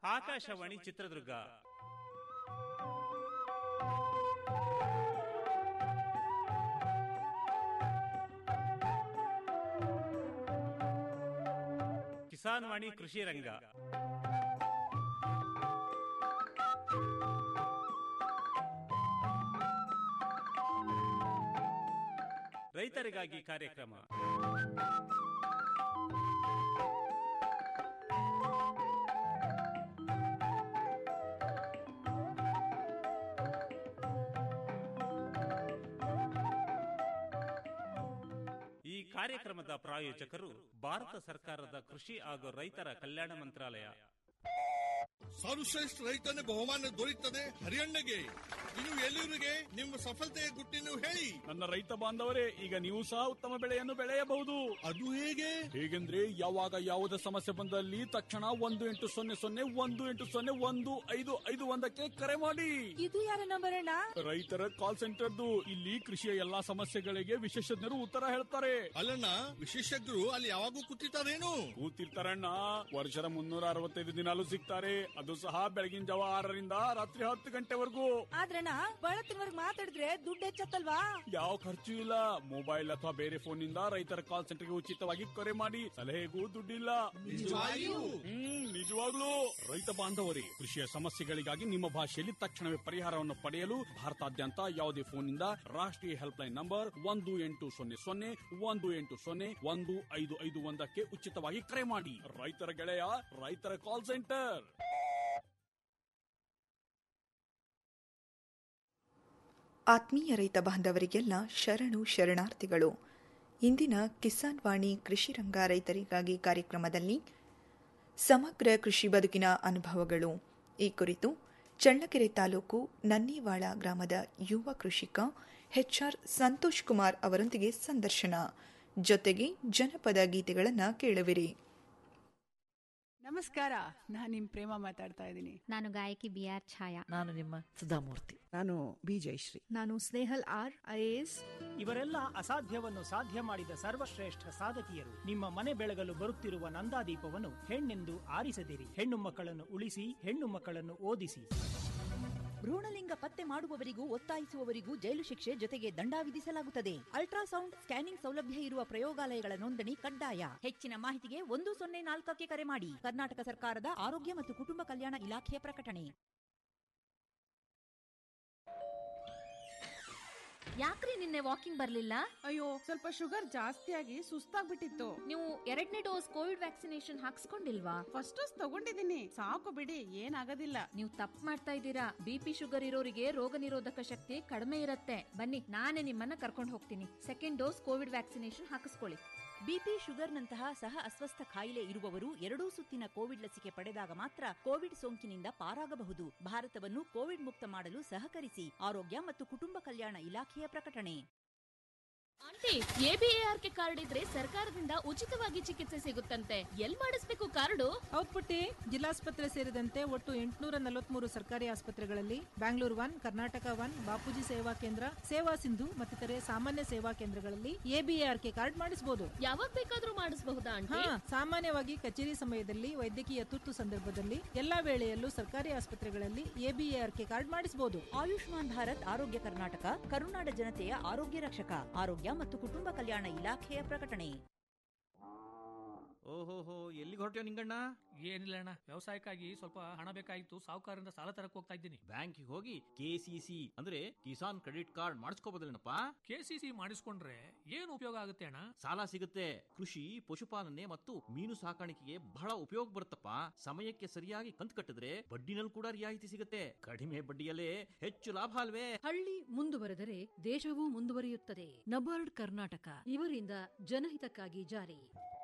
ಆಕಾಶವಾಣಿ ಚಿತ್ರದುರ್ಗ ಕಿಸಾನ್ ವಾಣಿ ಕೃಷಿ ರಂಗ ರೈತರಿಗಾಗಿ ಕಾರ್ಯಕ್ರಮ ಈ ಕಾರ್ಯಕ್ರಮದ ಪ್ರಾಯೋಜಕರು ಭಾರತ ಸರ್ಕಾರದ ಕೃಷಿ ಹಾಗೂ ರೈತರ ಕಲ್ಯಾಣ ಮಂತ್ರಾಲಯ ಸರ್ವಶ್ರೇಷ್ಠ ರೈತನ ಬಹುಮಾನ ದೊರೆಯುತ್ತದೆ ಹರಿಯಣ್ಣಗೆ ಇನ್ನು ಎಲ್ಲಿವರಿಗೆ ನಿಮ್ಮ ಸಫಲತೆಯ ಗುಟ್ಟಿನ ಹೇಳಿ ನನ್ನ ರೈತ ಬಾಂಧವರೇ ಈಗ ನೀವು ಸಹ ಉತ್ತಮ ಬೆಳೆಯನ್ನು ಬೆಳೆಯಬಹುದು ಅದು ಹೇಗೆ ಹೇಗೆಂದ್ರೆ ಯಾವಾಗ ಯಾವುದೇ ಸಮಸ್ಯೆ ಬಂದಲ್ಲಿ ತಕ್ಷಣ ಒಂದು ಎಂಟು ಸೊನ್ನೆ ಸೊನ್ನೆ ಒಂದು ಎಂಟು ಸೊನ್ನೆ ಒಂದು ಐದು ಐದು ಒಂದಕ್ಕೆ ಕರೆ ಮಾಡಿ ಇದು ಯಾರ ನಂಬರ್ ಅಣ್ಣ ರೈತರ ಕಾಲ್ ಸೆಂಟರ್ದು ಇಲ್ಲಿ ಕೃಷಿಯ ಎಲ್ಲಾ ಸಮಸ್ಯೆಗಳಿಗೆ ವಿಶೇಷಜ್ಞರು ಉತ್ತರ ಹೇಳ್ತಾರೆ ಅಲ್ಲಣ್ಣ ವಿಶೇಷಜ್ಞರು ಅಲ್ಲಿ ಯಾವಾಗೂ ಕೂತಿರ್ತಾರೇನು ಕೂತಿರ್ತಾರಣ್ಣ ವರ್ಷದ ಮುನ್ನೂರ ಅರವತ್ತೈದು ದಿನಾಲು ಸಿಗ್ತಾರೆ ಅದು ಸಹ ಬೆಳಗಿನ ಜಾವ ಆರರಿಂದ ರಾತ್ರಿ ಹತ್ತು ಗಂಟೆವರೆಗೂ ಆದ್ರಣ್ಣ ಬಳತ್ತಿನವರ್ಗ್ ಮಾತಾಡಿದ್ರೆ ದುಡ್ಡು ಹೆಚ್ಚತ್ತಲ್ವಾ ಯಾವ ಖರ್ಚು ಇಲ್ಲ ಮೊಬೈಲ್ ಅಥವಾ ಬೇರೆ ಫೋನ್ ನಿಂದ ರೈತರ ಕಾಲ್ ಸೆಂಟರ್ಗೆ ಉಚಿತವಾಗಿ ಕರೆ ಮಾಡಿ ಸಲಹೆಗೂ ದುಡ್ಡಿಲ್ಲ ನಿಜವಾಗಿಯೂ? ಹ್ಮ್ ನಿಜವಾಗ್ಲೂ ರೈತ ಬಾಂಧವರೇ ಕೃಷಿಯ ಸಮಸ್ಯೆಗಳಿಗಾಗಿ ನಿಮ್ಮ ಭಾಷೆಯಲ್ಲಿ ತಕ್ಷಣವೇ ಪರಿಹಾರವನ್ನು ಪಡೆಯಲು ಭಾರತಾದ್ಯಂತ ಯಾವುದೇ ಫೋನ್ನಿಂದ ರಾಷ್ಟ್ರೀಯ ಹೆಲ್ಪ್ ಲೈನ್ ನಂಬರ್ ಒಂದು ಎಂಟು ಸೊನ್ನೆ ಸೊನ್ನೆ ಒಂದು ಎಂಟು ಸೊನ್ನೆ ಒಂದು ಐದು ಐದು ಒಂದಕ್ಕೆ ಉಚಿತವಾಗಿ ಕರೆ ಮಾಡಿ ರೈತರ ಗೆಳೆಯ ರೈತರ ಕಾಲ್ ಸೆಂಟರ್ ಆತ್ಮೀಯ ರೈತ ಬಾಂಧವರಿಗೆಲ್ಲ ಶರಣು ಶರಣಾರ್ಥಿಗಳು ಇಂದಿನ ಕಿಸಾನ್ ವಾಣಿ ಕೃಷಿ ರಂಗ ರೈತರಿಗಾಗಿ ಕಾರ್ಯಕ್ರಮದಲ್ಲಿ ಸಮಗ್ರ ಕೃಷಿ ಬದುಕಿನ ಅನುಭವಗಳು ಈ ಕುರಿತು ಚಳ್ಳಕೆರೆ ತಾಲೂಕು ನನ್ನಿವಾಳ ಗ್ರಾಮದ ಯುವ ಕೃಷಿಕ ಎಚ್ಆರ್ ಸಂತೋಷ್ ಕುಮಾರ್ ಅವರೊಂದಿಗೆ ಸಂದರ್ಶನ ಜೊತೆಗೆ ಜನಪದ ಗೀತೆಗಳನ್ನು ಕೇಳುವಿರಿ ನಮಸ್ಕಾರ ನಾನು ನಿಮ್ ಪ್ರೇಮ ಮಾತಾಡ್ತಾ ಇದ್ದೀನಿ ನಾನು ಗಾಯಕಿ ಬಿ ಆರ್ ಛಾಯಾ ನಾನು ನಿಮ್ಮ ಸುಧಾಮೂರ್ತಿ ನಾನು ಬಿ ಜಯಶ್ರೀ ನಾನು ಸ್ನೇಹಲ್ ಆರ್ ಐಎಎಸ್ ಇವರೆಲ್ಲ ಅಸಾಧ್ಯವನ್ನು ಸಾಧ್ಯ ಮಾಡಿದ ಸರ್ವಶ್ರೇಷ್ಠ ಸಾಧಕಿಯರು ನಿಮ್ಮ ಮನೆ ಬೆಳಗಲು ಬರುತ್ತಿರುವ ನಂದಾದೀಪವನ್ನು ಹೆಣ್ಣೆಂದು ಆರಿಸದಿರಿ ಹೆಣ್ಣು ಮಕ್ಕಳನ್ನು ಉಳಿಸಿ ಹೆಣ್ಣು ಮಕ್ಕಳನ್ನು ಓದಿಸಿ ಭ್ರೂಣಲಿಂಗ ಪತ್ತೆ ಮಾಡುವವರಿಗೂ ಒತ್ತಾಯಿಸುವವರಿಗೂ ಜೈಲು ಶಿಕ್ಷೆ ಜೊತೆಗೆ ದಂಡ ವಿಧಿಸಲಾಗುತ್ತದೆ ಅಲ್ಟ್ರಾಸೌಂಡ್ ಸ್ಕ್ಯಾನಿಂಗ್ ಸೌಲಭ್ಯ ಇರುವ ಪ್ರಯೋಗಾಲಯಗಳ ನೋಂದಣಿ ಕಡ್ಡಾಯ ಹೆಚ್ಚಿನ ಮಾಹಿತಿಗೆ ಒಂದು ಸೊನ್ನೆ ನಾಲ್ಕಕ್ಕೆ ಕರೆ ಮಾಡಿ ಕರ್ನಾಟಕ ಸರ್ಕಾರದ ಆರೋಗ್ಯ ಮತ್ತು ಕುಟುಂಬ ಕಲ್ಯಾಣ ಇಲಾಖೆಯ ಪ್ರಕಟಣೆ ಯಾಕ್ರಿ ನಿನ್ನೆ ವಾಕಿಂಗ್ ಬರ್ಲಿಲ್ಲ ಅಯ್ಯೋ ಸ್ವಲ್ಪ ಶುಗರ್ ಜಾಸ್ತಿ ಆಗಿ ಸುಸ್ತಾಗ್ಬಿಟ್ಟಿತ್ತು ನೀವು ಎರಡನೇ ಡೋಸ್ ಕೋವಿಡ್ ವ್ಯಾಕ್ಸಿನೇಷನ್ ಹಾಕ್ಸ್ಕೊಂಡಿಲ್ವಾ ಫಸ್ಟ್ ಡೋಸ್ ತಗೊಂಡಿದ್ದೀನಿ ಸಾಕು ಬಿಡಿ ಏನಾಗೋದಿಲ್ಲ ನೀವು ತಪ್ಪು ಮಾಡ್ತಾ ಇದ್ದೀರಾ ಬಿಪಿ ಶುಗರ್ ಇರೋರಿಗೆ ರೋಗ ನಿರೋಧಕ ಶಕ್ತಿ ಕಡಿಮೆ ಇರುತ್ತೆ ಬನ್ನಿ ನಾನೇ ನಿಮ್ಮನ್ನ ಕರ್ಕೊಂಡು ಹೋಗ್ತೀನಿ ಸೆಕೆಂಡ್ ಡೋಸ್ ಕೋವಿಡ್ ವ್ಯಾಕ್ಸಿನೇಷನ್ ಹಾಕಿಸ್ಕೊಳ್ಳಿ ಬಿಪಿ ಶುಗರ್ನಂತಹ ಸಹ ಅಸ್ವಸ್ಥ ಕಾಯಿಲೆ ಇರುವವರು ಎರಡೂ ಸುತ್ತಿನ ಕೋವಿಡ್ ಲಸಿಕೆ ಪಡೆದಾಗ ಮಾತ್ರ ಕೋವಿಡ್ ಸೋಂಕಿನಿಂದ ಪಾರಾಗಬಹುದು ಭಾರತವನ್ನು ಕೋವಿಡ್ ಮುಕ್ತ ಮಾಡಲು ಸಹಕರಿಸಿ ಆರೋಗ್ಯ ಮತ್ತು ಕುಟುಂಬ ಕಲ್ಯಾಣ ಇಲಾಖೆಯ ಪ್ರಕಟಣೆ ಆಂಟಿ ಎಬಿಎಆರ್ಕೆ ಕಾರ್ಡ್ ಇದ್ರೆ ಸರ್ಕಾರದಿಂದ ಉಚಿತವಾಗಿ ಚಿಕಿತ್ಸೆ ಸಿಗುತ್ತಂತೆ ಎಲ್ ಮಾಡಿಸ್ಬೇಕು ಕಾರ್ಡು ಹೌದ್ ಪುಟ್ಟಿ ಜಿಲ್ಲಾಸ್ಪತ್ರೆ ಸೇರಿದಂತೆ ಒಟ್ಟು ಎಂಟುನೂರ ನಲವತ್ಮೂರು ಸರ್ಕಾರಿ ಆಸ್ಪತ್ರೆಗಳಲ್ಲಿ ಬ್ಯಾಂಗ್ಳೂರು ಒನ್ ಕರ್ನಾಟಕ ಒನ್ ಬಾಪೂಜಿ ಸೇವಾ ಕೇಂದ್ರ ಸೇವಾ ಸಿಂಧು ಮತ್ತಿತರೆ ಸಾಮಾನ್ಯ ಸೇವಾ ಕೇಂದ್ರಗಳಲ್ಲಿ ಎಬಿಎಆರ್ಕೆ ಕಾರ್ಡ್ ಮಾಡಿಸಬಹುದು ಯಾವಾಗ ಬೇಕಾದ್ರೂ ಮಾಡಿಸಬಹುದಾ ಹಾ ಆಂಟಿ ಸಾಮಾನ್ಯವಾಗಿ ಕಚೇರಿ ಸಮಯದಲ್ಲಿ ವೈದ್ಯಕೀಯ ತುರ್ತು ಸಂದರ್ಭದಲ್ಲಿ ಎಲ್ಲಾ ವೇಳೆಯಲ್ಲೂ ಸರ್ಕಾರಿ ಆಸ್ಪತ್ರೆಗಳಲ್ಲಿ ಎಬಿಎಆರ್ಕೆ ಕಾರ್ಡ್ ಮಾಡಿಸಬಹುದು ಆಯುಷ್ಮಾನ್ ಭಾರತ್ ಆರೋಗ್ಯ ಕರ್ನಾಟಕ ಕರುನಾಡ ಜನತೆಯ ಆರೋಗ್ಯ ರಕ್ಷಕ ಆರೋಗ್ಯ ಮತ್ತು ಕುಟುಂಬ ಕಲ್ಯಾಣ ಇಲಾಖೆಯ ಪ್ರಕಟಣೆ ಓಹೋಹೋ ಎಲ್ಲಿಗೆ ಹೊರಟ್ಯೋ ನಿಂಗಣ್ಣ ಏನಿಲ್ಲ ಅಣ್ಣ ವ್ಯವಸಾಯಕ್ಕಾಗಿ ಸ್ವಲ್ಪ ಹಣ ಬೇಕಾಗಿತ್ತು ಸಾಹುಕಾರರಿಂದ ಸಾಲ ತರಕ್ ಹೋಗ್ತಾ ಇದ್ದೀನಿ ಬ್ಯಾಂಕಿಗೆ ಹೋಗಿ ಕೆಸಿಸಿ ಅಂದ್ರೆ ಕಿಸಾನ್ ಕ್ರೆಡಿಟ್ ಕಾರ್ಡ್ ಮಾಡಿಸ್ಕೋಬೋದಲ್ಲೇನಪ್ಪ ಕೆಸಿಸಿ ಮಾಡಿಸ್ಕೊಂಡ್ರೆ ಏನು ಉಪಯೋಗ ಆಗುತ್ತೆ ಅಣ್ಣ ಸಾಲ ಸಿಗುತ್ತೆ ಕೃಷಿ ಪಶುಪಾಲನೆ ಮತ್ತು ಮೀನು ಸಾಕಾಣಿಕೆಗೆ ಬಹಳ ಉಪಯೋಗ ಬರುತ್ತಪ್ಪ ಸಮಯಕ್ಕೆ ಸರಿಯಾಗಿ ಕಂತು ಕಟ್ಟಿದ್ರೆ ಬಡ್ಡಿನಲ್ಲಿ ಕೂಡ ರಿಯಾಯಿತಿ ಸಿಗುತ್ತೆ ಕಡಿಮೆ ಬಡ್ಡಿಯಲ್ಲೇ ಹೆಚ್ಚು ಲಾಭ ಅಲ್ವೇ ಹಳ್ಳಿ ಮುಂದುವರೆದರೆ ದೇಶವೂ ಮುಂದುವರಿಯುತ್ತದೆ ನಬಾರ್ಡ್ ಕರ್ನಾಟಕ ಇವರಿಂದ ಜನಹಿತಕ್ಕಾಗಿ ಜಾರಿ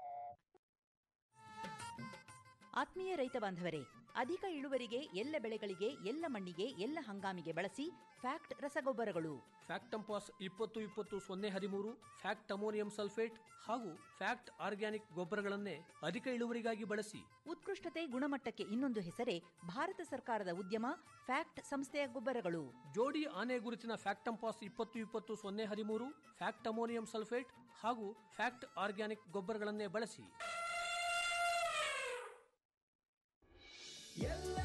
ಆತ್ಮೀಯ ರೈತ ಬಾಂಧವರೇ ಅಧಿಕ ಇಳುವರಿಗೆ ಎಲ್ಲ ಬೆಳೆಗಳಿಗೆ ಎಲ್ಲ ಮಣ್ಣಿಗೆ ಎಲ್ಲ ಹಂಗಾಮಿಗೆ ಬಳಸಿ ಫ್ಯಾಕ್ಟ್ ರಸಗೊಬ್ಬರಗಳು ಫ್ಯಾಕ್ಟಂಪಾಸ್ ಇಪ್ಪತ್ತು ಇಪ್ಪತ್ತು ಸೊನ್ನೆ ಹದಿಮೂರು ಫ್ಯಾಕ್ಟ್ ಅಮೋನಿಯಂ ಸಲ್ಫೇಟ್ ಹಾಗೂ ಫ್ಯಾಕ್ಟ್ ಆರ್ಗ್ಯಾನಿಕ್ ಗೊಬ್ಬರಗಳನ್ನೇ ಅಧಿಕ ಇಳುವರಿಗಾಗಿ ಬಳಸಿ ಉತ್ಕೃಷ್ಟತೆ ಗುಣಮಟ್ಟಕ್ಕೆ ಇನ್ನೊಂದು ಹೆಸರೇ ಭಾರತ ಸರ್ಕಾರದ ಉದ್ಯಮ ಫ್ಯಾಕ್ಟ್ ಸಂಸ್ಥೆಯ ಗೊಬ್ಬರಗಳು ಜೋಡಿ ಆನೆ ಗುರುತಿನ ಫ್ಯಾಕ್ಟಂಪಾಸ್ ಇಪ್ಪತ್ತು ಇಪ್ಪತ್ತು ಸೊನ್ನೆ ಹದಿಮೂರು ಫ್ಯಾಕ್ಟ್ ಅಮೋನಿಯಂ ಸಲ್ಫೇಟ್ ಹಾಗೂ ಫ್ಯಾಕ್ಟ್ ಆರ್ಗ್ಯಾನಿಕ್ ಗೊಬ್ಬರಗಳನ್ನೇ ಬಳಸಿ ಎಲ್ಲ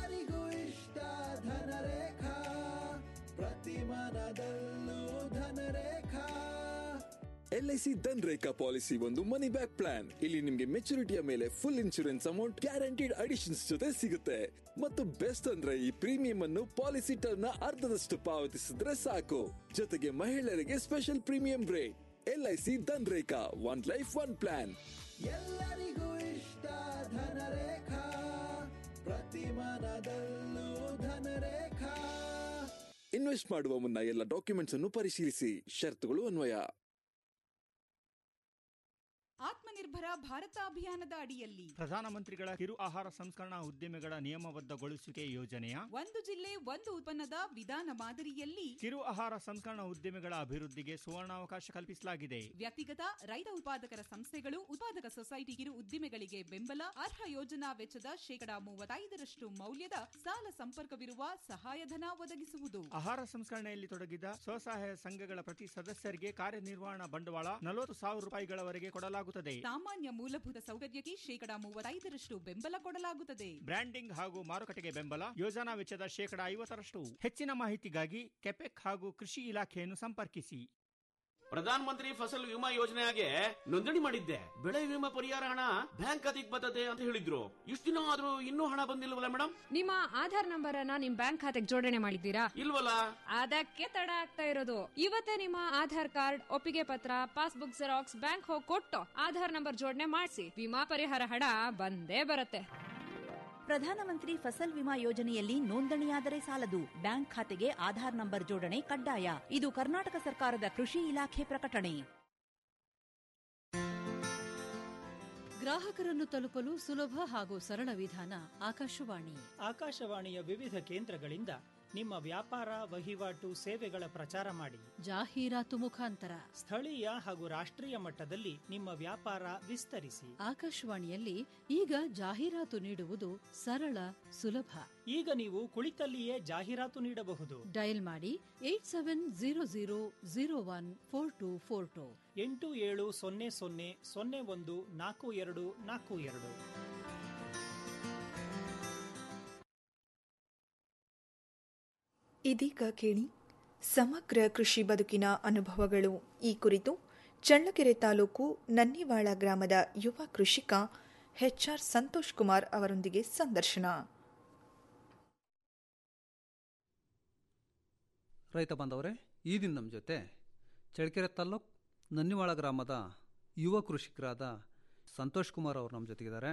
ಪ್ರತಿಮಾನದಲ್ಲೂ ಧನರೇಖಾ ಎಲ್ಐಸಿ ಧನ್ ರೇಖಾ ಪಾಲಿಸಿ ಒಂದು ಮನಿ ಬ್ಯಾಕ್ ಪ್ಲಾನ್ ಇಲ್ಲಿ ನಿಮ್ಗೆ ಮೆಚುರಿಟಿಯ ಮೇಲೆ full insurance amount guaranteed additions ಜೊತೆ ಸಿಗುತ್ತೆ ಮತ್ತು ಬೆಸ್ಟ್ ಅಂದ್ರೆ ಈ ಪ್ರೀಮಿಯಂ ಅನ್ನು ಪಾಲಿಸಿ ಟರ್ಮ್ ನ ಅರ್ಧದಷ್ಟು ಪಾವತಿಸಿದ್ರೆ ಸಾಕು ಜೊತೆಗೆ ಮಹಿಳೆಯರಿಗೆ special premium rate LIC Dhan Rekha one life one plan ಎಲ್ಲರಿಗೂ ಇಷ್ಟ ಧನರೇಖಾ ಪ್ರತಿಮಾನದಲ್ಲೂ ಧನರೇಖಾ ಇನ್ವೆಸ್ಟ್ ಮಾಡುವ ಮುನ್ನ ಎಲ್ಲ ಡಾಕ್ಯುಮೆಂಟ್ಸ್ ಅನ್ನು ಪರಿಶೀಲಿಸಿ ಷರತ್ತುಗಳು ಅನ್ವಯ ಆತ್ಮನಿರ್ಭರ ಭಾರತ ಅಭಿಯಾನದ ಅಡಿಯಲ್ಲಿ ಪ್ರಧಾನಮಂತ್ರಿಗಳ ಕಿರು ಆಹಾರ ಸಂಸ್ಕರಣಾ ಉದ್ಯಮಿಗಳ ನಿಯಮಬದ್ಧಗೊಳಿಸುವಿಕೆ ಯೋಜನೆಯ ಒಂದು ಜಿಲ್ಲೆ ಒಂದು ಉತ್ಪನ್ನದ ವಿಧಾನ ಮಾದರಿಯಲ್ಲಿ ಕಿರು ಆಹಾರ ಸಂಸ್ಕರಣಾ ಉದ್ಯಮಿಗಳ ಅಭಿವೃದ್ಧಿಗೆ ಸುವರ್ಣಾವಕಾಶ ಕಲ್ಪಿಸಲಾಗಿದೆ ವ್ಯಕ್ತಿಗತ ರೈತ ಉತ್ಪಾದಕರ ಸಂಸ್ಥೆಗಳು ಉತ್ಪಾದಕ ಸೊಸೈಟಿ ಕಿರು ಉದ್ದಿಮೆಗಳಿಗೆ ಬೆಂಬಲ ಅರ್ಹ ಯೋಜನಾ ವೆಚ್ಚದ ಶೇಕಡಾ ಮೂವತ್ತೈದರಷ್ಟು ಮೌಲ್ಯದ ಸಾಲ ಸಂಪರ್ಕವಿರುವ ಸಹಾಯಧನ ಒದಗಿಸುವುದು ಆಹಾರ ಸಂಸ್ಕರಣೆಯಲ್ಲಿ ತೊಡಗಿದ ಸ್ವಸಹಾಯ ಸಂಘಗಳ ಪ್ರತಿ ಸದಸ್ಯರಿಗೆ ಕಾರ್ಯನಿರ್ವಹಣಾ ಬಂಡವಾಳ ನಲವತ್ತು ಸಾವಿರ ರೂಪಾಯಿಗಳವರೆಗೆ ಕೊಡಲಾಗುತ್ತದೆ ಸಾಮಾನ್ಯ ಮೂಲಭೂತ ಸೌಕರ್ಯಕ್ಕೆ ಶೇಕಡಾ ಮೂವತ್ತೈದರಷ್ಟು ಬೆಂಬಲ ಕೊಡಲಾಗುತ್ತದೆ ಬ್ರ್ಯಾಂಡಿಂಗ್ ಹಾಗೂ ಮಾರುಕಟ್ಟೆಗೆ ಬೆಂಬಲ ಯೋಜನಾ ವೆಚ್ಚದ ಶೇಕಡಾ ಐವತ್ತರಷ್ಟು ಹೆಚ್ಚಿನ ಮಾಹಿತಿಗಾಗಿ ಕೆಪೆಕ್ ಹಾಗೂ ಕೃಷಿ ಇಲಾಖೆಯನ್ನು ಸಂಪರ್ಕಿಸಿ ಪ್ರಧಾನ ಮಂತ್ರಿ ಫಸಲ್ ವಿಮಾ ಯೋಜನೆಗೆ ನೋಂದಣಿ ಮಾಡಿದ್ದೆ ಬೆಳೆ ವಿಮಾ ಪರಿಹಾರ ಹಣ ಬ್ಯಾಂಕ್ ಖಾತೆಗೆ ಬರ್ತದೆ ಅಂತ ಹೇಳಿದ್ರು ಇಷ್ಟು ದಿನ ಆದ್ರೂ ಇನ್ನೂ ಹಣ ಬಂದಿಲ್ವಲ್ಲ ಮೇಡಮ್ ನಿಮ್ಮ ಆಧಾರ್ ನಂಬರ್ ಅನ್ನ ನಿಮ್ ಬ್ಯಾಂಕ್ ಖಾತೆಗೆ ಜೋಡಣೆ ಮಾಡಿದ್ದೀರಾ ಇಲ್ವಲ್ಲ ಅದಕ್ಕೆ ತಡ ಆಗ್ತಾ ಇರೋದು ಇವತ್ತೇ ನಿಮ್ಮ ಆಧಾರ್ ಕಾರ್ಡ್ ಒಪ್ಪಿಗೆ ಪತ್ರ ಪಾಸ್ಬುಕ್ ಜೆರಾಕ್ಸ್ ಬ್ಯಾಂಕ್ ಹೋಗಿ ಕೊಟ್ಟು ಆಧಾರ್ ನಂಬರ್ ಜೋಡಣೆ ಮಾಡಿಸಿ ವಿಮಾ ಪರಿಹಾರ ಹಣ ಬಂದೇ ಬರುತ್ತೆ ಪ್ರಧಾನಮಂತ್ರಿ ಫಸಲ್ ವಿಮಾ ಯೋಜನೆಯಲ್ಲಿ ನೋಂದಣಿಯಾದರೆ ಸಾಲದು ಬ್ಯಾಂಕ್ ಖಾತೆಗೆ ಆಧಾರ್ ನಂಬರ್ ಜೋಡಣೆ ಕಡ್ಡಾಯ ಇದು ಕರ್ನಾಟಕ ಸರ್ಕಾರದ ಕೃಷಿ ಇಲಾಖೆ ಪ್ರಕಟಣೆ ಗ್ರಾಹಕರನ್ನು ತಲುಪಲು ಸುಲಭ ಹಾಗೂ ಸರಳ ವಿಧಾನ ಆಕಾಶವಾಣಿ ಆಕಾಶವಾಣಿಯ ವಿವಿಧ ಕೇಂದ್ರಗಳಿಂದ ನಿಮ್ಮ ವ್ಯಾಪಾರ ವಹಿವಾಟು ಸೇವೆಗಳ ಪ್ರಚಾರ ಮಾಡಿ ಜಾಹೀರಾತು ಮುಖಾಂತರ ಸ್ಥಳೀಯ ಹಾಗೂ ರಾಷ್ಟ್ರೀಯ ಮಟ್ಟದಲ್ಲಿ ನಿಮ್ಮ ವ್ಯಾಪಾರ ವಿಸ್ತರಿಸಿ ಆಕಾಶವಾಣಿಯಲ್ಲಿ ಈಗ ಜಾಹೀರಾತು ನೀಡುವುದು ಸರಳ ಸುಲಭ ಈಗ ನೀವು ಕುಳಿತಲ್ಲಿಯೇ ಜಾಹೀರಾತು ನೀಡಬಹುದು ಡಯಲ್ ಮಾಡಿ eight seven zero zero zero one four two four two ಎಂಟು ಏಳು ಸೊನ್ನೆ ಸೊನ್ನೆ ಸೊನ್ನೆ ಒಂದು ನಾಲ್ಕು ಎರಡು ನಾಲ್ಕು ಎರಡು ಇದೀಗ ಕೇಳಿ ಸಮಗ್ರ ಕೃಷಿ ಬದುಕಿನ ಅನುಭವಗಳು ಈ ಕುರಿತು ಚಳ್ಳಕೆರೆ ತಾಲೂಕು ನನ್ನಿವಾಳ ಗ್ರಾಮದ ಯುವ ಕೃಷಿಕ ಎಚ್ಆರ್ ಸಂತೋಷ್ ಕುಮಾರ್ ಅವರೊಂದಿಗೆ ಸಂದರ್ಶನ ರೈತ ಬಾಂಧವರೇ ಈ ದಿನ ನಮ್ಮ ಜೊತೆ ಚಳ್ಳಕೆರೆ ತಾಲ್ಲೂಕು ನನ್ನಿವಾಳ ಗ್ರಾಮದ ಯುವ ಕೃಷಿಕರಾದ ಸಂತೋಷ್ ಕುಮಾರ್ ಅವರು ನಮ್ಮ ಜೊತೆಗಿದ್ದಾರೆ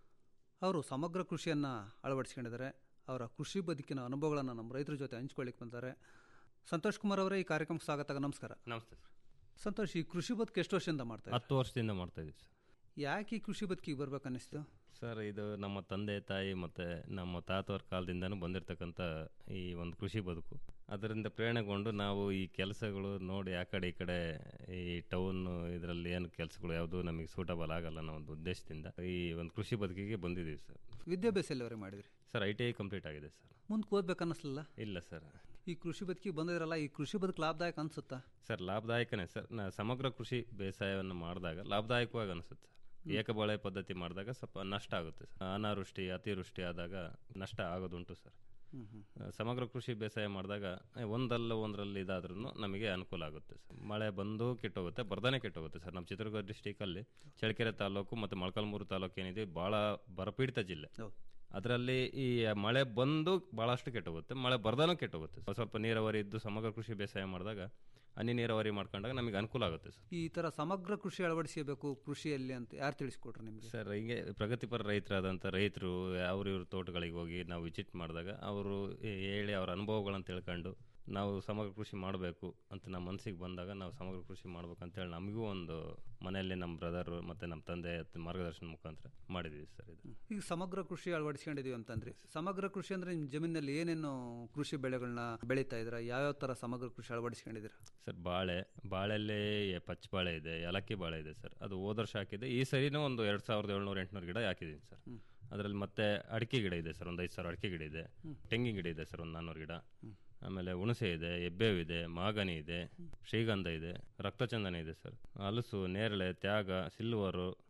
ಅವರು ಸಮಗ್ರ ಕೃಷಿಯನ್ನು ಅಳವಡಿಸ್ಕೊಂಡಿದ್ದಾರೆ ಅವರ ಕೃಷಿ ಬದುಕಿನ ಅನುಭವಗಳನ್ನು ನಮ್ಮ ರೈತರ ಜೊತೆ ಹಂಚ್ಕೊಳ್ಳಿಕ್ಕೆ ಬಂದ್ದಾರೆ ಸಂತೋಷ್ ಕುಮಾರ್ ಅವರೇ ಈ ಕಾರ್ಯಕ್ರಮಕ್ಕೆ ಸ್ವಾಗತ ನಮಸ್ಕಾರ ನಮಸ್ತೆ ಸರ್ ಸಂತೋಷ್ ಈ ಕೃಷಿ ಬದುಕು ಎಷ್ಟು ವರ್ಷದಿಂದ ಮಾಡ್ತಾ ಇದ್ದೀರಾ? ಹತ್ತು ವರ್ಷದಿಂದ ಮಾಡ್ತಾ ಇದ್ದೀವಿ ಸರ್ ಯಾಕೆ ಈ ಕೃಷಿ ಬದುಕಿಗೆ ಬರ್ಬೇಕು ಅನ್ನಿಸ್ತು ಸರ್ ಇದು ನಮ್ಮ ತಂದೆ ತಾಯಿ ಮತ್ತು ನಮ್ಮ ತಾತವ್ರ ಕಾಲದಿಂದನೂ ಬಂದಿರತಕ್ಕಂಥ ಈ ಒಂದು ಕೃಷಿ ಬದುಕು ಅದರಿಂದ ಪ್ರೇರಣೆಗೊಂಡು ನಾವು ಈ ಕೆಲಸಗಳು ನೋಡಿ ಆ ಕಡೆ ಈ ಕಡೆ ಈ ಟೌನ್ ಇದರಲ್ಲಿ ಏನು ಕೆಲಸಗಳು ಯಾವುದು ನಮಗೆ ಸೂಟಬಲ್ ಆಗಲ್ಲ ಅನ್ನೋ ಒಂದು ಉದ್ದೇಶದಿಂದ ಈ ಒಂದು ಕೃಷಿ ಬದುಕಿಗೆ ಬಂದಿದ್ದೀವಿ ಸರ್ ವಿದ್ಯಾಭ್ಯಾಸ ಎಲ್ಲವರೆಗೆ ಮಾಡಿದ್ರಿ sir I T I complete ಆಗಿದೆ ಸರ್ ಮುಂದಕ್ಕೆ ಓದ್ಬೇಕು ಅನ್ನಿಸ್ಲಿಲ್ಲ ಇಲ್ಲ ಸರ್ ಈ ಕೃಷಿ ಬದುಕಿಗೆ ಬಂದಿರಲ್ಲ ಈ ಕೃಷಿ ಬದುಕು ಲಾಭದಾಯಕ ಅನ್ಸುತ್ತಾ ಸರ್ ಲಾಭದಾಯಕನೇ ಸರ್ ನಾ ಸಮಗ್ರ ಕೃಷಿ ಬೇಸಾಯವನ್ನು ಮಾಡಿದಾಗ ಲಾಭದಾಯಕವಾಗಿ ಅನಿಸುತ್ತೆ ಸರ್ ಏಕಬೆಳೆ ಪದ್ಧತಿ ಮಾಡಿದಾಗ ಸ್ವಲ್ಪ ನಷ್ಟ ಆಗುತ್ತೆ ಸರ್ ಅನಾವೃಷ್ಟಿ ಅತಿವೃಷ್ಟಿ ಆದಾಗ ನಷ್ಟ ಆಗೋದುಂಟು ಸರ್ ಹ್ಮ್ ಹ್ಮ್. ಆ, ಸಮಗ್ರ ಕೃಷಿ ಬೇಸಾಯ ಮಾಡಿದಾಗ ಏ, ಒಂದಲ್ಲ ಒಂದರಲ್ಲಿ ಇದಾದ್ರೂ ನಮಗೆ ಅನುಕೂಲ ಆಗುತ್ತೆ ಸರ್ ಮಳೆ ಬಂದು ಕೆಟ್ಟೋಗುತ್ತೆ ಬರ್ದಾನೆ ಕೆಟ್ಟೋಗುತ್ತೆ ಸರ್ ನಮ್ಮ ಚಿತ್ರದುರ್ಗ ಡಿಸ್ಟಿಕಲ್ಲಿ ಚಳ್ಳಕೆರೆ ತಾಲೂಕು ಮತ್ತು ಮೊಳಕಾಲ್ಮೂರು ತಾಲೂಕು ಏನಿದೆ ಭಾಳ ಬರಪೀಡಿತ ಜಿಲ್ಲೆ ಅದರಲ್ಲಿ ಈ ಮಳೆ ಬಂದು ಭಾಳಷ್ಟು ಕೆಟ್ಟೋಗುತ್ತೆ ಮಳೆ ಬರ್ದಾನು ಕೆಟ್ಟೋಗುತ್ತೆ ಸ್ವಲ್ಪ ಸ್ವಲ್ಪ ನೀರಾವರಿ ಇದ್ದು ಸಮಗ್ರ ಕೃಷಿ ಬೇಸಾಯ ಮಾಡಿದಾಗ ಹನಿ ನೀರಾವರಿ ಮಾಡ್ಕೊಂಡಾಗ ನಮಗೆ ಅನುಕೂಲ ಆಗುತ್ತೆ ಸರ್ ಈ ತರ ಸಮಗ್ರ ಕೃಷಿ ಅಳವಡಿಸಬೇಕು ಕೃಷಿಯಲ್ಲಿ ಅಂತ ಯಾರು ತಿಳಿಸ್ಕೊಟ್ರು ನಿಮಗೆ ಸರ್ ಹಿಂಗೆ ಪ್ರಗತಿಪರ ರೈತರಾದಂಥ ರೈತರು ಅವ್ರ ಇವ್ರ ತೋಟಗಳಿಗೆ ಹೋಗಿ ನಾವು ವಿಸಿಟ್ ಮಾಡಿದಾಗ ಅವರು ಹೇಳಿ ಅವ್ರ ಅನುಭವಗಳನ್ನು ತಿಳ್ಕೊಂಡು ನಾವು ಸಮಗ್ರ ಕೃಷಿ ಮಾಡಬೇಕು ಅಂತ ನಮ್ಮ ಮನಸ್ಸಿಗೆ ಬಂದಾಗ ನಾವು ಸಮಗ್ರ ಕೃಷಿ ಮಾಡ್ಬೇಕು ಅಂತೇಳಿ ನಮಗೂ ಒಂದು ಮನೆಯಲ್ಲಿ ನಮ್ಮ ಬ್ರದರು ಮತ್ತು ನಮ್ಮ ತಂದೆ ಮಾರ್ಗದರ್ಶನ ಮುಖಾಂತರ ಮಾಡಿದ್ದೀವಿ ಸರ್ ಇದು ಈಗ ಸಮಗ್ರ ಕೃಷಿ ಅಳವಡಿಸ್ಕೊಂಡಿದೀವಿ ಅಂತಂದ್ರಿ ಸಮಗ್ರ ಕೃಷಿ ಅಂದ್ರೆ ನಿಮ್ಮ ಜಮೀನಲ್ಲಿ ಏನೇನು ಕೃಷಿ ಬೆಳೆಗಳನ್ನ ಬೆಳೀತಾ ಇದ್ರ ಯಾವ್ಯಾವ ತರ ಸಮಗ್ರ ಕೃಷಿ ಅಳವಡಿಸ್ಕೊಂಡಿದ್ದೀರಾ ಸರ್ ಬಾಳೆ ಬಾಳೆಲ್ಲಿ ಪಚ್ಚ ಬಾಳೆ ಇದೆ ಏಲಕ್ಕಿ ಬಾಳೆ ಇದೆ ಸರ್ ಅದು ಹೋದ ವರ್ಷ ಹಾಕಿದೆ ಈ ಸರಿನೂ ಒಂದು ಎರಡು ಸಾವಿರದ ಏಳ್ನೂರು ಎಂಟುನೂರು ಗಿಡ ಹಾಕಿದ್ದೀನಿ ಸರ್ ಅದರಲ್ಲಿ ಮತ್ತೆ ಅಡಿಕೆ ಗಿಡ ಇದೆ ಸರ್ ಒಂದು ಐದು ಸಾವಿರ ಅಡಿಕೆ ಗಿಡ ಇದೆ ತೆಂಗಿನ ಗಿಡ ಇದೆ ಸರ್ ಒಂದು ನಾನ್ನೂರು ಗಿಡ ಆಮೇಲೆ ಹುಣಸೆ ಇದೆ ಎಬ್ಬೇವು ಇದೆ ಮಾಗನಿ ಇದೆ ಶ್ರೀಗಂಧ ಇದೆ ರಕ್ತಚಂದನ ಇದೆ ಸರ್ ಹಲಸು ನೇರಳೆ ತ್ಯಾಗ ಸಿಲ್ವರು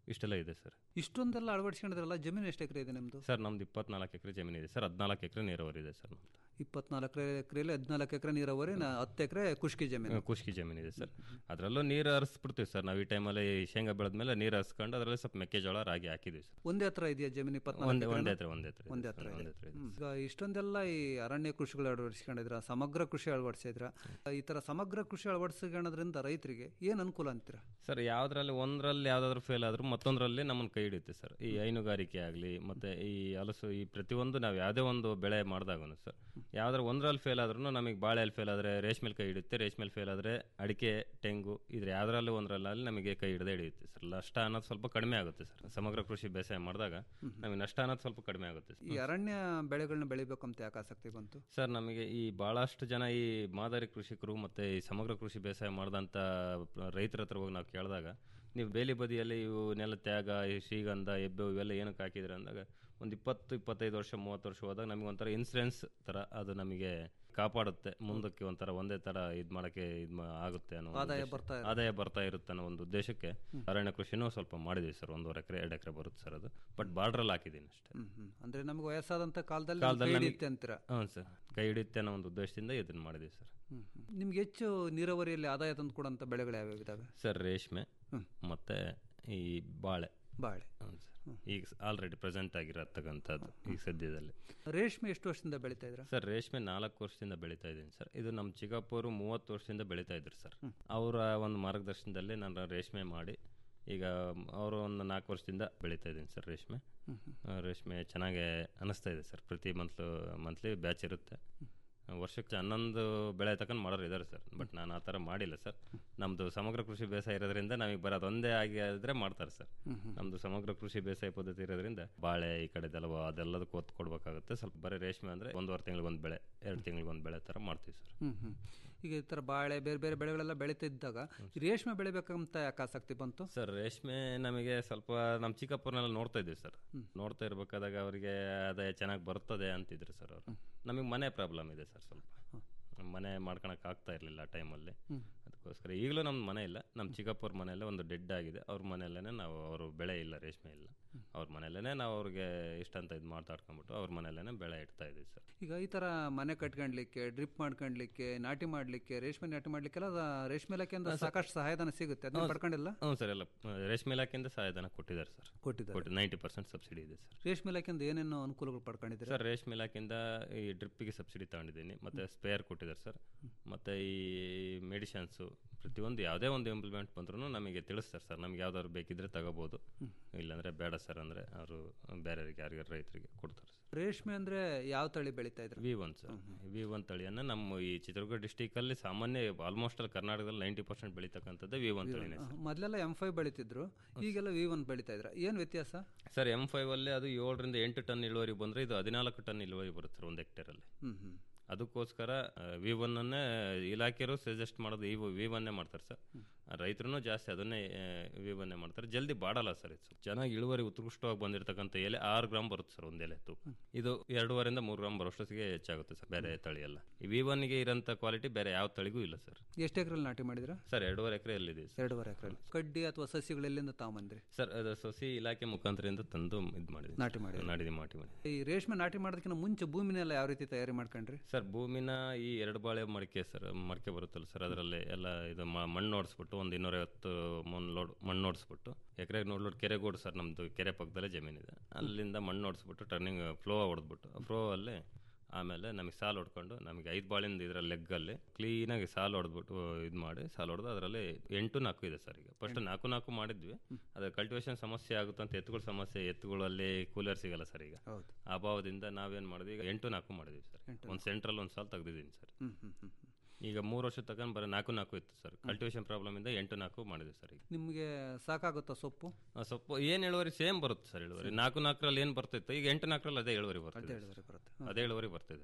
ಇಷ್ಟೆಲ್ಲ ಇದೆ ಸರ್ ಇಷ್ಟೊಂದೆಲ್ಲ ಅಳವಡಿಸ್ಕೊಂಡಿದ್ರಲ್ಲ ಜಮೀನು ಎಷ್ಟು ಎಕರೆ ಇದೆ ನಿಮ್ಮದು ಸರ್ ನಮ್ದು ಇಪ್ಪತ್ನಾಲ್ಕು ಎಕರೆ ಜಮೀನು ಇದೆ ಸರ್ ಹದಿನಾಲ್ಕು ಎಕರೆ ನೀರಾವರಿ ಇದೆ ಸರ್ ನಮ್ದು ಇಪ್ಪತ್ನಾಲ್ಕು ಎಕರೆಯಲ್ಲಿ ಹದಿನಾಲ್ಕು ಎಕರೆ ನೀರಾವರಿ ನಾ- ಹತ್ತು ಎಕರೆ ಖುಷ್ಕಿ ಜಮೀನು ಖುಷ್ಕಿ ಜಮೀನು ಇದೆ ಸರ್ ಅದರಲ್ಲೂ ನೀರು ಹರಿಸ್ಬಿಡ್ತೀವಿ ಸರ್ ನಾವು ಈ ಟೈಮಲ್ಲಿ ಶೇಂಗಾ ಬೆಳೆದ್ಮೇಲೆ ನೀರು ಹರಿಸ್ಕೊಂಡು ಅದರಲ್ಲಿ ಸ್ವಲ್ಪ ಮೆಕ್ಕೆಜೋಳ ರಾಗಿ ಹಾಕಿದ್ದೀವಿ ಸರ್ ಒಂದೇ ಹತ್ರ ಇದೆಯಾ ಜಮೀನು ಇಪ್ಪತ್ನಾಲ್ಕು ಒಂದೇ ಒಂದೇ ಎಕರೆನಾ? ಹತ್ರ ಒಂದೇ ಹತ್ರ ಇದೆ ಒಂದೇ ಸರ್, ಹತ್ರ ಒಂದೇ ಇದೆ ಹತ್ರ ಇದೆ ಹ್ಮ್. ಈಗ ಇಷ್ಟೊಂದೆಲ್ಲ ಈ ಅರಣ್ಯ ಕೃಷಿಗಳು ಅಳವಡಿಸ್ಕೊಂಡಿದ್ರ ಸಮಗ್ರ ಕೃಷಿ ಅಳವಡಿಸಿದ್ರ ಈ ತರ ಸಮಗ್ರ ಕೃಷಿ ಅಳವಡಿಸ್ಕೊಳ್ಳೋದ್ರಿಂದ ರೈತರಿಗೆ ಏನ್ ಅನುಕೂಲ ಅಂತೀರಾ ಸರ್ ಯಾವ್ದ್ರಲ್ಲಿ ಒಂದರಲ್ಲಿ ಯಾವ್ದಾದ್ರು ಫೇಲ್ ಆದ್ರೂ ಮತ್ತೊಂದರಲ್ಲಿ ನಮ್ಮನ್ನು ಕೈ ಹಿಡಿಯುತ್ತೆ ಸರ್ ಈ ಹೈನುಗಾರಿಕೆ ಆಗಲಿ ಮತ್ತೆ ಈ ಹಲಸು ಈ ಪ್ರತಿಯೊಂದು ನಾವು ಯಾವುದೇ ಒಂದು ಬೆಳೆ ಮಾಡಿದಾಗೂ ಸರ್ ಯಾವ್ದಾರ ಒಂದರಲ್ಲಿ ಫೇಲ್ ಆದ್ರೂ ನಮಗೆ ಬಾಳೆಯಲ್ಲಿ ಫೇಲ್ ಆದರೆ ರೇಷ್ಮೆಲ್ ಕೈ ಹಿಡಿಯುತ್ತೆ ರೇಷ್ಮೆಲ್ ಫೇಲ್ ಆದರೆ ಅಡಿಕೆ ತೆಂಗು ಇದ್ರ ಯಾವ್ದ್ರಲ್ಲಿ ಒಂದರಲ್ಲಿ ನಮಗೆ ಕೈ ಹಿಡದೆ ಹಿಡಿಯುತ್ತೆ ಸರ್ ನಷ್ಟ ಅನ್ನೋದು ಸ್ವಲ್ಪ ಕಡಿಮೆ ಆಗುತ್ತೆ ಸರ್ ಸಮಗ್ರ ಕೃಷಿ ಬೇಸಾಯ ಮಾಡಿದಾಗ ನಮಗೆ ನಷ್ಟ ಅನ್ನೋದು ಸ್ವಲ್ಪ ಕಡಿಮೆ ಆಗುತ್ತೆ ಈ ಅರಣ್ಯ ಬೆಳೆಗಳನ್ನ ಬೆಳಿಬೇಕು ಅಂತ ಯಾಕೆ ಆಸಕ್ತಿ ಬಂತು ಸರ್ ನಮಗೆ ಈ ಭಾಳಷ್ಟು ಜನ ಈ ಮಾದರಿ ಕೃಷಿಕರು ಮತ್ತು ಈ ಸಮಗ್ರ ಕೃಷಿ ಬೇಸಾಯ ಮಾಡಿದಂಥ ರೈತರ ಹತ್ರ ಹೋಗಿ ನಾವು ಕೇಳಿದಾಗ ನೀವು ಬೇಲಿ ಬದಿಯಲ್ಲಿ ಇವು ನೆಲ ತ್ಯಾಗ ಈ ಶ್ರೀಗಂಧ ಎಬ್ಬೆ ಇವೆಲ್ಲ ಏನಕ್ಕೆ ಹಾಕಿದ್ರೆ ಅಂದಾಗ ಒಂದು ಇಪ್ಪತ್ತು ಇಪ್ಪತ್ತೈದು ವರ್ಷ ಮೂವತ್ತು ವರ್ಷ ಹೋದಾಗ ನಮಗೆ ಒಂಥರ ಇನ್ಸೂರೆನ್ಸ್ ಥರ ಅದು ನಮಗೆ ಕಾಪಾಡುತ್ತೆ ಮುಂದಕ್ಕೆ ಒಂಥರ ಒಂದೇ ಥರ ಇದು ಮಾಡೋಕ್ಕೆ ಇದು ಆಗುತ್ತೆ ಅನ್ನೋ ಒಂದು ಆದಾಯ ಉದ್ದೇಶ- ಬರ್ತಾ ಇರುತ್ತೆ. ಆದಾಯ ಬರ್ತಾ ಇರುತ್ತೆ ಅನ್ನೋ ಒಂದು ಉದ್ದೇಶಕ್ಕೆ ಅರಣ್ಯ ಕೃಷಿನೂ ಸ್ವಲ್ಪ ಮಾಡಿದ್ವಿ ಸರ್ ಒಂದೂವರೆ ಎಕರೆ ಎರಡು ಎಕರೆ ಬರುತ್ತೆ ಸರ್ ಅದು ಬಟ್ ಬಾರ್ಡ್ರಲ್ಲಿ ಹಾಕಿದ್ದೀನಿ ಅಷ್ಟೇ ಹ್ಮ್ ಹ್ಮ್. ಅಂದ್ರೆ ನಮ್ಗೆ ವಯಸ್ಸಾದಂತ ಕಾಲದಲ್ಲಿ ಕಾಲದಲ್ಲಿ ಕೈ ನಮಗೆ- ಹಿಡಿಯುತ್ತೆ ಅಂತೀರಾ ಹ್ಞೂ ಸರ್ ಕೈ ಹಿಡಿಯುತ್ತೆ ಅನ್ನೋ ಒಂದು ಉದ್ದೇಶದಿಂದ ಇದನ್ನ ಮಾಡಿದ್ವಿ ಸರ್ ಹ್ಮ್ ಹ್ಮ್. ನಿಮ್ಗೆ ಹೆಚ್ಚು ನೀರಾವರಿಯಲ್ಲಿ ಆದಾಯ ತಂದು ಕೊಡುವಂತ ಬೆಳೆಗಳು ಯಾವ್ಯಾವ ಇದಾವೆ ಸರ್ ರೇಷ್ಮೆ ಮತ್ತೆ ಈ ಬಾಳೆ ಬಾಳೆ ಹ್ಞೂ ಸರ್ ಈಗ ಆಲ್ರೆಡಿ ಪ್ರೆಸೆಂಟ್ ಆಗಿರತಕ್ಕಂಥದ್ದು ಈಗ ಸದ್ಯದಲ್ಲಿ ರೇಷ್ಮೆ ಎಷ್ಟು ವರ್ಷದಿಂದ ಬೆಳೀತಾ ಇದ್ರ ಸರ್ ರೇಷ್ಮೆ ನಾಲ್ಕು ವರ್ಷದಿಂದ ಬೆಳೀತಾ ಇದ್ದೀನಿ ಸರ್ ಇದು ನಮ್ಮ ಚಿಕ್ಕಪ್ಪರು ಮೂವತ್ತು ವರ್ಷದಿಂದ ಬೆಳೀತಾ ಇದ್ರು ಸರ್ ಅವರ ಒಂದು ಮಾರ್ಗದರ್ಶನದಲ್ಲಿ ನಾನು ರೇಷ್ಮೆ ಮಾಡಿ ಈಗ ಅವರು ಒಂದು ನಾಲ್ಕು ವರ್ಷದಿಂದ ಬೆಳೀತಾ ಇದ್ದೀನಿ ಸರ್ ರೇಷ್ಮೆ ಹ್ಮ್ ಹ್ಮ್. ಆ, ರೇಷ್ಮೆ ಚೆನ್ನಾಗೆ ಅನ್ನಿಸ್ತಾ ಇದೆ ಸರ್ ಪ್ರತಿ ಮಂತ್ಲು ಮಂತ್ಲಿ ಬ್ಯಾಚ್ ಇರುತ್ತೆ ವರ್ಷಕ್ಕೆ ಹನ್ನೊಂದು ಬೆಳೆ ತಗೊಂಡು ಮಾಡೋರು ಇದ್ದಾರೆ ಸರ್ ಬಟ್ ನಾನು ಆ ಥರ ಮಾಡಿಲ್ಲ ಸರ್ ನಮ್ಮದು ಸಮಗ್ರ ಕೃಷಿ ಬೇಸಾಯ ಇರೋದ್ರಿಂದ ನಮಗೆ ಬರೋದು ಒಂದೇ ಆಗಿ ಆದರೆ ಮಾಡ್ತಾರೆ ಸರ್ ಹ್ಮ್ ಹ್ಮ್. ನಮ್ಮದು ಸಮಗ್ರ ಕೃಷಿ ಬೇಸಾಯ ಪದ್ಧತಿ ಇರೋದ್ರಿಂದ ಬಾಳೆ ಈ ಕಡೆದೆಲ್ಲ ಅದೆಲ್ಲದಕ್ಕೂ ಒತ್ತು ಕೊಡಬೇಕಾಗುತ್ತೆ ಸ್ವಲ್ಪ ಬರೀ ರೇಷ್ಮೆ ಅಂದರೆ ಒಂದೂವರೆ ತಿಂಗಳಿಗೆ ಒಂದು ಬೆಳೆ ಎರಡು ತಿಂಗಳಿಗೆ ಒಂದು ಬೆಳೆ ಥರ ಮಾಡ್ತೀವಿ ಸರ್ ಹ್ಮ್ ಹ್ಮ್ ಈಗ ಈ ತರ ಬಾಳೆ ಬೇರೆ ಬೇರೆ ಬೆಳೆಗಳೆಲ್ಲ ಬೆಳೀತಿದ್ದಾಗ ಈ ರೇಷ್ಮೆ ಬೆಳಿಬೇಕಂತ ಯಾಕೆ ಆಸಕ್ತಿ ಬಂತು ಸರ್ ರೇಷ್ಮೆ ನಮಗೆ ಸ್ವಲ್ಪ ನಮ್ಮ ಚಿಕ್ಕಪ್ಪರನ್ನೆಲ್ಲ ನೋಡ್ತಾ ಇದ್ವಿ ಸರ್ ನೋಡ್ತಾ ಇರ್ಬೇಕಾದಾಗ ಅವರಿಗೆ ಆದಾಯ ಚೆನ್ನಾಗಿ ಬರ್ತದೆ ಅಂತಿದ್ರು ಸರ್ ಅವರು ನಮಗೆ ಮನೆ ಪ್ರಾಬ್ಲಮ್ ಇದೆ ಸರ್ ಸ್ವಲ್ಪ ಮನೆ ಮಾಡ್ಕೊಳಕ್ ಆಗ್ತಾ ಇರಲಿಲ್ಲ ಆ ಟೈಮಲ್ಲಿ ಹ್ಮ್. ಅದಕ್ಕೋಸ್ಕರ ಈಗಲೂ ನಮ್ಮ ಮನೆ ಇಲ್ಲ ನಮ್ಮ ಚಿಕ್ಕಪ್ಪವ್ರ ಮನೆಯಲ್ಲೇ ಒಂದು ಡೆಡ್ ಆಗಿದೆ ಅವ್ರ ಮನೆಯಲ್ಲೇ ನಾವು ಅವರು ಬೆಳೆ ಇಲ್ಲ ರೇಷ್ಮೆ ಇಲ್ಲ ಅವ್ರ ಮನೆಯಲ್ಲೇ ನಾವು ಅವ್ರಿಗೆ ಇಷ್ಟ ಅಂತ ಇದು ಮಾತಾಡ್ಕೊಂಡ್ಬಿಟ್ಟು ಅವ್ರ ಮನೆಯಲ್ಲೇ ಬೆಳೆ ಇಡ್ತಾ ಇದ್ದೀವಿ ಸರ್ ಈಗ ಈ ತರ ಮನೆ ಕಟ್ಕೊಂಡ್ಲಿಕ್ಕೆ ಡ್ರಿಪ್ ಮಾಡ್ಕೊಂಡ್ಲಿಕ್ಕೆ ನಾಟಿ ಮಾಡ್ಲಿಕ್ಕೆ ರೇಷ್ಮೆ ನಾಟಿ ಮಾಡ್ಲಿಕ್ಕೆಲ್ಲ ಅದ ರೇಷ್ಮೆ ಇಲಾಖೆಯಿಂದ ಹಾ, ಸರ್. ಸಾಕಷ್ಟು ಸಹಾಯಧನ ಸಿಗುತ್ತೆ ಅದನ್ನ ಹ್ಞೂ ಸರ್. ಪಡ್ಕೊಂಡಿಲ್ಲ ಹ್ಞೂ ಸರ್ ಎಲ್ಲ ಆ, ರೇಷ್ಮೆ ಇಲಾಖೆಯಿಂದ ಸಹಾಯಧನ ಕೊಟ್ಟಿದ್ದಾರೆ ಸರ್ ಕೊಟ್ಟಿದ್ದಾರೆ. ನೈಂಟಿ ಪರ್ಸೆಂಟ್ ಸಬ್ಸಿಡಿ ಇದೆ ಸರ್ ರೇಷ್ಮೆ ಇಲಾಖೆಯಿಂದ ಏನೇನು ಅನುಕೂಲಗಳು ಪಡ್ಕೊಂಡಿದ್ದೀರಾ ಸರ್ ರೇಷ್ಮೆ ಇಲಾಖೆಯಿಂದ ಈ ಡ್ರಿಪ್ಪಿಗೆ ಸಬ್ಸಿಡಿ ತಗೊಂಡಿದ್ದೀನಿ ಮತ್ತು ಸ್ಪೇರ್ ಕೊಟ್ಟಿದ್ದಾರೆ ಸರ್ ಮತ್ತು ಈ ಮೆಡಿಷನ್ಸು ಪ್ರತಿಯೊಂದು ಯಾವುದೇ ಒಂದು ಇಂಪ್ಲಿಮೆಂಟ್ ಬಂದ್ರೂ ನಮಗೆ ತಿಳಿಸ್ತಾರೆ ಸರ್ ನಮ್ಗೆ ಯಾವ್ದಾದ್ರು ಬೇಕಿದ್ರೆ ತಗೋಬೋದು ಇಲ್ಲಾಂದರೆ ಬೇಡ ಸರ್ ಅಂದರೆ ಅವರು ಬೇರೆಯವರಿಗೆ ಯಾರಿಗಾರು ರೈತರಿಗೆ ಕೊಡ್ತಾರೆ ಸರ್ ರೇಷ್ಮೆ ಅಂದ್ರೆ ಯಾವ ತಳಿ ಬೆಳೀತಾ ಇದ್ರು V one sir V one ತಳಿಯನ್ನು ನಮ್ಮ ಈ ಚಿತ್ರದುರ್ಗ ಡಿಸ್ಟಿಕಲ್ಲಿ ಸಾಮಾನ್ಯ ಆಲ್ಮೋಸ್ಟ್ ಅಲ್ಲಿ ಕರ್ನಾಟಕದಲ್ಲಿ ನೈಂಟಿ ಪರ್ಸೆಂಟ್ ಬೆಳೀತಕ್ಕಂಥದ್ದು ವಿ ಒನ್ ತಳಿನೇ ಸರ್ ಮೊದಲೆಲ್ಲ ಎಂ ಫೈವ್ ಬೆಳೀತಿದ್ರು ಈಗೆಲ್ಲ ವಿ ಒನ್ ಬೆಳೀತಾ ಇದ್ರ ಏನ್ ವ್ಯತ್ಯಾಸ ಸರ್ ಎಮ್ ಫೈವ್ ಅಲ್ಲಿ ಅದು ಏಳರಿಂದ ಎಂಟು ಟನ್ ಇಳುವರಿ ಬಂದರೆ ಇದು ಹದಿನಾಲ್ಕು ಟನ್ ಇಳುವರಿ ಬರುತ್ತೆ ಸರ್ ಒಂದು ಹೆಕ್ಟೇರಲ್ಲಿ ಹ್ಮ್ ಹ್ಮ್ ಅದಕ್ಕೋಸ್ಕರ ವಿ ಒನ್ನನ್ನೇ ಇಲಾಖೆಯವರು ಸಜೆಸ್ಟ್ ಮಾಡೋದು ಈ ವಿ ಒನ್ನೇ ಮಾಡ್ತಾರೆ ಸರ್ ರೈತರು ಜಾಸ್ತಿ ಅದನ್ನೇ ವಿ ಒನ್ನೇ ಮಾಡ್ತಾರೆ ಜಲ್ದಿ ಬಾಡಲ್ಲ ಸರ್ ಇದು ಚೆನ್ನಾಗಿ ಇಳುವರಿ ಉತ್ಕೃಷ್ಟವಾಗಿ ಬಂದಿರತಕ್ಕಂಥ ಎಲೆ ಆರು ಗ್ರಾಮ್ ಬರುತ್ತೆ ಸರ್ ಒಂದು ಎಲೆ ತೂಕ ಇದು ಎರಡೂವರೆಯಿಂದ ಮೂರು ಗ್ರಾಮ್ ಬರೋಷ್ಟೊತ್ತಿಗೆ ಹೆಚ್ಚಾಗುತ್ತೆ ಸರ್ ಬೇರೆ ತಳಿ ಎಲ್ಲ ಈ ವಿ ಒನ್ಗೆ ಇರೋಂಥ ಕ್ವಾಲಿಟಿ ಬೇರೆ ಯಾವ ತಳಿಗೂ ಇಲ್ಲ ಸರ್ ಎಷ್ಟು ಎಕರೆಲ್ಲಿ ನಾಟಿ ಮಾಡಿದ್ರ ಸರ್ ಎರಡೂವರೆ ಎಕರೆಯಲ್ಲಿದೆ ಸರ್ ಎರಡೂವರೆ ಎಕರೆಲ್ಲಿ ಕಡ್ಡಿ ಅಥವಾ ಸಸಿಗಳು ಎಲ್ಲಿಂದ ತಗೊಂಬಂದ್ರಿ ಸರ್ ಅದು ಸೊಸಿ ಇಲಾಖೆ ಮುಖಾಂತರದಿಂದ ತಂದು ಇದು ಮಾಡಿದ್ವಿ ನಾಟಿ ಮಾಡಿದ್ರಿ. ನಾಟಿ ನಾಟಿ ಮಾಡಿ ಈ ರೇಷ್ಮೆ ನಾಟಿ ಮಾಡೋದಕ್ಕಿಂತ ಮುಂಚೆ ಭೂಮಿನೆಲ್ಲ ಯಾವ ರೀತಿ ತಯಾರಿ ಮಾಡ್ಕೊಂಡ್ರಿ ಸರ್ ಭೂಮಿನ ಈ ಎರಡು ಬಾಳೆ ಮಡಿಕೆ ಸರ್ ಮಡಿಕೆ ಬರುತ್ತಲ್ಲ ಸರ್ ಅದರಲ್ಲಿ ಎಲ್ಲ ಇದು ಮ- ಮಣ್ಣು ಓಡಿಸ್ಬಿಟ್ಟು ಒಂದು ಇನ್ನೂರೈವತ್ತು ಮಣ್ಣು ಲೋಡ್ ಮಣ್ಣು ಓಡಿಸ್ಬಿಟ್ಟು ಎಕರೆಗೆ ನೋಡಿ ಲೋಡ್ ಕೆರೆಗೋಡು ಸರ್ ನಮ್ಮದು ಕೆರೆ ಪಕ್ಕದಲ್ಲೇ ಜಮೀನಿದೆ ಅಲ್ಲಿಂದ ಮಣ್ಣು ಓಡಿಸ್ಬಿಟ್ಟು ಟರ್ನಿಂಗ್ ಫ್ಲೋ ಹೊಡೆದ್ಬಿಟ್ಟು ಫ್ಲೋ ಅಲ್ಲಿ ಆಮೇಲೆ ನಮಗೆ ಸಾಲು ಹೊಡ್ಕೊಂಡು ನಮಗೆ ಐದು ಬಾಳಿಂದ ಇದರ ಲೆಗ್ಗಲ್ಲಿ ಕ್ಲೀನಾಗಿ ಸಾಲು ಹೊಡೆದ್ಬಿಟ್ಟು ಇದು ಮಾಡಿ ಸಾಲು ಹೊಡೆದು ಅದರಲ್ಲಿ ಎಂಟು ನಾಲ್ಕು ಇದೆ ಸರ್ ಈಗ ಫಸ್ಟ್ ನಾಲ್ಕು ನಾಲ್ಕು ಮಾಡಿದ್ವಿ ಅದು ಕಲ್ಟಿವೇಶನ್ ಸಮಸ್ಯೆ ಆಗುತ್ತೆ ಅಂತ ಎತ್ತುಗಳ ಸಮಸ್ಯೆ ಎತ್ತುಗಳಲ್ಲಿ ಕೂಲರ್ ಸಿಗಲ್ಲ ಸರ್ ಈಗ ಹೌದು. ಅಭಾವದಿಂದ ನಾವೇನು ಮಾಡಿದ್ವಿ ಈಗ ಎಂಟು ನಾಲ್ಕು ಮಾಡಿದ್ವಿ ಸರ್ ಎಂಟು ಒಂದು ಸೆಂಟ್ರಲ್ ಒಂದು ಸಾಲು ತೆಗ್ದಿದ್ದೀನಿ ಸರ್ ಹ್ಮ್ ಹ್ಮ್ ಹ್ಮ್ ಹ್ಮ್. ಈಗ ಮೂರು ವರ್ಷ ತಗೊಂಡು ಬರೀ ನಾಲ್ಕು ನಾಲ್ಕು ಇತ್ತು ಸರ್ ಕಲ್ಟಿವೇಶನ್ ಪ್ರಾಬ್ಲಮ್ ಇಂದ ಎಂಟು ನಾಲ್ಕು ಮಾಡಿದ್ವಿ ಸರ್ ಈಗ ನಿಮ್ಗೆ ಸಾಕಾಗುತ್ತಾ ಸೊಪ್ಪು ಆ ಸೊಪ್ಪು ಏನು ಇಳುವರಿ ಸೇಮ್ ಬರುತ್ತೆ ಸರ್ ಇಳುವರಿ ನಾಲ್ಕು ನಾಲ್ಕರಲ್ಲಿ ಏನು ಬರ್ತಿತ್ತು ಈಗ ಎಂಟು ನಾಲ್ಕರಲ್ಲಿ ಅದೇ ಇಳುವರಿ ಅದೇ ಬರ್ತಿದೆ ಇಳುವರಿ ಸರ್. ಬರುತ್ತೆ. ಅದೇ ಇಳುವರಿ ಬರ್ತಿದೆ ಸರ್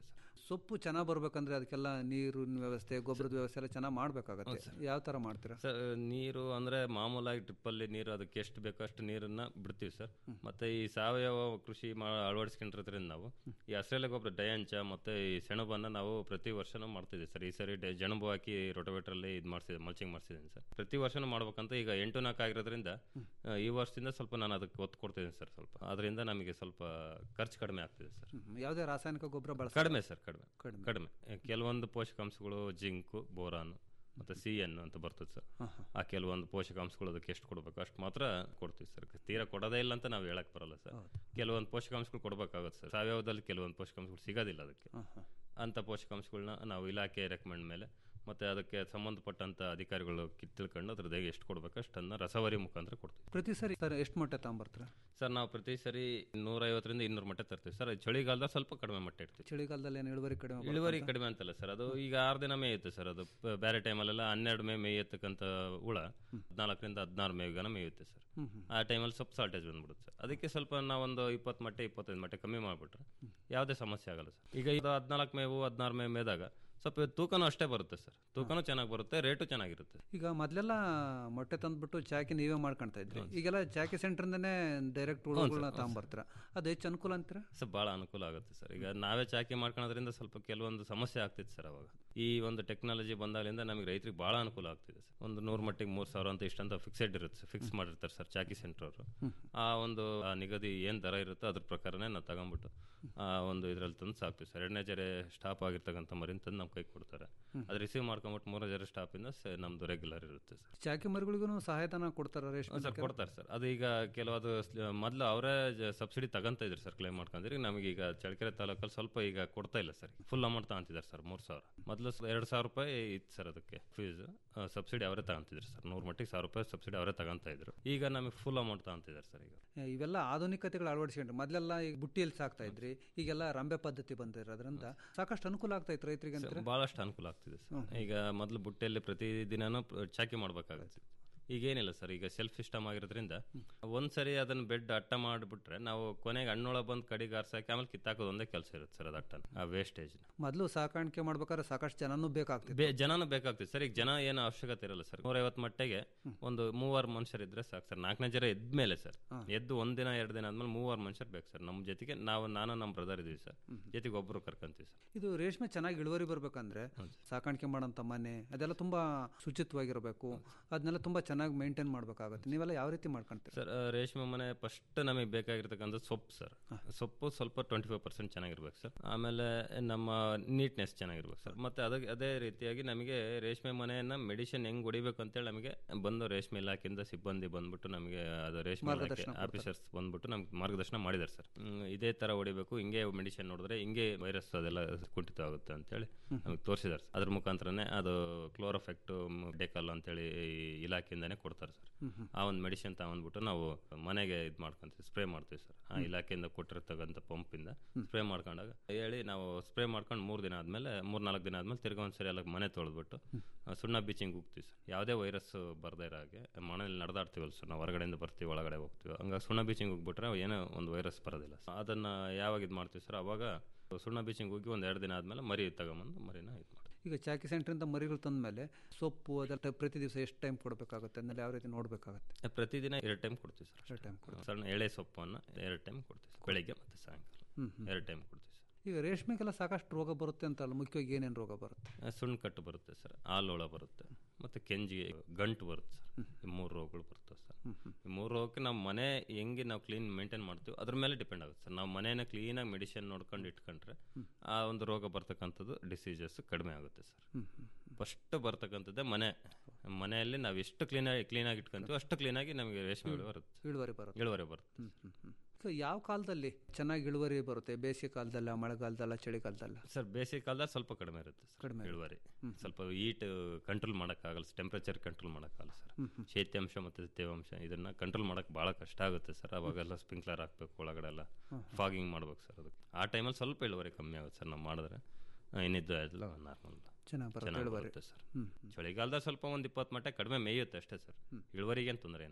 ಸೊಪ್ಪು ಚೆನ್ನಾಗಿ ಬರ್ಬೇಕಂದ್ರೆ ಅದಕ್ಕೆಲ್ಲ ನೀರಿನ ವ್ಯವಸ್ಥೆ ಗೊಬ್ಬರದ ವ್ಯವಸ್ಥೆ ಎಲ್ಲ ಚೆನ್ನಾಗಿ ಮಾಡ್ಬೇಕಾಗತ್ತೆ ಯಾವ ತರ ಮಾಡ್ತೀರಾ ಸರ್ ನೀರು ಅಂದ್ರೆ ಮಾಮೂಲಾಗಿ ಡ್ರಿಪ್ಪಲ್ಲಿ ನೀರು ಅದಕ್ಕೆ ಎಷ್ಟು ಬೇಕೋ ಅಷ್ಟು ನೀರನ್ನ ಬಿಡ್ತೀವಿ ಸರ್ ಮತ್ತೆ ಈ ಸಾವಯವ ಕೃಷಿ ಮಾ ಅಳವಡಿಸ್ಕೊಂಡಿರೋದ್ರಿಂದ ನಾವು ಈ ಹಸಿರೆಲೆ ಗೊಬ್ಬರ ಡಯಾಂಚ ಮತ್ತೆ ಈ ಸೆಣಬನ್ನ ನಾವು ಪ್ರತಿ ವರ್ಷನೂ ಮಾಡ್ತಿದ್ದೀವಿ ಸರ್ ಈ ಸರಿ ಡೆ- ಜಣಬು ಹಾಕಿ ರೋಟೋವೇಟ್ರಲ್ಲಿ ಇದು ಮಾಡಿಸಿದೆ ಮಲ್ಚಿಂಗ್ ಮಾಡಿಸಿದ್ದೀನಿ ಸರ್ ಪ್ರತಿ ವರ್ಷನೂ ಮಾಡ್ಬೇಕಂತ ಈಗ ಎಂಟು ನಾಲ್ಕು ಆಗಿರೋದ್ರಿಂದ ಆ, ಈ ವರ್ಷದಿಂದ ಸ್ವಲ್ಪ ನಾನು ಅದಕ್ಕೆ ಒತ್ತು ಕೊಡ್ತಿದ್ದೀನಿ ಸರ್ ಸ್ವಲ್ಪ ಅದರಿಂದ ನಮಗೆ ಸ್ವಲ್ಪ ಖರ್ಚು ಕಡಿಮೆ ಆಗ್ತಿದೆ ಸರ್ ಯಾವುದೇ ರಾಸಾಯನಿಕ ಗೊಬ್ಬರ ಬಳಸ ಕಡಿಮೆ ಸರ್ ಕಡಿಮೆ ಕಡಿಮೆ. ಕಡಿಮೆ ಕೆಲವೊಂದು ಪೋಷಕಾಂಶಗಳು ಜಿಂಕು ಬೋರಾನ್ ಮತ್ತೆ ಸಿ ಎನ್ ಅಂತ ಬರ್ತದೆ ಸರ್ ಆ ಕೆಲವೊಂದು ಪೋಷಕಾಂಶಗಳು ಅದಕ್ಕೆ ಎಷ್ಟು ಕೊಡಬೇಕು ಅಷ್ಟು ಮಾತ್ರ ಕೊಡ್ತೀವಿ ಸರ್ ತೀರಾ ಕೊಡೋದೇ ಇಲ್ಲ ಅಂತ ನಾವು ಹೇಳಕ್ ಬರಲ್ಲ ಸರ್ ಕೆಲವೊಂದು ಪೋಷಕಾಂಶಗಳು ಕೊಡಬೇಕಾಗುತ್ತೆ ಸರ್ ಸಾವಯವದಲ್ಲಿ ಕೆಲವೊಂದು ಪೋಷಕಾಂಶಗಳು ಸಿಗೋದಿಲ್ಲ ಅದಕ್ಕೆ ಅಂತ ಪೋಷಕಾಂಶಗಳನ್ನ ನಾವು ಇಲಾಖೆ ರೆಕಮೆಂಡ್ ಮೇಲೆ ಮತ್ತೆ ಅದಕ್ಕೆ ಸಂಬಂಧಪಟ್ಟಂತ ಅಧಿಕಾರಿಗಳು ಕಿ- ತಿಳ್ಕೊಂಡು ಅದ್ರದ್ದು ಹೇಗೆ ಎಷ್ಟು ಕೊಡಬೇಕು ಅಷ್ಟನ್ನ ರಸವರಿ ಮುಖಾಂತರ ಕೊಡ್ತೀವಿ ಪ್ರತಿ ಸರಿ ಸರ್ ಎಷ್ಟು ಮೊಟ್ಟೆ ತಗೊಂಬರ್ತೀರಾ ಸರ್ ನಾವು ಪ್ರತಿ ಸರಿ ನೂರೈವತ್ತರಿಂದ ಇನ್ನೂರು ಮಟ್ಟ ತರ್ತೀವಿ ಸರ್ ಅದು ಚಳಿಗಾಲದಲ್ಲಿ ಸ್ವಲ್ಪ ಕಡಿಮೆ ಮಟ್ಟ ಇಡ್ತೀವಿ ಚಳಿಗಾಲದಲ್ಲಿ ಏನು ಇಳುವರಿ ಕಡಿಮೆ ಬರುತ್ತಾ? ಇಳುವರಿ ಕಡಿಮೆ ಅಂತಲ್ಲ ಸರ್ ಅದು ಈಗ ಆರು ದಿನ ಮೇಯುತ್ತೆ ಸರ್ ಅದು ಪ- ಬೇರೆ ಟೈಮಲ್ಲೆಲ್ಲ ಹನ್ನೆರಡು ಮೇ ಮೇಯತಕ್ಕಂಥ ಹುಳ ಹದಿನಾಲ್ಕರಿಂದ ಹದಿನಾರು ಮೇವಿಗನ ಮೇಯುತ್ತೆ ಸರ್ ಹ್ಮ್, ಹ್ಮ್. ಆ ಟೈಮಲ್ಲಿ ಸ್ವಲ್ಪ ಸಾಲ್ಟೇಜ್ ಬಂದ್ಬಿಡುತ್ತೆ ಸರ್ ಅದಕ್ಕೆ ಸ್ವಲ್ಪ ನಾವೊಂದು ಇಪ್ಪತ್ತು ಮಟ್ಟೆ ಇಪ್ಪತ್ತೈದು ಮಟ್ಟೆ ಕಮ್ಮಿ ಮಾಡಿಬಿಟ್ರೆ ಯಾವುದೇ ಸಮಸ್ಯೆ ಆಗಲ್ಲ ಸರ್ ಈಗ ಇದು ಹದಿನಾಲ್ಕು ಮೇವು ಹದಿನಾರು ಮೇವು ಮೇದಾಗ ಸ್ವಲ್ಪ ತೂಕನೂ ಅಷ್ಟೇ ಬರುತ್ತೆ ಸರ್ ತೂಕನೂ ಚೆನ್ನಾಗಿ ಬರುತ್ತೆ ರೇಟು ಚೆನ್ನಾಗಿರುತ್ತೆ ಈಗ ಮೊದಲೆಲ್ಲ ಮೊಟ್ಟೆ ತಂದ್ಬಿಟ್ಟು ಚಾಕಿ ನೀವೇ ಮಾಡ್ಕೊಂತ ಇದ್ರಿ ಈಗೆಲ್ಲ ಚಾಕಿ ಸೆಂಟ್ರಿಂದನೇ ಡೈರೆಕ್ಟ್ ಹುಳುಗಳನ್ನ ಹೌದು ತಗೊಂಬರ್ತೀರಾ ಅದು ಹೆಚ್ಚು ಅನುಕೂಲ ಅಂತೀರಾ ಸರ್ ಭಾಳ ಅನುಕೂಲ ಆಗುತ್ತೆ ಸರ್ ಈಗ ನಾವೇ ಚಾಕಿ ಮಾಡ್ಕೊಳೋದ್ರಿಂದ ಸ್ವಲ್ಪ ಕೆಲವೊಂದು ಸಮಸ್ಯೆ ಆಗ್ತಿತ್ತು ಸರ್ ಅವಾಗ ಈ ಒಂದು ಟೆಕ್ನಾಲಜಿ ಬಂದಾಗಲಿಂದ ನಮಗೆ ರೈತರಿಗೆ ಭಾಳ ಅನುಕೂಲ ಆಗ್ತಿದೆ ಸರ್ ಒಂದು ನೂರು ಮಟ್ಟಿಗೆ ಮೂರು ಸಾವಿರ ಅಂತ ಇಷ್ಟಂತ ಫಿಕ್ಸೆಡ್ ಇರುತ್ತೆ ಫಿಕ್ಸ್ ಮಾಡಿರ್ತಾರೆ ಸರ್ ಚಾಕಿ ಸೆಂಟರ್ ಅವರು ಆ ಒಂದು ಆ ನಿಗದಿ ಏನು ದರ ಇರುತ್ತೋ ಅದ್ರ ಪ್ರಕಾರನೇ ನಾವು ತಗೊಂಬಿಟ್ಟು ಆ ಒಂದು ಇದರಲ್ಲಿ ತಂದು ಸಾಕ್ತೀವಿ ಸರ್ ಎರಡನೇ ಜರೆ ಸ್ಟಾಪ್ ಆಗಿರ್ತಕ್ಕಂಥ ಮರಿನ ತಂದು ನಮ್ಮ ಕೈ ಕೊಡ್ತಾರೆ ಅದು ರಿಸೀವ್ ಮಾಡ್ಕೊಂಬಿಟ್ಟು ಮೂರನೇ ಜರೆ ಸ್ಟಾಪಿಂದ ಸ ನಮ್ಮದು ರೆಗ್ಯುಲರ್ ಇರುತ್ತೆ ಸರ್ ಚಾಕಿ ಮರಿಗಳಿಗೂ ಸಹಾಯಧನ ಕೊಡ್ತಾರ ರೇಷ್ಮೆ ಸರ್ ಕೊಡ್ತಾರೆ ಸರ್ ಅದು ಈಗ ಕೆಲವದು ಮೊದಲು ಅವರೇ ಸಬ್ಸಿಡಿ ತಗೊಂತ ಇದ್ರು ಸರ್ ಕ್ಲೈಮ್ ಮಾಡ್ಕೊಂಡ್ರಿ ನಮಗೆ ಈಗ ಚಳ್ಳಕೆರೆ ತಾಲೂಕಲ್ಲಿ ಸ್ವಲ್ಪ ಈಗ ಕೊಡ್ತಾ ಇಲ್ಲ ಸರ್ ಫುಲ್ ಅಮೌಂಟ್ ತಗೊಂತಿದ್ದಾರೆ ಸರ್ ಮೂರು ಸಾವಿರ ಮೊದಲು ಎರಡು ಸಾವಿರ ರೂಪಾಯಿ ಇತ್ತು ಸರ್ ಅದಕ್ಕೆ ಫೀಸ್ ಸಬ್ಸಿಡಿ ಅವರೇ ತಗೊಂತಿದ್ರು ಸರ್ ನೂರು ಮಟ್ಟಿಗೆ ಸಾವಿರ ರೂಪಾಯಿ ಸಬ್ಸಿಡಿ ಅವರೇ ತಗೊಂತ ಇದ್ರು ಈಗ ನಮಗೆ ಫುಲ್ ಅಮೌಂಟ್ ತಗೊಂತಿದ್ದಾರೆ ಸರ್ ಈಗ ಇವೆಲ್ಲ ಆಧುನಿಕತೆಗಳು ಅಳವಡಿಸ್ಕೊಂಡ್ರೆ ಮೊದಲೆಲ್ಲ ಈಗ ಬುಟ್ಟಿಯಲ್ಲಿ ಸಾಕ್ತಾ ಇದ್ರಿ ಈಗೆಲ್ಲ ರಂಬೆ ಪದ್ಧತಿ ಬಂದಿರೋದ್ರಿಂದ ಸಾಕಷ್ಟು ಅನುಕೂಲ ಆಗ್ತಾ ಇತ್ತು ರೈತರಿಗೆ ಅಂತೀರಾ? ಬಹಳಷ್ಟು ಅನುಕೂಲ ಆಗ್ತಿದೆ ಸರ್ ಈಗ ಮೊದಲು ಬುಟ್ಟೆಯಲ್ಲಿ ಪ್ರತಿ ದಿನನೂ ಚಾಕಿ ಮಾಡ್ಬೇಕಾಗುತ್ತೆ ಈಗೇನಿಲ್ಲ ಸರ್ ಈಗ ಸೆಲ್ಫ್ ಸಿಸ್ಟಮ್ ಆಗಿರೋದ್ರಿಂದ ಒಂದ್ಸರಿ ಅದನ್ನ ಬೆಡ್ ಅಟ್ಟ ಮಾಡಿಬಿಟ್ರೆ ನಾವು ಕೊನೆಗೆ ಹಣ್ಣೊಳ ಬಂದು ಕಡಿಗೆ ಆರ್ಸಾಕಿ ಆಮೇಲೆ ಕಿತ್ತಾಕೋದು ಒಂದೇ ಕೆಲಸ ಇರುತ್ತೆ ಸರ್ ಅದು ಅಟ್ಟನ ಆ ವೇಸ್ಟೇಜ್ ಮೊದಲು ಸಾಕಾಣಿಕೆ ಮಾಡ್ಬೇಕಾದ್ರೆ ಸಾಕಷ್ಟು ಜನನೂ ಬೇಕಾಗ್ತಿತ್ತು ಬೇ ಜನನೂ ಬೇಕಾಗ್ತದೆ ಸರ್ ಈಗ ಜನ ಏನು ಅವಶ್ಯಕತೆ ಇರಲ್ಲ ಸರ್ ನೂರೈವತ್ತು ಮಟ್ಟಿಗೆ ಒಂದು ಮೂವರು ಮನುಷ್ಯರು ಇದ್ರೆ ಸಾಕು ಸರ್ ನಾಲ್ಕನೇ ಜನ ಎದ್ಮೇಲೆ ಸರ್ ಎದ್ದು ಒಂದಿನ ಎರಡು ದಿನ ಆದ್ಮೇಲೆ ಮೂವರು ಮನುಷ್ಯರು ಬೇಕು ಸರ್ ನಮ್ಮ ಜೊತೆಗೆ ನಾವು ನಾನು ನಮ್ಮ ಬ್ರದರ್ ಇದೀವಿ ಸರ್ ಜೊತೆಗೆ ಒಬ್ಬರು ಕರ್ಕೊಂತೀವಿ ಸರ್ ಇದು ರೇಷ್ಮೆ ಚೆನ್ನಾಗಿ ಇಳುವರಿ ಬರ್ಬೇಕಂದ್ರೆ ಸಾಕಾಣಿಕೆ ಮಾಡೋಂಥ ಮನೆ ಅದೆಲ್ಲ ತುಂಬಾ ಶುಚಿತ್ವವಾಗಿರಬೇಕು ಅದನ್ನೆಲ್ಲ ತುಂಬಾ ಚೆನ್ನಾಗಿ ಮೇಂಟೈನ್ ಮಾಡ್ಬೇಕಾಗತ್ತೆ ನೀವೆಲ್ಲ ಯಾವ ರೀತಿ ಮಾಡ್ಕೊಂತೀರಿ ಸರ್ ಆ, ರೇಷ್ಮೆ ಮನೆ ಫಸ್ಟ್ ನಮಗೆ ಬೇಕಾಗಿರ್ತಕ್ಕಂಥ ಸೊಪ್ಪು ಸರ್ ಸೊಪ್ಪು ಸ್ವಲ್ಪ ಟ್ವೆಂಟಿ ಫೈವ್ ಪರ್ಸೆಂಟ್ ಚೆನ್ನಾಗಿರ್ಬೇಕು ಸರ್ ಆಮೇಲೆ ನಮ್ಮ ನೀಟ್ನೆಸ್ ಚೆನ್ನಾಗಿರ್ಬೇಕು ಸರ್ ಮತ್ತೆ ಅದಕ್ಕೆ ಅದೇ ರೀತಿಯಾಗಿ ನಮಗೆ ರೇಷ್ಮೆ ಮನೆಯನ್ನ ಮೆಡಿಸಿನ್ ಹೆಂಗ್ ಹೊಡಿಬೇಕು ಅಂತೇಳಿ ನಮಗೆ ಬಂದು ರೇಷ್ಮೆ ಇಲಾಖೆಯಿಂದ ಸಿಬ್ಬಂದಿ ಬಂದ್ಬಿಟ್ಟು ನಮಗೆ ಅದು ರೇಷ್ಮೆ ಇಲಾಖೆ ಮಾರ್ಗದರ್ಶನ ಕೊಡ್ತಾರೆ. ಆಫೀಸರ್ಸ್ ಬಂದ್ಬಿಟ್ಟು ನಮ್ಗೆ ಮಾರ್ಗದರ್ಶನ ಮಾಡಿದ್ದಾರೆ ಸರ್ ಹ್ಮ್, ಇದೇ ತರ ಹೊಡಿಬೇಕು ಹಿಂಗೆ ಮೆಡಿಸಿನ್ ನೋಡಿದ್ರೆ ಹಿಂಗೆ ವೈರಸ್ ಅದೆಲ್ಲ ಕುಂಠಿತ ಆಗುತ್ತೆ ಅಂತೇಳಿ ನಮಗೆ ತೋರಿಸಿದ್ದಾರೆ ಸರ್ ಅದ್ರ ಮುಖಾಂತರನೇ ಅದು ಕ್ಲೋರೋಫೆಕ್ಟ್ ಡೆಕಾಲ್ ಅಂತೇಳಿ ಈ ಇಲಾಖೆಯಿಂದಾನೇ ಕೊಡ್ತಾರೆ ಸರ್ ಹ್ಮ್ ಹ್ಮ್. ಆ ಒಂದು ಮೆಡಿಸಿನ್ ತಗೊಂಡ್ಬಿಟ್ಟು ನಾವು ಮನೆಗೆ ಇದು ಮಾಡ್ಕೊಂತೀವಿ ಸ್ಪ್ರೇ ಮಾಡ್ತೀವಿ ಸರ್ ಆ ಇಲಾಖೆಯಿಂದ ಕೊಟ್ಟಿರ್ತಕ್ಕಂಥ ಪಂಪಿಂದ ಸ್ಪ್ರೇ ಮಾಡ್ಕೊಂಡಾಗ ಹೇಳಿ ನಾವು ಸ್ಪ್ರೇ ಮಾಡ್ಕೊಂಡು ಮೂರು ದಿನ ಆದಮೇಲೆ ಮೂರು ನಾಲ್ಕು ದಿನ ಆದಮೇಲೆ ತಿರ್ಗಾ ಒಂದ್ಸರಿ ಎಲ್ಲ ಮನೆ ತೊಳೆದ್ಬಿಟ್ಟು ಆ, ಸುಣ್ಣ ಬೀಚಿಂಗ್ ಹೋಗ್ತೀವಿ ಸರ್ ಯಾವುದೇ ವೈರಸ್ ಬರ್ದೇ ಇರೋ ಹಾಗೆ ಮನೇಲಿ ನಡೆದಾಡ್ತೀವಲ್ಲ ಸರ್ ನಾವು ಹೊರಗಡೆಯಿಂದ ಬರ್ತೀವಿ ಒಳಗಡೆ ಹೋಗ್ತೀವಿ ಹಂಗಾಗಿ ಸುಣ್ಣ ಬೀಚಿಂಗ್ ಹೋಗ್ಬಿಟ್ರೆ ಏನೋ ಒಂದು ವೈರಸ್ ಬರೋದಿಲ್ಲ So, ಅದನ್ನ ಯಾವಾಗ ಇದು ಮಾಡ್ತೀವಿ ಸರ್ ಅವಾಗ ಸುಣ್ಣ ಬೀಚಿಂಗ್ ಹೋಗಿ ಒಂದು ಎರಡು ದಿನ ಆದಮೇಲೆ ಮರಿ ತಗೊಂಬಂದು ಮರಿನ ಇದು ಮಾಡ್ತೀವಿ ಈಗ ಚಾಕಿ ಸೆಂಟ್ರಿಂದ ಮರಿಗಳು ತಂದ ಮೇಲೆ ಸೊಪ್ಪು ಅದೆಲ್ಲ ಪ್ರತಿ ದಿವಸ ಎಷ್ಟು ಟೈಮ್ ಕೊಡಬೇಕಾಗುತ್ತೆ ಅದನ್ನೆಲ್ಲ ಯಾವ ರೀತಿ ನೋಡಬೇಕಾಗುತ್ತೆ ಪ್ರತಿದಿನ ಎರಡು ಟೈಮ್ ಕೊಡ್ತೀವಿ ಸರ್ ಎರಡು ಟೈಮ್ ಸಣ್ಣ ಎಳೆ ಸೊಪ್ಪನ್ನು ಎರಡು ಟೈಮ್ ಕೊಡ್ತೀವಿ ಸರ್. ಬೆಳಿಗ್ಗೆ ಮತ್ತು ಸಾಯಂಕಾಲ ಹ್ಮ್, ಹ್ಮ್. ಎರಡು ಟೈಮ್ ಕೊಡ್ತೀವಿ ಸರ್ ಈಗ ರೇಷ್ಮೆಗೆಲ್ಲ ಸಾಕಷ್ಟು ರೋಗ ಬರುತ್ತೆ ಅಂತಲ್ಲ ಮುಖ್ಯವಾಗಿ ಏನೇನು ರೋಗ ಬರುತ್ತೆ ಆ, ಸುಣ್ಣ ಕಟ್ಟು ಬರುತ್ತೆ ಸರ್ ಹಾಲೋಳ ಬರುತ್ತೆ ಮತ್ತು ಕೆಂಜಿಗೆ ಗಂಟು ಬರುತ್ತೆ ಸರ್ ಈ ಮೂರು ರೋಗಗಳು ಬರ್ತವೆ ಸರ್ ಈ ಮೂರು ರೋಗಕ್ಕೆ ನಾವು ಮನೆ ಹೆಂಗೆ ನಾವು ಕ್ಲೀನ್ ಮೇಂಟೈನ್ ಮಾಡ್ತೀವಿ ಅದ್ರ ಮೇಲೆ ಡಿಪೆಂಡ್ ಆಗುತ್ತೆ ಸರ್ ನಾವು ಮನೇನ ಕ್ಲೀನಾಗಿ ಮೆಡಿಸಿನ್ ನೋಡ್ಕೊಂಡು ಇಟ್ಕೊಂಡ್ರೆ ಆ ಒಂದು ರೋಗ ಬರ್ತಕ್ಕಂಥದ್ದು ಡಿಸೀಸಸ್ ಕಡಿಮೆ ಆಗುತ್ತೆ ಸರ್ ಫಸ್ಟ್ ಬರ್ತಕ್ಕಂಥದ್ದೇ ಮನೆ ಮನೆಯಲ್ಲಿ ನಾವು ಎಷ್ಟು ಕ್ಲೀನಾಗಿ ಕ್ಲೀನಾಗಿ ಇಟ್ಕೊಂತೀವಿ ಅಷ್ಟು ಕ್ಲೀನಾಗಿ ನಮಗೆ ರೇಷ್ಮೆ ಇಳುವರಿ ಬರುತ್ತೆ ಇಳುವರಿ ಬರುತ್ತೆ ಇಳುವರಿ ಬರುತ್ತೆ ಹ್ಮ್, ಹ್ಮ್, ಹ್ಮ್. ಸೊ ಯಾವ ಕಾಲದಲ್ಲಿ ಚೆನ್ನಾಗಿ ಇಳುವರಿ ಬರುತ್ತೆ ಬೇಸಿಗೆ ಕಾಲದಲ್ಲ ಮಳೆಗಾಲದಲ್ಲ ಚಳಿಗಾಲದಲ್ಲ ಸರ್ ಬೇಸಿಗೆ ಕಾಲದಲ್ಲಿ ಸ್ವಲ್ಪ ಕಡಿಮೆ ಇರುತ್ತೆ ಸರ್ ಕಡಿಮೆ ಇಳುವರಿ ಸ್ವಲ್ಪ ಹೀಟ್ ಕಂಟ್ರೋಲ್ ಮಾಡೋಕ್ಕಾಗಲ್ಲ ಟೆಂಪ್ರೇಚರ್ ಕಂಟ್ರೋಲ್ ಮಾಡೋಕ್ಕಾಗಲ್ಲ ಸರ್ ಹ್ಮ್, ಹ್ಮ್. ಶೈತ್ಯಾಂಶ ಮತ್ತು ತೇವಾಂಶ ಇದನ್ನ ಕಂಟ್ರೋಲ್ ಮಾಡೋಕೆ ಭಾಳ ಕಷ್ಟ ಆಗುತ್ತೆ ಸರ್ ಅವಾಗೆಲ್ಲ ಸ್ಪ್ರಿಂಕ್ಲರ್ ಹಾಕ್ಬೇಕು ಒಳಗಡೆ ಎಲ್ಲ ಹ್ಮ್. ಫಾಗಿಂಗ್ ಮಾಡ್ಬೇಕು ಸರ್ ಅದಕ್ಕೆ ಆ ಟೈಮಲ್ಲಿ ಸ್ವಲ್ಪ ಇಳುವರಿ ಕಮ್ಮಿ ಆಗುತ್ತೆ ಸರ್ ನಾವು ಮಾಡಿದ್ರೆ ಆ, ಇನ್ನಿದ್ದು ಎಲ್ಲ ನಾರ್ಮಲ್ ಚೆನ್ನಾಗಿ ಬರುತ್ತೆ ಚೆನ್ನಾಗಿ ಇಳುವರಿ ಬರುತ್ತೆ ಸರ್ ಹ್ಮ್, ಚಳಿಗಾಲದಲ್ಲಿ ಸ್ವಲ್ಪ ಒಂದು ಇಪ್ಪತ್ತು ಮಟ್ಟ ಕಡಿಮೆ ಮೇಯುತ್ತೆ ಅಷ್ಟೇ ಸರ್ ಇಳುವರಿಗೇನು ತೊಂದರೆ ಏನಾಗಲ್ಲ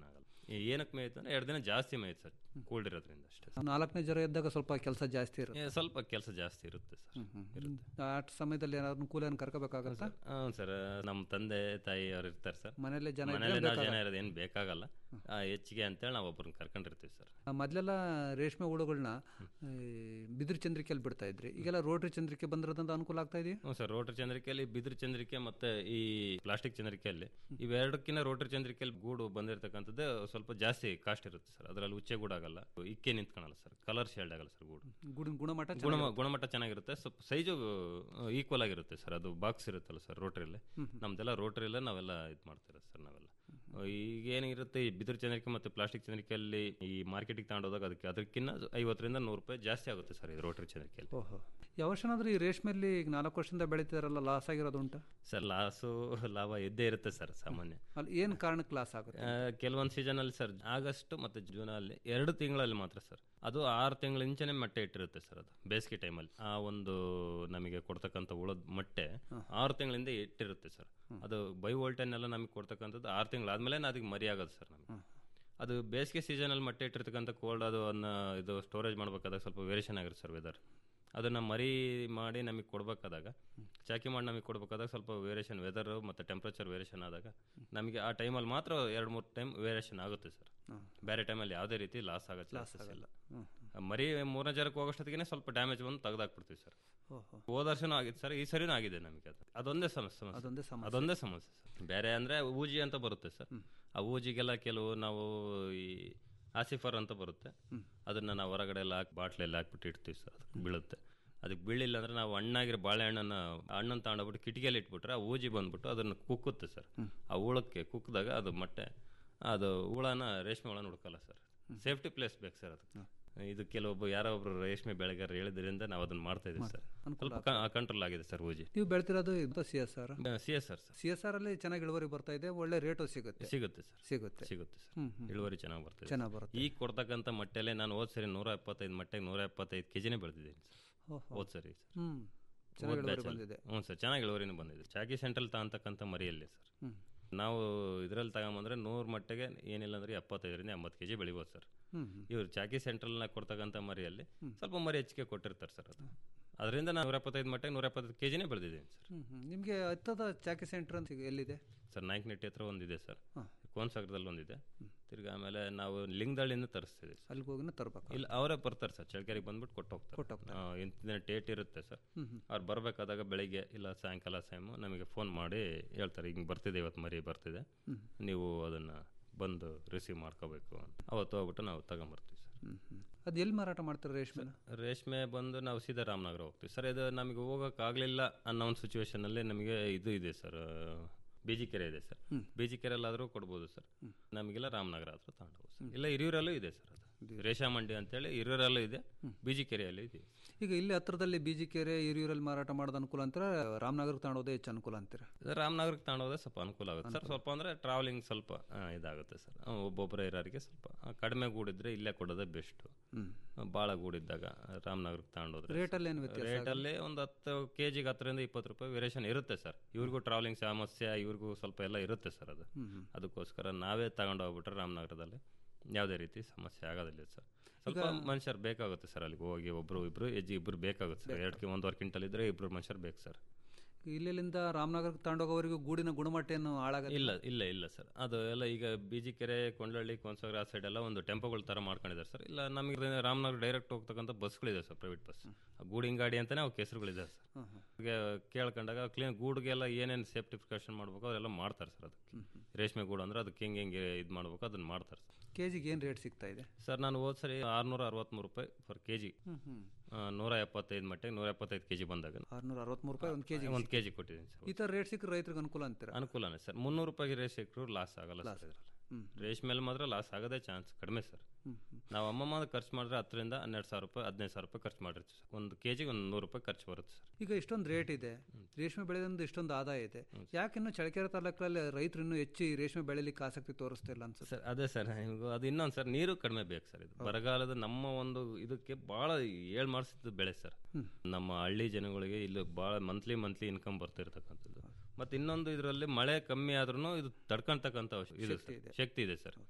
ಏನಕ್ಕೆ ಮೇಯ್ತು ಅಂದ್ರೆ ಎರಡು ದಿನ ಜಾಸ್ತಿ ಮೇಯ್ತು ಸರ್ ಕೋಲ್ಡ್ ಇರೋದ್ರಿಂದ ಅಷ್ಟೇ ನಾಲ್ಕನೇ ಜ್ವರ ಇದ್ದಾಗ ಸ್ವಲ್ಪ ಕೆಲಸ ಜಾಸ್ತಿ ಇರುತ್ತೆ ಏ, ಸ್ವಲ್ಪ ಕೆಲಸ ಜಾಸ್ತಿ ಇರುತ್ತೆ ಸರ್ ಇರುತ್ತೆ ಆ ಸಮಯದಲ್ಲಿ ಏನಾದ್ರು ಕೂಲಿಯನ್ನು ಕರ್ಕೋಬೇಕಾಗತ್ತಾ ಹ್ಞೂ ಸರ್ ನಮ್ಮ ತಂದೆ ತಾಯಿ ಅವ್ರು ಇರ್ತಾರೆ ಸರ್ ಮನೇಲಿ ಜನ ಇದ್ರೆ ಮನೇಲಿ ನಾವು ಜನ ಬೇಕಾಗಲ್ಲ. ಇರೋದು ಏನು ಬೇಕಾಗಲ್ಲ ಆ, ಹೆಚ್ಚಿಗೆ ಅಂತೇಳಿ ನಾವು ಒಬ್ಬರನ್ನ ಕರ್ಕೊಂಡಿರ್ತೀವಿ ಸರ್ ಆ, ಮೊದ್ಲೆಲ್ಲ ರೇಷ್ಮೆ ಹುಳುಗಳನ್ನ ಬಿದಿರು ಚಂದ್ರಿಕೆಯಲ್ಲಿ ಬಿಡ್ತಾ ಇದ್ರಿ ಈಗೆಲ್ಲ ರೋಟ್ರಿ ಚಂದ್ರಿಕೆ ಬಂದಿರೋದ್ರಿಂದ ಅನುಕೂಲ ಆಗ್ತಾ ಇದೆಯಾ ಹ್ಞೂ ಸರ್ ರೋಟರಿ ಚಂದ್ರಿಕೆಯಲ್ಲಿ ಬಿದಿರು ಚಂದ್ರಿಕೆ ಮತ್ತೆ ಈ ಪ್ಲಾಸ್ಟಿಕ್ ಚಂದ್ರಿಕೆಯಲ್ಲಿ ಇವೆರಡಕ್ಕಿಂತ ರೋಟರಿ ಚಂದ್ರಿಕೆಯಲ್ಲಿ ಗೂಡು ಬಂದಿರತಕ್ಕಂಥದ್ದು ಸ್ವಲ್ಪ ಜಾಸ್ತಿ ಕಾಸ್ಟ್ ಇರುತ್ತೆ ಸರ್ ಅದರಲ್ಲಿ ಉಚ್ಚೆ ಗೂಡು ಆಗಲ್ಲ ಇಕ್ಕೆ ನಿಂತ್ಕೊಳಲ್ಲ ಸರ್ ಕಲರ್ ಶೇಲ್ಡ್ ಆಗಲ್ಲ ಸರ್ ಗೂಡು ಗೂಡಿನ ಗುಣಮಟ್ಟ ಗುಣ ಚೆನ್ನಾಗಿರುತ್ತೆ. ಗುಣಮಟ್ಟ ಚೆನ್ನಾಗಿರುತ್ತೆ ಸ್ವಲ್ಪ ಸೈಜು ಈಕ್ವಲ್ ಆಗಿರುತ್ತೆ ಸರ್ ಅದು ಬಾಕ್ಸ್ ಇರುತ್ತಲ್ಲ ಸರ್ ರೋಟ್ರಿಯಲ್ಲಿ ಹ್ಮ್ ಹ್ಮ್. ನಮ್ದೆಲ್ಲ ರೋಟ್ರಿಯಲ್ಲೇ ನಾವೆಲ್ಲ ಇದು ಮಾಡ್ತಿರೋದು ಸರ್ ನಾವೆಲ್ಲ ಈಗ ಏನಿರುತ್ತೆ ಈ ಬಿದಿರು ಚಂದ್ರಿಕೆ ಮತ್ತು ಪ್ಲಾಸ್ಟಿಕ್ ಚಂದ್ರಿಕೆಯಲ್ಲಿ ಈ ಮಾರ್ಕೆಟಿಗೆ ತಗೊಂಡೋದಾಗ ಅದಕ್ಕೆ ಅದಕ್ಕಿಂತ ಐವತ್ತರಿಂದ ನೂರು ರೂಪಾಯಿ ಜಾಸ್ತಿ ಆಗುತ್ತೆ ಸರ್ ಇದು ರೋಟರಿ ಚಂದ್ರಿಕೆಯಲ್ಲಿ ಓಹೋ ಯಾವ ವರ್ಷನಾದ್ರೂ ಈ ರೇಷ್ಮೆಯಲ್ಲಿ ಈಗ ನಾಲ್ಕು ವರ್ಷದಿಂದ ಬೆಳೀತಿದಾರಲ್ಲ ಲಾಸ್ ಆಗಿರೋದು ಉಂಟಾ ಸರ್ ಲಾಸು ಲಾಭ ಇದ್ದೇ ಇರುತ್ತೆ ಸರ್ ಸಾಮಾನ್ಯ ಅಲ್ಲಿ ಏನು ಕಾರಣಕ್ಕೆ ಲಾಸ್ ಆಗುತ್ತೆ ಆ, ಕೆಲವೊಂದು ಸೀಸನಲ್ಲಿ ಸರ್ ಆಗಸ್ಟ್ ಮತ್ತು ಜೂನಲ್ಲಿ ಎರಡು ತಿಂಗಳಲ್ಲಿ ಮಾತ್ರ ಸರ್ ಅದು ಆರು ತಿಂಗಳ ಇಂಚನೆ ಮೊಟ್ಟೆ ಇಟ್ಟಿರುತ್ತೆ ಸರ್ ಅದು ಬೇಸಿಗೆ ಟೈಮಲ್ಲಿ ಆ ಒಂದು ನಮಗೆ ಕೊಡ್ತಕ್ಕಂಥ ಉಳದ ಮೊಟ್ಟೆ ಆರು ತಿಂಗಳಿಂದ ಇಟ್ಟಿರುತ್ತೆ ಸರ್ ಅದು ಬೈ ವೋಲ್ಟನ್ ಎಲ್ಲ ನಮಗೆ ಕೊಡ್ತಕ್ಕಂಥದ್ದು ಆರು ತಿಂಗಳಾದ್ಮೇಲೆ ಅದಕ್ಕೆ ಮರಿ ಆಗೋದು ಸರ್ ನಮಗೆ ಅದು ಬೇಸಿಗೆ ಸೀಸನಲ್ಲಿ ಮೊಟ್ಟೆ ಇಟ್ಟಿರ್ತಕ್ಕಂಥ ಕೋಲ್ಡ್ ಅದು ಅದನ್ನ ಇದು ಸ್ಟೋರೇಜ್ ಮಾಡ್ಬೇಕಾದಾಗ ಸ್ವಲ್ಪ ವೇರಿಯೇಷನ್ ಆಗಿರುತ್ತೆ ಸರ್ ವೆದರ್ ಅದನ್ನು ಮರಿ ಮಾಡಿ ನಮಗೆ ಕೊಡಬೇಕಾದಾಗ ಚಾಕಿ ಮಾಡಿ ನಮಗೆ ಕೊಡಬೇಕಾದಾಗ ಸ್ವಲ್ಪ ವೇರಿಯೇಷನ್ ವೆದರ್ ಮತ್ತು ಟೆಂಪ್ರೇಚರ್ ವೇರಿಯೇಷನ್ ಆದಾಗ ನಮಗೆ ಆ ಟೈಮಲ್ಲಿ ಮಾತ್ರ ಎರಡು ಮೂರು ಟೈಮ್ ವೇರಿಯೇಷನ್ ಆಗುತ್ತೆ ಸರ್ ಹ್ಮ್. ಬೇರೆ ಟೈಮಲ್ಲಿ ಯಾವುದೇ ರೀತಿ ಲಾಸ್ ಆಗೋ Loss ಚಾನ್ಸಸ್ ಇಲ್ಲ ಹ್ಮ್. ಆ ಮರಿ ಮೂರನೇ ಜರಕ್ಕೆ ಹೋಗೋಷ್ಟೊತ್ತಿಗೆ ಸ್ವಲ್ಪ ಡ್ಯಾಮೇಜ್ ಬಂದು ತೆಗೆದಾಕ್ಬಿಡ್ತೀವಿ ಸರ್ ಓಹೋ. ಹೋದ ವರ್ಷನೂ ಆಗಿತ್ತು ಸರ್ ಈ ಸರಿನೂ ಆಗಿದೆ ನಮಗೆ ಅದು ಅದೊಂದೇ ಸಮಸ್ಯೆ ಸಮಸ್ಯೆ. ಅದೊಂದೇ ಸಮಸ್ಯೆ. ಅದೊಂದೇ ಸಮಸ್ಯೆ ಸರ್ ಬೇರೆ ಅಂದರೆ ಊಜಿ ಅಂತ ಬರುತ್ತೆ ಸರ್ ಆ ಊಜಿಗೆಲ್ಲ ಕೆಲವು ನಾವು ಈ ಆಸಿಫರ್ ಅಂತ ಬರುತ್ತೆ ಅದನ್ನ ನಾವು ಹೊರಗಡೆ ಎಲ್ಲ ಹಾಕಿ ಬಾಟ್ಲಲ್ಲಿ ಹಾಕ್ಬಿಟ್ಟು ಇಡ್ತೀವಿ ಸರ್ ಅದಕ್ಕೆ ಬೀಳುತ್ತೆ ಅದಕ್ಕೆ ಬೀಳಿಲ್ಲ ಅಂದ್ರೆ ನಾವು ಹಣ್ಣಾಗಿರೋ ಬಾಳೆಹಣ್ಣನ್ನ ಹಣ್ಣನ್ನು ತಗೊಂಡೋಗ್ಬಿಟ್ಟು ಕಿಟಕಿಯಲ್ಲಿ ಇಟ್ಬಿಟ್ರೆ ಆ ಊಜಿ ಬಂದ್ಬಿಟ್ಟು ಅದನ್ನು ಕುಕ್ಕುತ್ತೆ ಸರ್ ಆ ಹುಳಕ್ಕೆ ಕುಕ್ಕಿದಾಗ ಅದು ಮೊಟ್ಟೆ ಅದು ಹುಳನ ರೇಷ್ಮೆ ಹುಳನ ಹುಡ್ಕಲ್ಲ ಸರ್ ಸೇಫ್ಟಿ ಪ್ಲೇಸ್ ಬೇಕು ಸರ್ ಅದಕ್ಕೆ ಇದು ಕೆಲವೊಬ್ಬ ಯಾರೋ ಒಬ್ರು ರೇಷ್ಮೆ ಬೆಳೆಗಾರರು ಹೇಳಿದ್ರಿಂದ ನಾವು ಅದನ್ನ ಮಾಡ್ತಾ ಇದೀವಿ ಸರ್ ಅನುಕೂಲ ಸ್ವಲ್ಪ ಕಂಟ್ರೋಲ್ ಆಗಿದೆ ಸರ್ ಊಜಿ ನೀವು ಬೆಳ್ತಿರೋದು C S R C S R sir C S R ಅಲ್ಲಿ ಚೆನ್ನಾಗಿ ಇಳುವರಿ ಬರ್ತಾ ಇದೆ ಒಳ್ಳೆ ರೇಟು ಸಿಗುತ್ತೆ ಸಿಗುತ್ತೆ ಸರ್ ಸಿಗುತ್ತೆ ಸಿಗುತ್ತೆ ಸರ್ ಹ್ಮ್, ಹ್ಮ್. ಇಳುವರಿ ಚೆನ್ನಾಗಿ ಬರ್ತದೆ ಚೆನ್ನಾಗ್ ಬರುತ್ತೆ. ಈಗ ಕೊಡ್ತಕ್ಕಂಥ ಮಟ್ಟೆಲೆ ನಾನು ಹೋದ್ ಸರಿ ನೂರ ಎಪ್ಪತ್ತೈದು ಮಟ್ಟೆಗೆ ನೂರ ಎಪ್ಪತ್ತೈದು ಕೆಜಿನೇ ಬೆಳೆದಿದ್ದೀನಿ ಸರ್ ಓಹೋ. ಹೋದ್ ಸರಿ ಸರ್ ಹ್ಮ್. ಹೋದ್ ಚೆನ್ನಾಗಿ ಇಳುವರಿ batch ಅಲ್ಲಿ. ಬಂದಿದೆ. ಹ್ಞೂ ಸರ್ ಚೆನ್ನಾಗಿ ಇಳುವರಿನೂ ಬಂದಿದೆ ಚಾಕಿ ಸೆಂಟ್ರಲ್ ತಗೊಂತಕ್ಕಂಥ ಮರಿಯಲ್ಲಿ ಸರ್ ಹ್ಮ್. ನಾವು ಇದರಲ್ಲಿ ತಗೊಂಬಂದ್ರೆ ನೂರು ಮಟ್ಟಿಗೆ ಏನಿಲ್ಲ ಅಂದ್ರೆ ಎಪ್ಪತ್ತೈದರಿಂದ ಎಂಬತ್ತು ಕೆಜಿ ಬೆಳಿಬೋದು ಸರ್ ಹ್ಮ್, ಹ್ಮ್. ಇವ್ರು ಚಾಕಿ ಸೆಂಟ್ರಲ್ನಾಗ ಕೊಡ್ತಕ್ಕಂಥ ಮರಿಯಲ್ಲಿ ಸ್ವಲ್ಪ ಮರಿ ಹೆಚ್ಚಿಗೆ ಕೊಟ್ಟಿರ್ತಾರೆ ಸರ್ ಅದು ಅದರಿಂದ ನಾನು ನೂರ ಎಪ್ಪತ್ತೈದು ಮಟ್ಟಿಗೆ ನೂರ ಎಪ್ಪತ್ತೈದು ಕೆಜಿನೇ ಬೆಳೆದಿದ್ದೀನಿ ಸರ್ ಹ್ಮ್, ಹ್ಮ್. ನಿಮ್ಗೆ ಹತ್ತದ ಚಾಕಿ ಸೆಂಟರ್ ಅಂತ ಎಲ್ಲಿದೆ ಸರ್ ನಾಯಕನಟ್ಟಿ ಹತ್ರ ಒಂದಿದೆ ಸರ್ ಹಾ. ಕೋನ್ಸಾಗರದಲ್ಲಿ ಒಂದಿದೆ ತಿರ್ಗಿ ಆಮೇಲೆ ನಾವು ಲಿಂಗದಳ್ಳಿಯಿಂದ ತರಿಸ್ತೀವಿ ಸರ್ ಅಲ್ಲಿಗೆ ಹೋಗಿನ ತರ್ಬೇಕು ಇಲ್ಲ ಅವರೇ ಬರ್ತಾರೆ ಸರ್ ಚಳ್ಳಕೆರೆಗೆ ಬಂದ್ಬಿಟ್ಟು ಕೊಟ್ಟು ಹೋಗ್ತಾರೆ ಕೊಟ್ಟು ಹೋಗ್ತಾರೆ. ಆ, ಇಂತಿನ ಡೇಟ್ ಇರುತ್ತೆ ಸರ್ ಹ್ಮ್, ಹ್ಮ್. ಅವ್ರು ಬರಬೇಕಾದಾಗ ಬೆಳಿಗ್ಗೆ ಇಲ್ಲ ಸಾಯಂಕಾಲ ಟೈಮು ನಮಗೆ ಫೋನ್ ಮಾಡಿ ಹೇಳ್ತಾರೆ ಹಿಂಗೆ ಬರ್ತಿದೆ ಇವತ್ತು ಮರಿ ಬರ್ತಿದೆ ಹ್ಮ್. ನೀವು ಅದನ್ನು ಬಂದು ರಿಸೀವ್ ಮಾಡ್ಕೋಬೇಕು ಅಂತ ಅವತ್ತು ಹೋಗ್ಬಿಟ್ಟು ನಾವು ತಗೊಂಬರ್ತೀವಿ ಸರ್ ಹ್ಮ್, ಹ್ಮ್. ಅದು ಎಲ್ಲಿ ಮಾರಾಟ ಮಾಡ್ತಾರೆ ರೇಷ್ಮೆನ ರೇಷ್ಮೆ ಬಂದು ನಾವು ಸೀದಾ ರಾಮನಗರ ಹೋಗ್ತೀವಿ ಸರ್ ಇದು ನಮಗೆ ಹೋಗೋಕ್ಕಾಗಲಿಲ್ಲ ಅನ್ನೋ ಒಂದು ಸಿಚುವೇಶನಲ್ಲಿ ನಮಗೆ ಇದು ಇದೆ ಸರ್ ಬೀಜಿಕೆರೆ ಇದೆ ಸರ್ ಹ್ಮ್. ಬೀಜಿಕೆರೆಲ್ಲಾದರೂ ಕೊಡ್ಬೋದು ಸರ್ ನಮಗೆಲ್ಲ ರಾಮನಗರ ಹತ್ರ ತಗೊಂಡೋಗ್ಬೋದು ಸರ್ ಇಲ್ಲ ಹಿರಿಯೂರಲ್ಲೂ ಇದೆ ಸರ್ ಅದು ರೇಷಾ ಮಂಡಿ ಅಂತೇಳಿ ಹಿರಿಯೂರಲ್ಲೂ ಇದೆ ಬೀಜಿಕೆರೆಯಲ್ಲೂ ಇದೆ ಈಗ ಇಲ್ಲಿ ಹತ್ರದಲ್ಲಿ ಬಿಜಿಕೆರೆ ಹಿರಿಯೂರಲ್ಲಿ ಮಾರಾಟ ಮಾಡೋದು ಅನುಕೂಲ ಅಂತೀರಾ ರಾಮನಗರಕ್ಕೆ ತಗೊಂಡೋದೇ ಹೆಚ್ಚು ಅನುಕೂಲ ಅಂತೀರಾ ರಾಮನಗರಕ್ಕೆ ತಗೊಂಡೋದ್ರೆ ಸ್ವಲ್ಪ ಅನುಕೂಲ ಆಗುತ್ತೆ ಸರ್ ಸ್ವಲ್ಪ ಅಂದರೆ ಟ್ರಾವೆಲಿಂಗ್ ಸ್ವಲ್ಪ ಆ, ಇದಾಗುತ್ತೆ ಸರ್ ಆ, ಒಬ್ಬೊಬ್ಬರ ಇರೋರಿಗೆ ಸ್ವಲ್ಪ ಆ, ಕಡಿಮೆ ಗೂಡಿದ್ರೆ ಇಲ್ಲೇ ಕೊಡೋದೇ ಬೆಸ್ಟು ಹ್ಮ್. ಭಾಳ ಗೂಡಿದ್ದಾಗ ರಾಮನಗರಕ್ಕೆ ತಗೊಂಡೋದ್ರೆ ರೇಟಲ್ಲಿ ಏನು ವ್ಯತ್ಯಾಸ ಆಗುತ್ತೆ? ರೇಟಲ್ಲಿ ಒಂದು ಹತ್ತು ಕೆ ಜಿಗೆ ಹತ್ತರಿಂದ ಇಪ್ಪತ್ತು ರೂಪಾಯಿ ವೇರಿಯೇಷನ್ ಇರುತ್ತೆ ಸರ್ ಇವ್ರಿಗೂ ಟ್ರಾವೆಲಿಂಗ್ ಸಮಸ್ಯೆ ಇವ್ರಿಗೂ ಸ್ವಲ್ಪ ಎಲ್ಲ ಇರುತ್ತೆ ಸರ್ ಅದು ಹ್ಮ್, ಹ್ಮ್. ಅದಕ್ಕೋಸ್ಕರ ನಾವೇ ತಗೊಂಡು ಹೋಗ್ಬಿಟ್ರೆ ರಾಮನಗರದಲ್ಲಿ ಯಾವುದೇ ರೀತಿ ಸಮಸ್ಯೆ ಆಗೋದಿಲ್ಲ ಸರ್ ಸ್ವಲ್ಪ ಈಗ- ಮನುಷ್ಯರು ಬೇಕಾಗುತ್ತೆ ಸರ್ ಅಲ್ಲಿಗೆ ಹೋಗಿ ಒಬ್ರು ಇಬ್ರು ಹೆಜ್ಜೆ ಇಬ್ರು ಬೇಕಾಗುತ್ತೆ ಸರ್ ಎರಡು ಒಂದೂವರೆ ಕ್ವಿಂಟಲ್ ಇದ್ರೆ ಇಬ್ರು ಮನುಷ್ಯರು ಬೇಕು ಸರ್ ಇಲ್ಲಿಂದ ರಾಮನಗರಕ್ಕೆ ತಗೊಂಡೋಗೋವರೆಗೂ ಗೂಡಿನ ಗುಣಮಟ್ಟ ಏನು ಹಾಳಾಗಲ್ಲ ಇಲ್ಲ ಇಲ್ಲ ಇಲ್ಲ ಸರ್ ಅದು ಎಲ್ಲ ಈಗ ಬೀಜಿಕೆರೆ ಕೊಂಡಳ್ಳಿ ಕೋನ್ಸಾಗರ ಆ ಸೈಡ್ ಎಲ್ಲ ಒಂದು ಟೆಂಪೋಗಳ ಥರ ಮಾಡ್ಕೊಂಡಿದ್ದಾರೆ ಸರ್ ಇಲ್ಲ ನಮಗೆ ರಾಮನಗರ ಡೈರೆಕ್ಟ್ ಹೋಗ್ತಕ್ಕಂಥ ಬಸ್ಗಳಿದೆ ಸರ್ ಪ್ರೈವೇಟ್ ಬಸ್ ಗೂಡಿನ ಗಾಡಿ ಅಂತಾನೆ ಅವು ಹೆಸರುಗಳಿದೆ ಸರ್ ಹ್ಮ್, ಹ್ಮ್. ಈಗ ಕೇಳ್ಕೊಂಡಾಗ ಕ್ಲೀನ್ ಗೂಡ್ಗೆಲ್ಲ ಏನೇನು ಸೇಫ್ಟಿ ಪ್ರಿಕಾಷನ್ ಮಾಡ್ಬೇಕು ಅವರೆಲ್ಲ ಮಾಡ್ತಾರೆ ಸರ್ ಅದಕ್ಕೆ ರೇಷ್ಮೆ ಗೂಡು ಅಂದ್ರೆ ಅದಕ್ಕೆ ಹೆಂಗೆ ಹೆಂಗೆ ಇದು ಮಾಡ್ಬೇಕು ಅದನ್ನ ಮಾಡ್ತಾರೆ ಸರ್ ಕೆ ಜಿಗೆ ಏನು ರೇಟ್ ಸಿಗ್ತಾ ಇದೆ ಸರ್ ನಾನು ಹೋದ್ ಸರಿ ಆರ್ನೂರ ಅರವತ್ತ್ಮೂರು ರೂಪಾಯಿ ಪರ್ ಕೆ ಜಿ ಹ್ಮ್, ಹ್ಮ್. ನೂರ ಎಪ್ಪತ್ತೈದು ಮಟ್ಟಿಗೆ ನೂರ ಎಪ್ಪತ್ತೈದು ಕೆ ಜಿ ಬಂದಾಗ ಆರ್ನೂರ ಅರವತ್ಮೂರು ರೂಪಾಯಿ ಒಂದು ಕೆ ಜಿ ಒಂದು ಕೆ ಜಿ ಕೊಟ್ಟಿದ್ದೀನಿ ಸರ್ ಈ ಥರ ರೇಟ್ ಸಿಕ್ಕರೆ ರೈತರಿಗೆ ಅನುಕೂಲ ಅಂತೀರಾ ಅನುಕೂಲನೇ ಸರ್ ಮುನ್ನೂರು ರೂಪಾಯಿಗೆ ರೇಸ್ ಸಿಕ್ಕರು ಲಾಸ್ ಆಗಲ್ಲ Loss. ಸರ್ ಇದರಲ್ಲಿ ಹ್ಮ್. ರೇಷ್ಮೆಯಲ್ಲಿ ಮಾತ್ರ ಲಾಸ್ ಆಗೋದೇ ಚಾನ್ಸ್ ಕಡಿಮೆ ಸರ್ ಹ್ಮ್, ಹ್ಮ್. ನಾವು ಅಮ್ಮಮ್ಮ ಖರ್ಚು ಮಾಡಿದ್ರೆ ಹತ್ತರಿಂದ ಹನ್ನೆರಡು ಸಾವಿರ ರೂಪಾಯಿ ಹದಿನೈದು ಸಾವಿರ ರೂಪಾಯಿ ಖರ್ಚು ಮಾಡಿರ್ತೀವಿ ಸರ್ ಒಂದು ಕೆ ಜಿಗೆ ಒಂದು ನೂರು ರೂಪಾಯಿ ಖರ್ಚು ಬರುತ್ತೆ ಸರ್ ಈಗ ಇಷ್ಟೊಂದು ರೇಟ್ ಇದೆ ರೇಷ್ಮೆ ಬೆಳೆದಿಂದ ಇಷ್ಟೊಂದು ಆದಾಯ ಇದೆ ಯಾಕಿನ್ನು ಚಳ್ಳಕೆರೆ ತಾಲೂಕಲ್ಲಿ ರೈತರು ಇನ್ನೂ ಹೆಚ್ಚು ಈ ರೇಷ್ಮೆ ಬೆಳೆಲಿಕ್ಕೆ ಆಸಕ್ತಿ ತೋರಿಸ್ತಾ ಇಲ್ಲ ಅನ್ಸುತ್ತೆ ಸರ್ ಅದೇ ಸರ್ ನಿಮ್ಗೆ ಅದು ಇನ್ನೊಂದು ಸರ್ ನೀರು ಕಡಿಮೆ ಬೇಕು ಸರ್ ಇದು ಬರಗಾಲದ ನಮ್ಮ ಒಂದು ಇದಕ್ಕೆ ಭಾಳ ಏಳು ಮಾಡಿಸಿದ ಬೆಳೆ ಸರ್ ಹ್ಮ್. ನಮ್ಮ ಹಳ್ಳಿ ಜನಗಳಿಗೆ ಇಲ್ಲಿ ಭಾಳ ಮಂತ್ಲಿ ಮಂತ್ಲಿ ಇನ್ಕಮ್ ಬರ್ತಿರ್ತಕ್ಕಂಥದ್ದು ಮತ್ತು ಇನ್ನೊಂದು ಇದರಲ್ಲಿ ಮಳೆ ಕಮ್ಮಿ ಆದ್ರೂ ಇದು ತಡ್ಕೊಂತಕ್ಕಂಥ ಇದು ಶಕ್ತಿ ಸರ್. ಇದೆ. ಶಕ್ತಿ ಇದೆ ಸರ್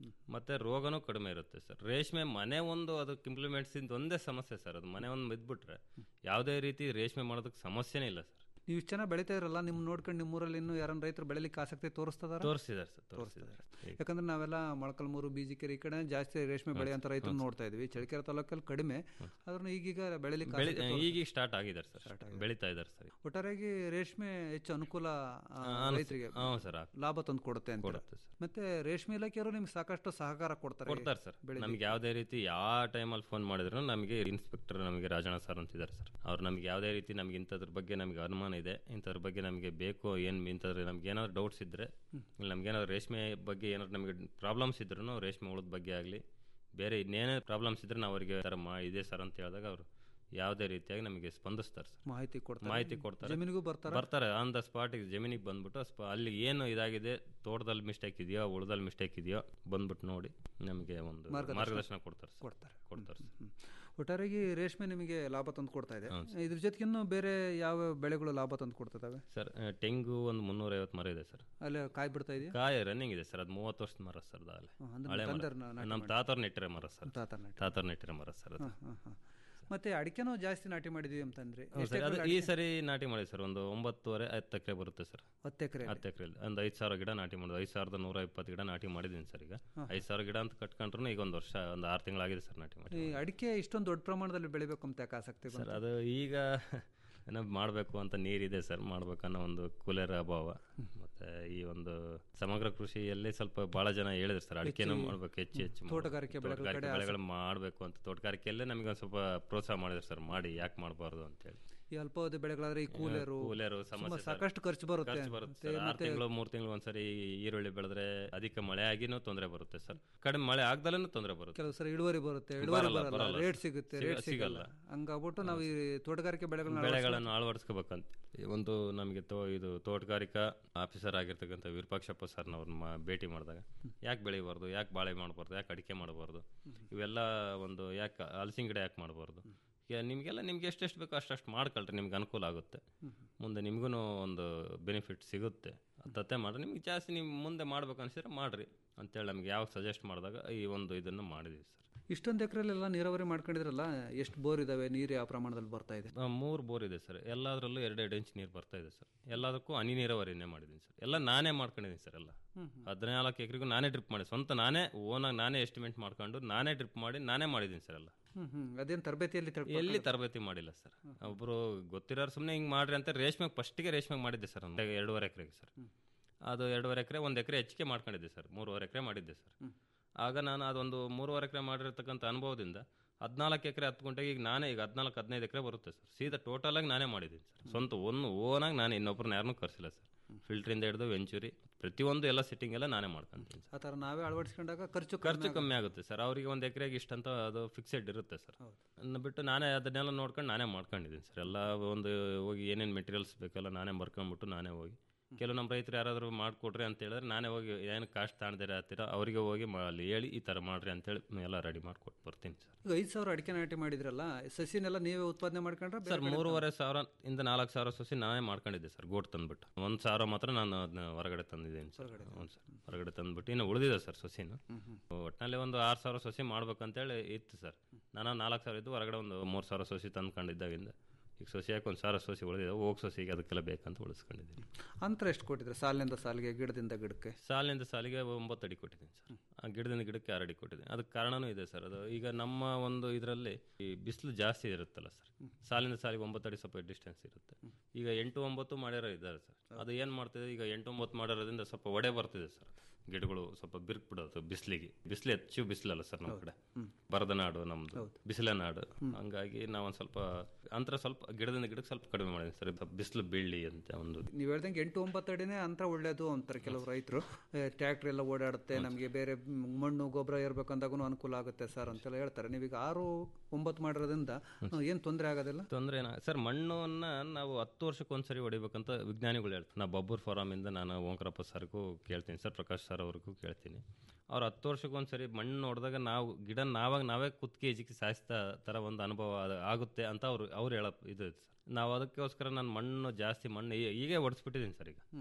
ಮತ್ತೆ ರೋಗನೂ ಕಡಿಮೆ ಇರುತ್ತೆ ಸರ್ ರೇಷ್ಮೆ ಮನೆ ಒಂದು ಅದಕ್ಕೆ ಇಂಪ್ಲಿಮೆಂಟ್ಸ್ ಒಂದೇ ಸಮಸ್ಯೆ ಸರ್ ಅದು ಮನೆ ಒಂದು ಬಿದ್ಬಿಟ್ರೆ ಯಾವುದೇ ರೀತಿ ರೇಷ್ಮೆ ಮಾಡೋದಕ್ಕೆ ಸಮಸ್ಯೆನೇ ಇಲ್ಲ ಸರ್ ನೀವು ಇಷ್ಟು ಚೆನ್ನಾಗಿ ಬೆಳಿತಾ ಇರಲ್ಲ ನಿಮ್ ನೋಡ್ಕೊಂಡು ನಿಮ್ಮೂರಲ್ಲಿ ಇನ್ನೂ ಯಾರನ್ನ ರೈತರು ಬೆಳಿಲಿಕ್ಕೆ ಆಸಕ್ತಿ ತೋರಿಸ್ತದಾರ ತೋರಿಸಿದ್ದಾರೆ ಸರ್ ತೋರಿಸಿದ್ದಾರೆ ಯಾಕಂದ್ರೆ ನಾವೆಲ್ಲ ಮೊಳಕಲ್ಮೂರು ಬೀಜಿಕೆರೆ ಈ ಕಡೆ ಜಾಸ್ತಿ ರೇಷ್ಮೆ ಬೆಳೆಯಂತ ರೈತರು ನೋಡ್ತಾ ಇದ್ವಿ ಚಳಿಕೆರೆ ತಾಲೂಕಲ್ಲಿ ಕಡಿಮೆ ಆದ್ರೂ ಈಗೀಗ ಬೆಳಿಲಿಕ್ಕೆ ಬೆಳಿ ಆಸಕ್ತಿ ತೋರಿಸ್ತಾ- ಈಗೀಗ ಸ್ಟಾರ್ಟ್ ಆಗಿದ್ದಾರೆ ಸರ್ ಬೆಳೀತಾ ಇದ್ದಾರೆ ಸರ್ ಒಟ್ಟಾರೆಯಾಗಿ ರೇಷ್ಮೆ ಹೆಚ್ಚು ಅನುಕೂಲ ಆ, ಅನ್ಸ್- ರೈತರಿಗೆ ಹ್ಞೂ ಸರ್, ಆ- ಲಾಭ ತಂದು ಕೊಡುತ್ತೆ ಅಂತ ಕೊಡುತ್ತೆ ಮತ್ತೆ ರೇಷ್ಮೆ ಇಲಾಖೆಯವರು ನಿಮ್ಗೆ ಸಾಕಷ್ಟು ಸಹಕಾರ ಕೊಡ್ತಾರೆ ಕೊಡ್ತಾರೆ ಸರ್ ಬೆಳಿಲಿಕ್ಕೆ. ನಮ್ಗೆ ಯಾವುದೇ ರೀತಿ ಯಾವ ಟೈಮಲ್ಲಿ ಫೋನ್ ಮಾಡಿದ್ರು ನಮಗೆ ಇನ್ಸ್ಪೆಕ್ಟರ್ ನಮಗೆ ರಾಜಣ್ಣ ಸರ್ ಅಂತಿದ್ದಾರೆ ಸರ್ ಅವ್ರು ನಮ್ಗೆ ಯಾವುದೇ ರೀತಿ ನಮ್ಗೆ ಇಂಥದ್ರ ಬಗ್ಗೆ ನಮಗೆ ಅನುಮಾನ ಇದೆ ಇಂಥದ್ರ ಬಗ್ಗೆ ನಮಗೆ ಬೇಕು ಏನು ಇಂಥದ್ರ ನಮ್ಗೆ ಏನಾದ್ರು ಡೌಟ್ಸ್ ಇದ್ದರೆ ಇಲ್ಲ ನಮ್ಗೆ ಏನಾದ್ರು ರೇಷ್ಮೆ ಬಗ್ಗೆ ಏನಾದ್ರು ನಮಗೆ ಪ್ರಾಬ್ಲಮ್ಸ್ ಇದ್ರೂ ರೇಷ್ಮೆ ಉಳದ ಬಗ್ಗೆ ಆಗಲಿ ಬೇರೆ ಇನ್ನೇನೇ ಪ್ರಾಬ್ಲಮ್ಸ್ ಇದ್ರೆ ನಾವು ಅವರಿಗೆ ಥರ ಮಾ ಇದೆ ಸರ್ ಅಂತ ಹೇಳಿದಾಗ ಅವರು ಯಾವುದೇ ರೀತಿಯಾಗಿ ನಮಗೆ ಸ್ಪಂದಿಸ್ತಾರೆ ಸರ್ ಮಾಹಿತಿ ಕೊಡ್ತಾರೆ ಮಾಹಿತಿ ಕೊಡ್ತಾರೆ ಜಮೀನಿಗೂ ಬರ್ತಾರಾ? ಬರ್ತಾರೆ ಆನ್ ದ ಸ್ಪಾಟಿಗೆ ಜಮೀನಿಗೆ ಬಂದ್ಬಿಟ್ಟು ಸ್ಪ- ಅಲ್ಲಿ ಏನು ಇದಾಗಿದೆ ತೋಟದಲ್ಲಿ ಮಿಸ್ಟೇಕ್ ಇದೆಯೋ ಉಳದಲ್ಲಿ ಮಿಸ್ಟೇಕ್ ಇದೆಯೋ ಬಂದ್ಬಿಟ್ಟು ನೋಡಿ ನಮಗೆ ಒಂದು ಮಾರ್ಗದರ್ಶನ ಮಾರ್ಗದರ್ಶನ ಕೊಡ್ತಾರೆ ಸರ್. ಕೊಡ್ತಾರೆ. ಕೊಡ್ತಾರೆ ಸರ್. ಒಟ್ಟಾರೆಯಾಗಿ ರೇಷ್ಮೆ ನಿಮಗೆ ಲಾಭ ತಂದು ಕೊಡ್ತಾ ಇದೆ ಹೌದು ಇದ್ರ ಜೊತೆಗೆ ಇನ್ನು ಬೇರೆ ಯಾವ ಬೆಳೆಗಳು ಲಾಭ ತಂದು ಕೊಡ್ತಿದ್ದಾವೆ ಸರ್ ಆ, ತೆಂಗು ಒಂದು ಮುನ್ನೂರೈವತ್ತು ಮರ ಇದೆ ಸರ್ ಅಲ್ಲಿ ಕಾಯಿ ಬಿಡ್ತಾ ಇದೆಯಾ ಕಾಯಿ ರನ್ನಿಂಗ್ ಇದೆ ಸರ್ ಅದು ಮೂವತ್ತು ವರ್ಷದ ಮರ ಸರ್ ಅದು ಹಾ, ಅಂದ್ರೆ ಹಳೆ ಮರ ತಂದೆಯವ್ರು ನಾಟಿ ನಮ್ಮ ಮಾಡಿ- ತಾತವ್ರು ನೆಟ್ಟಿರೋ ಮರ ಸರ್ ತಾತವ್ರು ನೆಟ್ಟಿರೋ ತಾತವ್ರು ನೆಟ್ಟಿರೋ ಮರ ಸರ್ ಅದು ಹಾ, ಹಾ, ಹಾ. ಮತ್ತೆ ಅಡಿಕೆನೂ ಜಾಸ್ತಿ ನಾಟಿ ಮಾಡಿದೀವಿ ಅಂತಂದ್ರೆ ಹೌದು ಎಷ್ಟು ಸರ್ ಅದು ಎಕರೆಲಿ ಈ ಅಡಿಕೆ? ಸರಿ ನಾಟಿ ಮಾಡಿ ಸರ್ ಒಂದು ಒಂಬತ್ತುವರೆ ಹತ್ತು ಎಕರೆ ಬರುತ್ತೆ ಸರ್ ಹತ್ತು ಎಕರೆ ಹತ್ತು ಎಕರೆಲಿ ಒಂದು ಐದು ಸಾವಿರ ಗಿಡ ನಾಟಿ ಮಾಡೋದು ಐದು ಸಾವಿರದ ನೂರ ಇಪ್ಪತ್ತು ಗಿಡ ನಾಟಿ ಮಾಡಿದ್ದೀನಿ ಸರ್ ಈಗ ಹಾ. ಐದು ಸಾವಿರ ಗಿಡ ಅಂತ ಕಟ್ಕೊಂಡ್ರು ಈಗ ಒಂದು ವರ್ಷ ಒಂದು ಆರು ತಿಂಗಳಾಗಿದೆ ಸರ್ ನಾಟಿ ಮಾಡಿ ಈ ಅಡಿಕೆ ಇಷ್ಟೊಂದು ದೊಡ್ಡ ಪ್ರಮಾಣದಲ್ಲಿ ಬೆಳಿಬೇಕು ಅಂತ ಯಾಕೆ ಆಸಕ್ತಿ ಸರ್ ಬಂತು? ಅದು ಈಗ ಏನೋ ಮಾಡಬೇಕು ಅಂತ ನೀರಿದೆ ಸರ್ ಮಾಡ್ಬೇಕನ್ನೋ ಒಂದು ಕೂಲರ್ ಅಭಾವ ಮತ್ತೆ ಈ ಒಂದು ಸಮಗ್ರ ಕೃಷಿಯಲ್ಲಿ ಸ್ವಲ್ಪ ಬಹಳ ಜನ ಹೇಳಿದ್ರು ಸರ್ ಅಡಿಕೆನೂ ಹೆಚ್ಚು- ಮಾಡ್ಬೇಕು ಹೆಚ್ಚು ಹೆಚ್ಚು ಹ್ಮ್. ತೋಟಗಾರಿಕೆ ಬೆಳೆಗಳ ತೋಟಗಾರಿಕೆ ಕಡೆ ಬೆಳೆಗಳು ಮಾಡಬೇಕು ಅಂತ ತೋಟಗಾರಿಕೆಯಲ್ಲೇ ನಮಗೆ ಒಂದು ಸ್ವಲ್ಪ ಪ್ರೋತ್ಸಾಹ ಮಾಡಿದ್ರು ಸರ್ ಮಾಡಿ ಯಾಕೆ ಮಾಡಬಾರ್ದು ಅಂತೇಳಿ ಈ ಅಲ್ಪಾವಧಿ ಬೆಳೆಗಳಾದ್ರೆ ಈ ಕೂಲರು ಕೂಲರು ಸುಮ್ಮ ಸಮಸ್ಯೆ ಸರ್. ಸಾಕಷ್ಟು ಖರ್ಚು ಬರುತ್ತೆ ಖರ್ಚು ಬರುತ್ತೆ ಮತ್ತೆ- ಸರ್ ಆರು ಮತ್ತೆ ತಿಂಗಳು ಮೂರು ತಿಂಗಳು ಒಂದ್ಸರಿ ಈರುಳ್ಳಿ ಬೆಳೆದ್ರೆ ಅಧಿಕ ಮಳೆ ಆಗಿನೂ ತೊಂದರೆ ಬರುತ್ತೆ ಸರ್ ಕಡಿಮೆ ಮಳೆ ಆಗ್ದಲೂ ತೊಂದರೆ ಬರುತ್ತೆ ಕೆಲವು ಸರಿ ಇಳುವರಿ ಬರುತ್ತೆ ಇಳುವರಿ ಬರಲ್ಲ, ಬರಲ್ಲ ಬರಲ್ಲ ರೇಟ್ ಸರ್. ಸಿಗುತ್ತೆ ಸಿಗ- ರೇಟ್ ಸಿಗಲ್ಲ ಹಂಗಾಗ್ಬಿಟ್ಟು ನಾವು ಈ ತೋಟಗಾರಿಕೆ ಬೆಳೆಗಳನ್ನ ಬೆಳೆಗಳನ್ನು ಅಳವಡಿಸ್ಕೋಬೇಕಂತ ಒಂದು ನಮಗೆ ತೋ ಇದು ತೋಟಗಾರಿಕಾ ಆಫೀಸರ್ ಆಗಿರ್ತಕ್ಕಂಥ ವಿರೂಪಾಕ್ಷಪ್ಪ ಸರ್ನವ್ರನ್ನ ಮಾ- ಭೇಟಿ ಮಾಡಿದಾಗ ಯಾಕೆ ಬೆಳಿಬಾರ್ದು ಯಾಕೆ ಬಾಳೆ ಮಾಡಬಾರ್ದು ಯಾಕೆ ಅಡಿಕೆ ಮಾಡಬಾರ್ದು ಇವೆಲ್ಲ ಒಂದು ಯಾಕೆ ಹಲಸಿನ ಗಿಡ ಯಾಕೆ ಮಾಡಬಾರ್ದು ಈಗ ನಿಮಗೆಲ್ಲ ನಿಮ್ಗೆ ಎಷ್ಟೆಷ್ಟು ಬೇಕೋ ಅಷ್ಟಷ್ಟು ಮಾಡ್ಕೊಳ್ರಿ ನಿಮ್ಗೆ ಅನುಕೂಲ ಆಗುತ್ತೆ ಮುಂದೆ ನಿಮಗೂ ಒಂದು ಬೆನಿಫಿಟ್ ಸಿಗುತ್ತೆ ತತ್ತೆ ಮಾಡ್ರಿ ನಿಮ್ಗೆ ಜಾಸ್ತಿ ನೀವು ಮುಂದೆ ಮಾಡ್ಬೇಕು ಅನ್ಸಿದ್ರೆ ಮಾಡ್ರಿ ಅಂತೇಳಿ ನಮ್ಗೆ ಯಾವ ಸಜೆಸ್ಟ್ ಮಾಡಿದಾಗ ಈ ಒಂದು ಇದನ್ನು ಮಾಡಿದ್ವಿ ಸರ್ ಇಷ್ಟೊಂದು ಎಕರೆಲೆಲ್ಲ ನೀರಾವರಿ ಮಾಡ್ಕೊಂಡಿದ್ರಲ್ಲ ಎಷ್ಟು ಬೋರ್ ಇದಾವೆ ನೀರು ಯಾವ ಪ್ರಮಾಣದಲ್ಲಿ ಬರ್ತಾ ಇದೆ ಆ, ಮೂರು ಬೋರ್ ಇದೆ ಸರ್ ಎಲ್ಲದರಲ್ಲೂ ಎರಡೆರಡು ಇಂಚ್ ನೀರು ಬರ್ತಾ ಇದೆ ಸರ್ ಎಲ್ಲದಕ್ಕೂ ಹನಿ ನೀರಾವರಿನೇ ಮಾಡಿದ್ದೀನಿ ಸರ್ ಎಲ್ಲ ನಾನೇ ಮಾಡ್ಕೊಂಡಿದ್ದೀನಿ ಸರ್ ಎಲ್ಲ ಹ್ಮ್, ಹ್ಮ್. ಹದಿನಾಲ್ಕು ಎಕರೆಗೂ ನಾನೇ ಡ್ರಿಪ್ ಮಾಡಿ ಸ್ವಂತ ನಾನೇ ಓನಾಗಿ ನಾನೇ ಎಸ್ಟಿಮೇಟ್ ಮಾಡ್ಕೊಂಡು ನಾನೇ ಡ್ರಿಪ್ ಮಾಡಿ ನಾನೇ ಮಾಡಿದ್ದೀನಿ ಸರ್ ಎಲ್ಲ ಹ್ಮ್ ಹ್ಮ್ ಅದೇನು ತರಬೇತಿಯಲ್ಲಿ ತಿಳ್ಕೊಂಡು ಎಲ್ಲಿ ತರಬೇತಿ ಮಾಡಿಲ್ಲ ಸರ್ ಒಬ್ಬರು ಗೊತ್ತಿರೋರು ಸುಮ್ಮನೆ ಹಿಂಗೆ ಮಾಡ್ರಿ ಅಂತ ರೇಷ್ಮೆಗೆ ಫಸ್ಟಿಗೆ ರೇಷ್ಮೆಗೆ ಮಾಡಿದ್ದೆ ಸರ್ ನಾನು ಎರಡೂವರೆ ಎಕರೆಗೆ ಸರ್ ಅದು ಎರಡೂವರೆ ಎಕರೆ ಒಂದು ಎಕರೆ ಹೆಚ್ಚಿಗೆ ಮಾಡ್ಕೊಂಡಿದ್ದೆ ಸರ್ ಮೂರುವರೆ ಎಕರೆ ಮಾಡಿದ್ದೆ ಸರ್ ಆಗ ನಾನು ಅದೊಂದು ಮೂರುವರೆ ಎಕರೆ ಮಾಡಿರ್ತಕ್ಕಂಥ ಅನುಭವದಿಂದ ಹದಿನಾಲ್ಕು ಎಕರೆ ಹತ್ತು ಗಂಟೆಗೆ ಈಗ ನಾನೇ ಈಗ ಹದಿನಾಲ್ಕು ಹದಿನೈದು ಎಕರೆ ಬರುತ್ತೆ ಸರ್ ಸೀದಾ ಟೋಟಲಾಗಿ ನಾನೇ ಮಾಡಿದ್ದೀನಿ ಸರ್ ಸ್ವಂತ ಒಂದು ಓನಾಗಿ ನಾನು ಇನ್ನೊಬ್ಬರನ್ನ ಯಾರನ್ನೂ ಕರ್ಸಿಲ್ಲ ಸರ್ ಫಿಲ್ಟ್ರಿಂದ ಹಿಡಿದು ವೆಂಚುರಿ ಪ್ರತಿಯೊಂದು ಎಲ್ಲ ಸೆಟ್ಟಿಂಗ್ ಎಲ್ಲ ನಾನೇ ಮಾಡ್ಕೊಂತೀನಿ ಆ ಥರ ನಾವೇ ಅಳವಡಿಸ್ಕೊಂಡಾಗ ಖರ್ಚು ಖರ್ಚು ಕಮ್ಮಿ ಆಗುತ್ತೆ ಸರ್ ಅವರಿಗೆ ಒಂದು ಎಕರೆಗೆ ಇಷ್ಟಂತ ಅದು ಫಿಕ್ಸೆಡ್ ಇರುತ್ತೆ ಸರ್ ಅದ್ನ ಬಿಟ್ಟು ನಾನೇ ಅದನ್ನೆಲ್ಲ ನೋಡ್ಕೊಂಡು ನಾನೇ ಮಾಡ್ಕೊಂಡಿದ್ದೀನಿ ಸರ್ ಎಲ್ಲ ಒಂದು ಹೋಗಿ ಏನೇನು ಮೆಟೀರಿಯಲ್ಸ್ ಬೇಕಲ್ಲ ನಾನೇ ಬರ್ಕೊಂಬಿಟ್ಟು ನಾನೇ ಹೋಗಿ ಕೆಲವು ನಮ್ಮ ರೈತರು ಯಾರಾದರೂ ಮಾಡಿಕೊಡ್ರಿ ಅಂತ ಹೇಳಿದ್ರೆ ನಾನೇ ಹೋಗಿ ಏನು ಕಾಸ್ಟ್ ತಾಣ್ದಿರ ಹತ್ತಿರ ಅವರಿಗೆ ಹೋಗಿ ಮಾ- ಅಲ್ಲಿ ಹೇಳಿ ಈ ಥರ ಮಾಡ್ರಿ ಅಂತೇಳಿ ಎಲ್ಲ ರೆಡಿ ಮಾಡಿಕೊಟ್ಟು ಬರ್ತೀನಿ ಸರ್ ಈಗ ಐದು ಸಾವಿರ ಅಡಿಕೆ ನಾಟಿ ಮಾಡಿದ್ರಲ್ಲ ಸಸಿನೆಲ್ಲ ನೀವೇ ಉತ್ಪಾದನೆ ಮಾಡ್ಕೊಂಡ್ರೆ ಬೇರೆ ಸರ್ ಕಡೆ ಮೂರುವರೆ ಸಾವಿರ ಇಂದ ನಾಲ್ಕು ಸಾವಿರ ಸಸಿ ನಾನೇ ಮಾಡ್ಕೊಂಡಿದ್ದೆ ಸರ್ ಗೋಟ್ ತಂದ್ಬಿಟ್ಟು ಒಂದು ಸಾವಿರ ಮಾತ್ರ ನಾನು ಅದನ್ನ ಹೊರಗಡೆ ತಂದಿದ್ದೀನಿ ಸರ್ ಹ್ಞೂ ಸರ್ ಹೊರಗಡೆ ತಂದ್ಬಿಟ್ಟು ಇನ್ನು ಉಳಿದಿದೆ ಸರ್ ಸಸಿನು ಒಟ್ಟಿನಲ್ಲಿ ಒಂದು ಆರು ಸಾವಿರ ಸಸಿ ಮಾಡ್ಬೇಕಂತೇಳಿ ಇತ್ತು ಸರ್ ನಾನು ನಾಲ್ಕು ಸಾವಿರ ಇದ್ದು ಹೊರಗಡೆ ಒಂದು ಮೂರು ಸಾವಿರ ಸಸಿ ತಂದ್ಕೊಂಡಿದ್ದಾಗಿಂದ ಈಗ ಸಸಿ ಹಾಕಿ ಒಂದು ಸಾವಿರ ಸಸಿ ಉಳಿದಿದೆ ಹೋಗಿ ಸಸಿಗೆ ಅದಕ್ಕೆಲ್ಲ ಬೇಕಂತ ಉಳಿಸ್ಕೊಂಡಿದ್ದೀನಿ ಅಂತರ ಎಷ್ಟು ಕೊಟ್ಟಿದ್ರೆ ಸಾಲಿನಿಂದ ಸಾಲಿಗೆ ಗಿಡದಿಂದ ಗಿಡಕ್ಕೆ ಸಾಲಿನಿಂದ ಸಾಲಿಗೆ ಒಂಬತ್ತು ಅಡಿ ಕೊಟ್ಟಿದ್ದೀನಿ ಸರ್ ಆ ಗಿಡದಿಂದ ಗಿಡಕ್ಕೆ ಆರು ಅಡಿ ಕೊಟ್ಟಿದ್ದೀನಿ ಅದಕ್ಕೆ ಕಾರಣನೂ ಇದೆ ಸರ್ ಅದು ಈಗ ನಮ್ಮ ಒಂದು ಇದರಲ್ಲಿ ಈ ಬಿಸಿಲು ಜಾಸ್ತಿ ಇರುತ್ತಲ್ಲ ಸರ್ ಸಾಲಿಂದ ಸಾಲಿಗೆ ಒಂಬತ್ತು ಅಡಿ ಸ್ವಲ್ಪ ಡಿಸ್ಟೆನ್ಸ್ ಇರುತ್ತೆ ಈಗ ಎಂಟು ಒಂಬತ್ತು ಮಾಡ್ಯಾರ ಇದ್ದಾರೆ ಸರ್ ಅದು ಏನು ಮಾಡ್ತಿದೆ ಈಗ ಎಂಟು ಒಂಬತ್ತು ಮಾಡಿರೋದ್ರಿಂದ ಸ್ವಲ್ಪ ಒಡೆ ಬರ್ತಿದೆ ಸರ್ ಗಿಡಗಳು ಸ್ವಲ್ಪ ಬಿರುಕು ಬಿಡೋದು ಬಿಸಿಲಿಗೆ ಬಿಸಿಲು ಹೆಚ್ಚು ಬಿಸಿಲಲ್ಲ ಸರ್ ನಮ್ಮ ಕಡೆ ಬರದ ನಾಡು ನಮ್ದು ಬಿಸಿಲ ನಾಡು ಹಂಗಾಗಿ ನಾವೊಂದು ಸ್ವಲ್ಪ ಅಂತರ ಸ್ವಲ್ಪ ಗಿಡದಿಂದ ಗಿಡಕ್ಕೆ ಸ್ವಲ್ಪ ಕಡಿಮೆ ಮಾಡಿದ್ವಿ ಸರ್ ಸ್ವಲ್ಪ ಬಿಸಿಲು ಬೀಳಲಿ ಅಂತ ಒಂದು ನೀವು ಹೇಳ್ದಂಗೆ ಎಂಟು ಒಂಬತ್ತು ಅಡಿನೇ ಅಂತರ ಒಳ್ಳೇದು ಅಂತಾರೆ ಕೆಲವು ರೈತರು ಟ್ರ್ಯಾಕ್ಟರ್ ಎಲ್ಲ ಓಡಾಡುತ್ತೆ ನಮಗೆ ಬೇರೆ ಮ್, ಮಣ್ಣು ಗೊಬ್ಬರ ಇರಬೇಕಂದಾಗೂ ಅನುಕೂಲ ಆಗುತ್ತೆ ಸರ್ ಅಂತೆಲ್ಲ ಹೇಳ್ತಾರೆ ನೀವೀಗ ಆರು ಒಂಬತ್ತು ಮಾಡಿರೋದ್ರಿಂದ ಏನು ತೊಂದರೆ ಆಗೋದಿಲ್ಲ ತೊಂದರೆ ಏನ ಸರ್ ಮಣ್ಣನ್ನ ನಾವು ಹತ್ತು ವರ್ಷಕ್ಕೆ ಒಂದ್ಸರಿ ಹೊಡಿಬೇಕಂತ ವಿಜ್ಞಾನಿಗಳು ಹೇಳ್ತಾರೆ ನಾ ಬಬ್ಬೂರ್ ಫಾರಮಿಂದ ನಾನು ಓಂಕರಪ್ಪ ಸರ್ಗೂ ಕೇಳ್ತೀನಿ ಸರ್ ಪ್ರಕಾಶ್ ಸರ್ ಅವ್ರಿಗೂ ಕೇಳ್ತೀನಿ ಅವ್ರು ಹತ್ತು ವರ್ಷಕ್ಕೆ ಒಂದ್ಸರಿ ಮಣ್ಣು ಹೊಡೆದಾಗ ನಾವು ಗಿಡ ನಾವಾಗ ನಾವೇ ಕುತ್ತಿಗೆ ಈಜಿಗೆ ಸಾಯಿಸ್ತಾ ಥರ ಒಂದು ಅನುಭವ ಅದು ಆಗುತ್ತೆ ಅಂತ ಅವ್ರು ಅವ್ರು ಹೇಳೋ ಇದು ಇದೆ ಸರ್ ನಾವು ಅದಕ್ಕೋಸ್ಕರ ನಾನು ಮಣ್ಣು ಜಾಸ್ತಿ ಮಣ್ಣು ಈ- ಹೀಗೆ ಹೊಡೆಸ್ಬಿಟ್ಟಿದ್ದೀನಿ ಸರ್ ಈಗ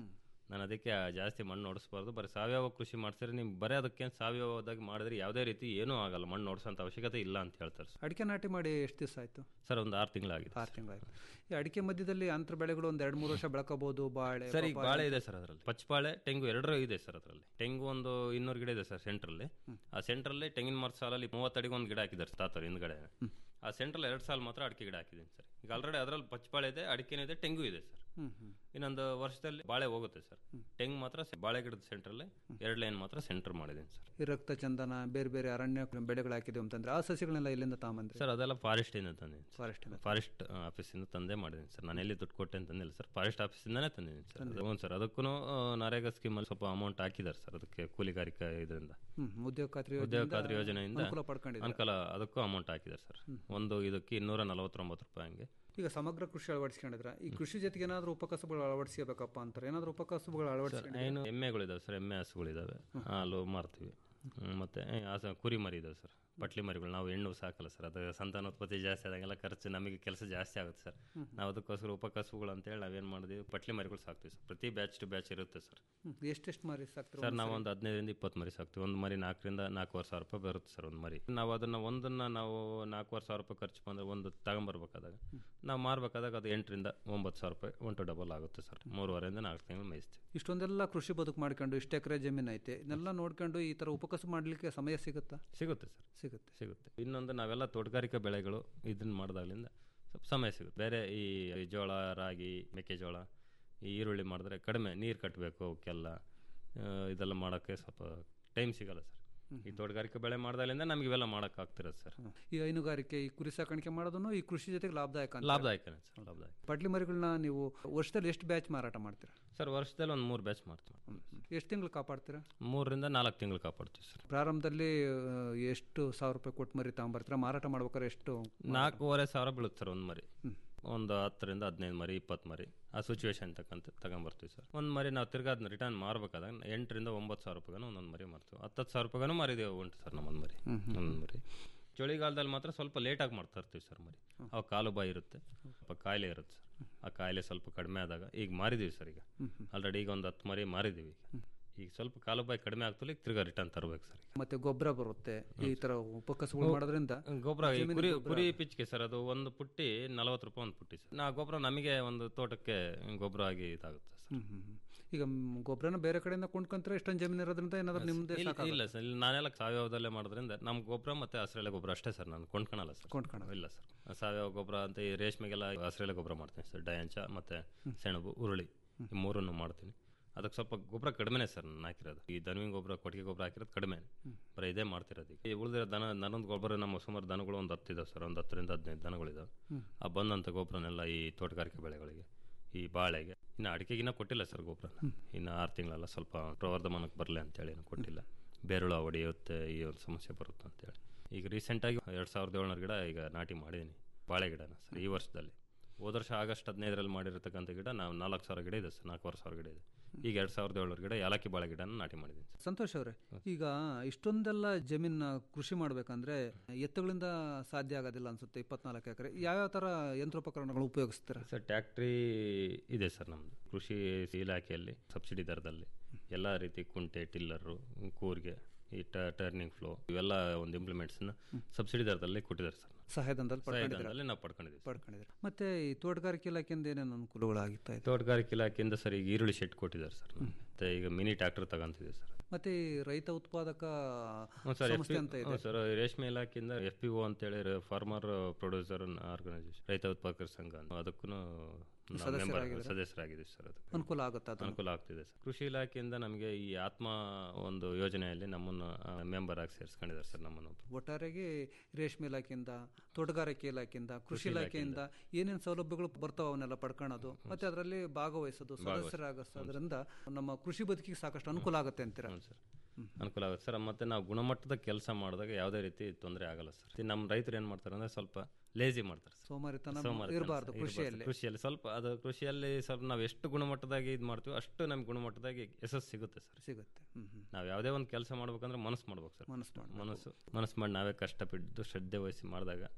ನಾನು ಅದಕ್ಕೆ ಆ ಜಾಸ್ತಿ ಮಣ್ಣು ಓಡಿಸ್ಬಾರ್ದು ಬರೀ ಸಾವಯವ ಕೃಷಿ ಮಾಡ್ಸಿದ್ರೆ ನಿಮ್ಗೆ ಬರೀ ಅದಕ್ಕೆ ಸಾವಯವದಾಗಿ ಮಾಡಿದ್ರೆ ಯಾವುದೇ ರೀತಿ ಏನೂ ಆಗಲ್ಲ ಮಣ್ಣು ಓಡಿಸೋಂಥ ಅವಶ್ಯಕತೆ ಇಲ್ಲ ಅಂತ ಹೇಳ್ತಾರೆ ಸರ್ ಅಡಿಕೆ ನಾಟಿ ಮಾಡಿ ಎಷ್ಟು ದಿವಸ ಆಯಿತು ಸರ್ ಒಂದು ಆರು ತಿಂಗಳಾಗಿದೆ ಆರು ತಿಂಗಳಾಯ್ತು ಈ ಅಡಿಕೆ ಮಧ್ಯದಲ್ಲಿ ಅಂತರ ಬೆಳೆಗಳು ಒಂದು ಎರಡು ಮೂರು ವರ್ಷ ಬೆಳ್ಕೋಬಹುದು ಬಾಳೆ ಸರ್ ಈಗ ಪಪ್ಪಾಯ. ಬಾಳೆ ಇದೆ ಸರ್ ಅದರಲ್ಲಿ ಪಚ್ಚಬಾಳೆ ತೆಂಗು ಎರಡರೂ ಇದೆ ಸರ್ ಅದರಲ್ಲಿ ತೆಂಗು ಒಂದು ಇನ್ನೂರು ಗಿಡ ಇದೆ ಸರ್ ಸೆಂಟ್ರಲ್ಲಿ ಆ ಸೆಂಟ್ರಲ್ಲಿ ತೆಂಗಿನ ಮರ ಸಾಲಲ್ಲಿ ಮೂವತ್ತಡಿಗೆ ಒಂದು ಗಿಡ ಹಾಕಿದ್ದಾರೆ ತಾತರು ಹಿಂದ್ಗಡೆ ಆ ಸೆಂಟ್ರಲ್ಲಿ ಎರಡು ಸಾಲ ಮಾತ್ರ ಅಡಿಕೆ ಗಿಡ ಹಾಕಿದ್ದೀನಿ ಸರ್ ಈಗ ಆಲ್ರೆಡಿ ಅದರಲ್ಲಿ ಪಚ್ಚಬಾಳೆ ಇದೆ ಅಡಿಕೆನೂ ಇದೆ ತೆಂಗು ಇದೆ ಸರ್ ಹ್ಮ್, ಹ್ಮ್. ಇನ್ನೊಂದು ವರ್ಷದಲ್ಲಿ ಬಾಳೆ ಹೋಗುತ್ತೆ ಸರ್ ತೆಂಗು ಮಾತ್ರ ಸ- ಬಾಳೆ ಗಿಡದ ಸೆಂಟ್ರಲ್ಲಿ ಎರಡು ಲೈನ್ ಮಾತ್ರ ಸೆಂಟರ್ ಮಾಡಿದ್ದೀನಿ ಸರ್ ಈ ರಕ್ತ ಚಂದನ ಬೇರೆ ಬೇರೆ ಅರಣ್ಯ ಬೆಳೆಗಳು ಹಾಕಿದ್ದೀವಿ ಅಂತಂದ್ರೆ ಆ ಸಸಿಗಳನ್ನೆಲ್ಲ ಎಲ್ಲಿಂದ ತಗೊಂಬಂದ್ರಿ ಸರ್ ಅದೆಲ್ಲ ಫಾರೆಸ್ಟ್ ಇಂದ ತಂದಿದ್ದೀನಿ ಫಾರೆಸ್ಟ್ ಫಾರೆಸ್ಟ್ ಆಫೀಸಿಂದ ತಂದೆ ಮಾಡಿದ್ದೀನಿ ಸರ್ ನಾನು ಎಲ್ಲಿ ದುಡ್ಡು ಕೊಟ್ಟೆ ಅಂತಂದಿಲ್ಲ ಸರ್ ಫಾರೆಸ್ಟ್ ಆಫೀಸಿಂದಾನೇ ತಂದಿದ್ದೀನಿ ಸರ್ ಅದು- ಹ್ಞೂ ಸರ್ ಅದಕ್ಕೂ ನರೇಗಾ ಸ್ಕೀಮಲ್ಲಿ ಸ್ವಲ್ಪ ಅಮೌಂಟ್ ಹಾಕಿದ್ದಾರೆ ಸರ್ ಅದಕ್ಕೆ ಕೂಲಿಗಾರಿಕೆ ಇದರಿಂದ ಹ್ಮ್ ಉದ್ಯೋಗ ಖಾತ್ರಿ ಉದ್ಯೋಗ ಯೋಜನೆಯಿಂದ ಖಾತ್ರಿ ಯೋಜನೆಯಿಂದ ಅನುಕೂಲ ಪಡ್ಕೊಂಡಿದ್ದಾರೆ. ಅನುಕೂಲ ಅದಕ್ಕೂ ಅಮೌಂಟ್ ಹಾಕಿದ್ದಾರೆ ಸರ್ ಒಂದು ಇದಕ್ಕೆ ಇನ್ನೂರ ನಲವತ್ತೊಂಬತ್ತು ರೂಪಾಯಿ ಹಂಗೆ ಈಗ ಸಮಗ್ರ ಕೃಷಿ ಅಳವಡಿಸ್ಕೊಂಡಿದ್ರ ಈ ಕೃಷಿ ಜೊತೆಗೆ ಏನಾದರೂ ಉಪಕಸಬುಗಳು ಅಳವಡಿಸಬೇಕಪ್ಪ ಅಂತಾರೆ ಏನಾದರೂ ಉಪಕಸಬುಗಳು ಸರ್ ಅಳವಡಿಸ್ಕೊಂಡಿದ್ದೀರಾ? ಏನು ಎಮ್ಮೆಗಳಿದಾವೆ ಸರ್ ಎಮ್ಮೆ ಹಸುಗಳಿದಾವೆ ಹಾಲು ಮಾರ್ತೀವಿ ಹ್ಮ್, ಮತ್ತೆ ಏ, ಆ ಸ- ಕುರಿ ಮರಿ ಇದಾವೆ ಸರ್ ಪಟ್ಲಿ ಮರಿಗಳು ನಾವು ಹೆಣ್ಣು ಸಾಕಲ್ಲ ಸರ್ ಅದು ಸಂತಾನೋತ್ಪತ್ತಿ ಜಾಸ್ತಿ ಆದಂಗೆಲ್ಲ ಖರ್ಚು ನಮಗೆ ಕೆಲಸ ಜಾಸ್ತಿ ಆಗುತ್ತೆ ಸರ್ ಹ್ಮ್. ನಾವು ಅದಕ್ಕೋಸ್ಕರ ಉಪಕಸುಗಳು ಅಂತೇಳಿ ನಾವೇನು ಮಾಡಿದ್ವಿ ಪಟ್ಲಿ ಮರಿಗಳು ಸಾಕ್ತೀವಿ ಸರ್ ಪ್ರತಿ ಬ್ಯಾಚ್ ಟು ಬ್ಯಾಚ್ ಇರುತ್ತೆ ಸರ್ ಹ್ಮ್. ಎಷ್ಟೆಷ್ಟು ಮಾರಿ ಸಾಕ್ತಾರೆ ಸರ್ ನಾವು ಒಂದು ಹದಿನೈದರಿಂದ ಇಪ್ಪತ್ತು ಮರಿ ಸಾಕ್ತೀವಿ ಒಂದು ಮರಿ ನಾಲ್ಕರಿಂದ ನಾಲ್ಕೂವರೆ ಸಾವಿರ ರೂಪಾಯಿ ಬರುತ್ತೆ ಸರ್ ಒಂದು ಮರಿ ನಾವು ಅದನ್ನು ಒಂದನ್ನು ನಾವು ನಾಲ್ಕೂವರೆ ಸಾವಿರ ರೂಪಾಯಿ ಖರ್ಚು ಬಂದರೆ ಒಂದು ತಗೊಂಬರ್ಬೇಕಾದಾಗ ನಾವು ಮಾರ್ಬೇಕಾದಾಗ ಅದು ಎಂಟರಿಂದ ಒಂಬತ್ತು ಸಾವಿರ ರೂಪಾಯಿ ಒನ್ ಟು ಡಬಲ್ ಆಗುತ್ತೆ ಸರ್ ಮೂರುವರೆಯಿಂದ ನಾಲ್ಕು ತಿಂಗಳು ಮೇಯಿಸ್ತೀವಿ ಇಷ್ಟೊಂದೆಲ್ಲ ಕೃಷಿ ಬದುಕು ಮಾಡ್ಕೊಂಡು ಇಷ್ಟು ಎಕರೆ ಜಮೀನು ಐತೆ ಇದನ್ನೆಲ್ಲ ನೋಡ್ಕೊಂಡು ಈ ಥರ ಉಪಕಸು ಮಾಡಲಿಕ್ಕೆ ಸಮಯ ಸಿಗುತ್ತಾ ಸಿಗುತ್ತೆ ಸರ್ ಸಿಗುತ್ತೆ ಸಿಗುತ್ತೆ ಇನ್ನೊಂದು ನಾವೆಲ್ಲ ತೋಟಗಾರಿಕಾ ಬೆಳೆಗಳು ಇದನ್ನ ಮಾಡಿದಾಗಲಿಂದ ಸ್ವಲ್ಪ ಸಮಯ ಸಿಗುತ್ತೆ ಬೇರೆ ಈ ಜೋಳ ರಾಗಿ ಮೆಕ್ಕೆಜೋಳ ಈ ಈರುಳ್ಳಿ ಮಾಡಿದ್ರೆ ಕಡಿಮೆ ನೀರು ಕಟ್ಟಬೇಕು ಅವಕ್ಕೆಲ್ಲ ಆ, ಇದೆಲ್ಲ ಮಾಡೋಕ್ಕೆ ಸ್ವಲ್ಪ ಟೈಮ್ ಸಿಗಲ್ಲ ಸರ್ ಈ ತೋಟಗಾರಿಕೆ ಬೆಳೆ ಮಾಡ್ದಾಗಲಿಂದ ನಮ್ಗೆ ಇವೆಲ್ಲ ಮಾಡೋಕ್ಕಾಗ್ತಿರೋದು ಸರ್ ಈ ಹೈನುಗಾರಿಕೆ ಈ ಕುರಿ ಸಾಕಾಣಿಕೆ ಮಾಡೋದನ್ನು ಈ ಕೃಷಿ ಜೊತೆಗೆ ಲಾಭದಾಯಕ ಅಂತ ಲಾಭದಾಯಕನೇ ಸರ್ ಲಾಭದಾಯಕ ಪಟ್ಲಿ ಮರಿಗಳನ್ನ ನೀವು ವರ್ಷದಲ್ಲಿ ಎಷ್ಟು ಬ್ಯಾಚ್ ಮಾರಾಟ ಮಾಡ್ತೀರಾ ಸರ್ ವರ್ಷದಲ್ಲಿ ಒಂದು ಮೂರು ಬ್ಯಾಚ್ ಮಾಡ್ತೀವಿ ಎಷ್ಟು ತಿಂಗಳು ಕಾಪಾಡ್ತೀರಾ ಮೂರರಿಂದ ನಾಲ್ಕು ತಿಂಗಳು ಕಾಪಾಡ್ತೀವಿ ಸರ್ ಪ್ರಾರಂಭದಲ್ಲಿ ಆ, ಎಷ್ಟು ಸಾವಿರ ರೂಪಾಯಿ ಕೊಟ್ಟು ಮರಿ ತಗೊಂಬರ್ತೀರಾ ಮಾರಾಟ ಮಾಡ್ಬೇಕಾದ್ರೆ ಎಷ್ಟು ನಾಲ್ಕೂವರೆ ಸಾವಿರ ಬೀಳುತ್ತೆ ಸರ್ ಒಂದು ಮರಿ ಒಂದು ಹತ್ತರಿಂದ ಹದಿನೈದು ಮರಿ ಇಪ್ಪತ್ತು ಮರಿ ಆ ಸಿಚುವೇಶನ್ ತಕ್ಕಂತ ತಗೊಂಬರ್ತೀವಿ ಸರ್ ಒಂದು ಮರಿ ನಾವು ತಿರ್ಗಾ ಅದನ್ನ ರಿಟರ್ನ್ ಮಾರ್ಬೇಕಾದಾಗ ಎಂಟರಿಂದ ಒಂಬತ್ತು ಸಾವಿರ ರೂಪಾಯಿಗೂ ಒಂದೊಂದು ಮರಿ ಮಾರ್ತೀವಿ ಹತ್ತತ್ತು ಸಾವಿರ ರೂಪಾಯಿಗೂ ಮಾರಿದೇವೆ ಉಂಟು ಸರ್ ನಮ್ಮೊಂದು ಮರಿ ಹ್ಮ್, ಹ್ಮ್. ಒಂದೊಂದು ಮರಿ ಚಳಿಗಾಲದಲ್ಲಿ ಮಾತ್ರ ಸ್ವಲ್ಪ ಲೇಟಾಗಿ ಮಾಡ್ತಾ ಇರ್ತೀವಿ ಸರ್ ಮರಿ ಅವು ಕಾಲು ಬಾಯಿ ಇರುತ್ತೆ ಸ್ವಲ್ಪ ಕಾಯಿಲೆ ಇರುತ್ತೆ ಸರ್ ಆ ಕಾಯಿಲೆ ಸ್ವಲ್ಪ ಕಡಿಮೆ ಆದಾಗ ಈಗ ಮಾರಿದೀವಿ ಸರ್ ಈಗ ಹ್ಮ್, ಹ್ಮ್. ಆಲ್ರೆಡಿ ಈಗ ಒಂದು ಹತ್ತು ಮರಿ ಮಾರಿದ್ದೀವಿ ಈಗ ಈಗ ಸ್ವಲ್ಪ ಕಾಲು ಬಾಯಿ ಕಡಿಮೆ ಆಗ್ತಲೇ ಈಗ ತಿರ್ಗಾ ರಿಟರ್ನ್ ತರಬೇಕು ಸರ್ ಮತ್ತೆ ಗೊಬ್ಬರ ಬರುತ್ತೆ ಈ ತರ ಉಪಕಸಗಳು ಮಾಡೋದ್ರಿಂದ ಗೊಬ್ಬರ ಈ ಜಮೀನಿಗೆ ಕುರಿ ಗೊಬ್ರ ಕುರಿ ಪಿಚ್ಕೆ ಸರ್ ಅದು ಒಂದು ಪುಟ್ಟಿ ನಲವತ್ತು ರೂಪಾಯಿ ಒಂದು ಪುಟ್ಟಿ ಸರ್ ನಾ ಗೊಬ್ಬರ ನಮಗೆ ಒಂದು ತೋಟಕ್ಕೆ ಗೊಬ್ಬರ ಆಗಿ ಇದಾಗುತ್ತೆ ಸರ್ ಹ್ಮ್, ಹ್ಮ್, ಹ್ಮ್. ಈಗ ಮ್, ಗೊಬ್ಬರನ ಬೇರೆ ಕಡೆಯಿಂದ ಕೊಂಡ್ಕೊಂತಾರೆ ಇಷ್ಟೊಂದು ಜಮೀನು ಇರೋದ್ರಿಂದ ಏನಾದ್ರು ನಿಮ್ದೇ ಇಲ್ಲ- ಸಾಕಾಗುತ್ತೆ? ಇಲ್ಲ ಸರ್ ಇಲ್ಲಿ ನಾನೆಲ್ಲ ಸಾವಯವದಲ್ಲೇ ಮಾಡೋದ್ರಿಂದ ನಮ್ಮ ಗೊಬ್ಬರ ಮತ್ತೆ ಹಸಿರೆಲೆ ಗೊಬ್ಬರ ಅಷ್ಟೇ ಸರ್ ನಾನು ಕೊಂಡ್ಕೊಳಲ್ಲ ಸರ್ ಕೊಂಡ್ಕೊಳಲ್ಲ. ಇಲ್ಲ ಸರ್ ಸಾವಯವ ಗೊಬ್ಬರ ಅಂತ ಈ ರೇಷ್ಮೆಗೆಲ್ಲ ಹಸಿರೆಲೆ ಗೊಬ್ಬರ ಮಾಡ್ತೀನಿ ಸರ್ ಡಯಾಂಚ ಮತ್ತೆ ಸೆಣಬು ಉರುಳಿ ಈ ಮೂರನ್ನು ಮಾಡ್ತೀನಿ ಅದಕ್ಕೆ ಸ್ವಲ್ಪ ಗೊಬ್ಬರ ಕಡಿಮೆನೇ ಸರ್ ನಾನು ಹಾಕಿರೋದು ಈ ದನವಿನ ಗೊಬ್ಬರ ಕೊಟ್ಟಿಗೆ ಗೊಬ್ಬರ ಹಾಕಿರೋದು ಕಡಿಮೆ ಬರೀ ಇದೇ ಮಾಡ್ತಿರೋದು ಈಗ ಈ ಉಳಿದಿರೋ ದನ ದನದ ಗೊಬ್ಬರ ನಮ್ಮ ಸುಮಾರು ದನಗಳು ಒಂದು ಹತ್ತಿದಾವೆ ಸರ್ ಒಂದು ಹತ್ತರಿಂದ ಹದಿನೈದು ದನಗಳಿದಾವೆ ಹ್ಮ್. ಆ ಬಂದಂಥ ಗೊಬ್ಬರನೆಲ್ಲ ಈ ತೋಟಗಾರಿಕೆ ಬೆಳೆಗಳಿಗೆ ಈ ಬಾಳೆಗೆ ಇನ್ನು ಅಡಿಕೆಗಿನ್ನ ಕೊಟ್ಟಿಲ್ಲ ಸರ್ ಗೊಬ್ಬರ ಇನ್ನು ಆರು ತಿಂಗಳೆಲ್ಲ ಸ್ವಲ್ಪ ಪ್ರವರ್ಧಮಾನಕ್ಕೆ ಬರಲಿ ಅಂತೇಳಿ ಏನು ಕೊಟ್ಟಿಲ್ಲ ಬೇರುಳ ಹೊಡೆಯುತ್ತೆ ಈ ಒಂದು ಸಮಸ್ಯೆ ಬರುತ್ತೆ ಅಂತೇಳಿ ಈಗ ರೀಸೆಂಟಾಗಿ ಎರಡು ಸಾವಿರದ ಏಳ್ನೂರು ಗಿಡ ಈಗ ನಾಟಿ ಮಾಡಿದ್ದೀನಿ ಬಾಳೆ ಗಿಡನ ಸರ್ ಈ ವರ್ಷದಲ್ಲಿ ಹೋದ ವರ್ಷ ಆಗಸ್ಟ್ ಹದಿನೈದರಲ್ಲಿ ಮಾಡಿರ್ತಕ್ಕಂಥ ಗಿಡ ನಾವು ನಾಲ್ಕು ಸಾವಿರ ಗಿಡ ಇದೆ ಸರ್ ನಾಲ್ಕೂವರೆ ಸಾವಿರ ಗಿಡ ಇದೆ ಈಗ ಎರಡು ಸಾವಿರದ ಏಳ್ನೂರು ಗಿಡ ಏಲಕ್ಕಿ ಬಾಳೆ ಗಿಡನ ನಾಟಿ ಮಾಡಿದ್ದೀನಿ ಸರ್ ಸಂತೋಷ್ ಅವರೇ ಈಗ ಇಷ್ಟೊಂದೆಲ್ಲ ಜಮೀನ ಕೃಷಿ ಮಾಡ್ಬೇಕಂದ್ರೆ ಎತ್ತುಗಳಿಂದ ಸಾಧ್ಯ ಆಗೋದಿಲ್ಲ ಅನ್ಸುತ್ತೆ ಇಪ್ಪತ್ನಾಲ್ಕು ಎಕರೆ ಯಾವ್ಯಾವ ತರ ಯಂತ್ರೋಪಕರಣಗಳು ಉಪಯೋಗಿಸ್ತೀರಾ ಸರ್ ಟ್ಯಾಕ್ಟ್ರಿ ಇದೆ ಸರ್ ನಮ್ಮದು ಕೃಷಿ ಇಲಾಖೆಯಲ್ಲಿ ಸಬ್ಸಿಡಿ ದರದಲ್ಲಿ ಎಲ್ಲ ರೀತಿ ಕುಂಟೆ ಟಿಲ್ಲರು ಕೂರ್ಗೆ ಈ ಟರ್ನಿಂಗ್ ಫ್ಲೋ ಇವೆಲ್ಲ ಒಂದು ಇಂಪ್ಲಿಮೆಂಟ್ಸ್ನ ಸಬ್ಸಿಡಿ ದರದಲ್ಲಿ ಕೊಟ್ಟಿದ್ದಾರೆ ಸರ್ ಸಹಾಯಧನದಲ್ಲಿ ಪಡ್ಕೊಂಡಿದ್ದೀರಾ? ಸಹಾಯಧನದಲ್ಲಿ ನಾವು ಪಡ್ಕೊಂಡಿದ್ದೀವಿ ಪಡ್ಕೊಂಡಿದ್ದೀರಾ ಮತ್ತೆ ಈ ತೋಟಗಾರಿಕೆ ಇಲಾಖೆಯಿಂದ ಏನೇನು ಅನುಕೂಲಗಳಾಗಿತ್ತಾ ಇದೆ ತೋಟಗಾರಿಕೆ ಇಲಾಖೆಯಿಂದ ಸರ್ ಈಗ ಈರುಳ್ಳಿ ಶೆಡ್ ಕೊಟ್ಟಿದ್ದಾರೆ ಸರ್ ಮತ್ತೆ ಈಗ ಮಿನಿ ಟ್ರ್ಯಾಕ್ಟರ್ ತಗೊಂತಿದೆ ಸರ್ ಮತ್ತೆ ಈ ರೈತ ಉತ್ಪಾದಕ ಹ್ಞೂ ಸರ್ ಸಂಸ್ಥೆ ಅಂತ ಇದೆ ಸರ್ ರೇಷ್ಮೆ ಇಲಾಖೆಯಿಂದ ಎಫ್ ಪಿ ಒ ಅಂತೇಳಿ ಫಾರ್ಮರ್ ಪ್ರೊಡ್ಯೂಸರ್ ಆರ್ಗನೈಸೇಷನ್ ರೈತ ಉತ್ಪಾದಕರ ಸಂಘ ಅಂತ. ಅದಕ್ಕೂ ನಾವು ಮೆಂಬರ್ ಸದಸ್ಯರಾಗಿದ್ದೀರಾ? ಸದಸ್ಯರಾಗಿದ್ದೀವಿ ಸರ್ ಅದು ಅನುಕೂಲ ಆಗುತ್ತಾ ಅದು? ಅನುಕೂಲ ಆಗ್ತಿದೆ ಸರ್ ಕೃಷಿ ಇಲಾಖೆಯಿಂದ ನಮಗೆ ಈ ಆತ್ಮ ಒಂದು ಯೋಜನೆಯಲ್ಲಿ ನಮ್ಮನ್ನು ಮೆಂಬರ್ ಆಗಿ ಸೇರಿಸ್ಕೊಂಡಿದ್ದಾರೆ ಸರ್ ನಮ್ಮನ್ನು ಒಟ್ಟಾರೆಗೆ ರೇಷ್ಮೆ ಇಲಾಖೆಯಿಂದ ತೋಟಗಾರಿಕೆ ಇಲಾಖೆಯಿಂದ ಕೃಷಿ ಕೃಷಿ ಇಲಾಖೆಯಿಂದ ಏನೇನು ಸೌಲಭ್ಯಗಳು ಬರ್ತಾವ ಅವನ್ನೆಲ್ಲ ಪಡ್ಕೊಳ್ಳೋದು ಮತ್ತೆ ಅದರಲ್ಲಿ ಭಾಗವಹಿಸೋದು ಸದಸ್ಯರಾಗೋದ್ರಿಂದ ನಮ್ಮ ಕೃಷಿ ಬದುಕಿಗೆ ಸಾಕಷ್ಟು ಅನುಕೂಲ ಆಗುತ್ತೆ ಅಂತೀರಾ ಅನುಕೂಲ ಆಗುತ್ತೆ ಸರ್ ಮತ್ತೆ ನಾವು ಗುಣಮಟ್ಟದ ಕೆಲಸ ಮಾಡಿದಾಗ ಯಾವುದೇ ರೀತಿ ತೊಂದರೆ ಆಗಲ್ಲ ಸರ್ ನಮ್ಮ ರೈತರು ಏನು ಮಾಡ್ತಾರೆ ಅಂದ್ರೆ ಸ್ವಲ್ಪ ಲೇಜಿ ಮಾಡ್ತಾರೆ ಸರ್. ಸೋಮಾರಿತನ ಸೋಮಾರಿತನ ಇರಬಾರ್ದು ಸರ್, ಕೃಷಿಯಲ್ಲಿ ಕೃಷಿಯಲ್ಲಿ ಸ್ವಲ್ಪ ಅದು ಕೃಷಿಯಲ್ಲಿ ಸ್ವಲ್ಪ ನಾವು ಎಷ್ಟು ಗುಣಮಟ್ಟದಾಗಿ ಇದು ಮಾಡ್ತೀವಿ ಅಷ್ಟು ನಮ್ಗೆ ಗುಣಮಟ್ಟದಾಗಿ ಯಶಸ್ಸು ಸಿಗುತ್ತೆ ಸರ್ ಸಿಗುತ್ತೆ ಹ್ಮ್ ಹ್ಮ್ ನಾವು ಯಾವುದೇ ಒಂದು ಕೆಲಸ ಮಾಡ್ಬೇಕಂದ್ರೆ ಮನಸ್ಸು ಮಾಡ್ಬೇಕು ಸರ್ ಮನಸ್ಸು ಮಾಡ್ಬೇಕು. ಮನಸ್ಸು ಮನಸ್ಸು ಮಾಡಿ ನಾವೇ ಕಷ್ಟಪಟ್ಟು ಶ್ರದ್ಧೆ ವಹಿಸಿ ಮಾಡಿದಾಗ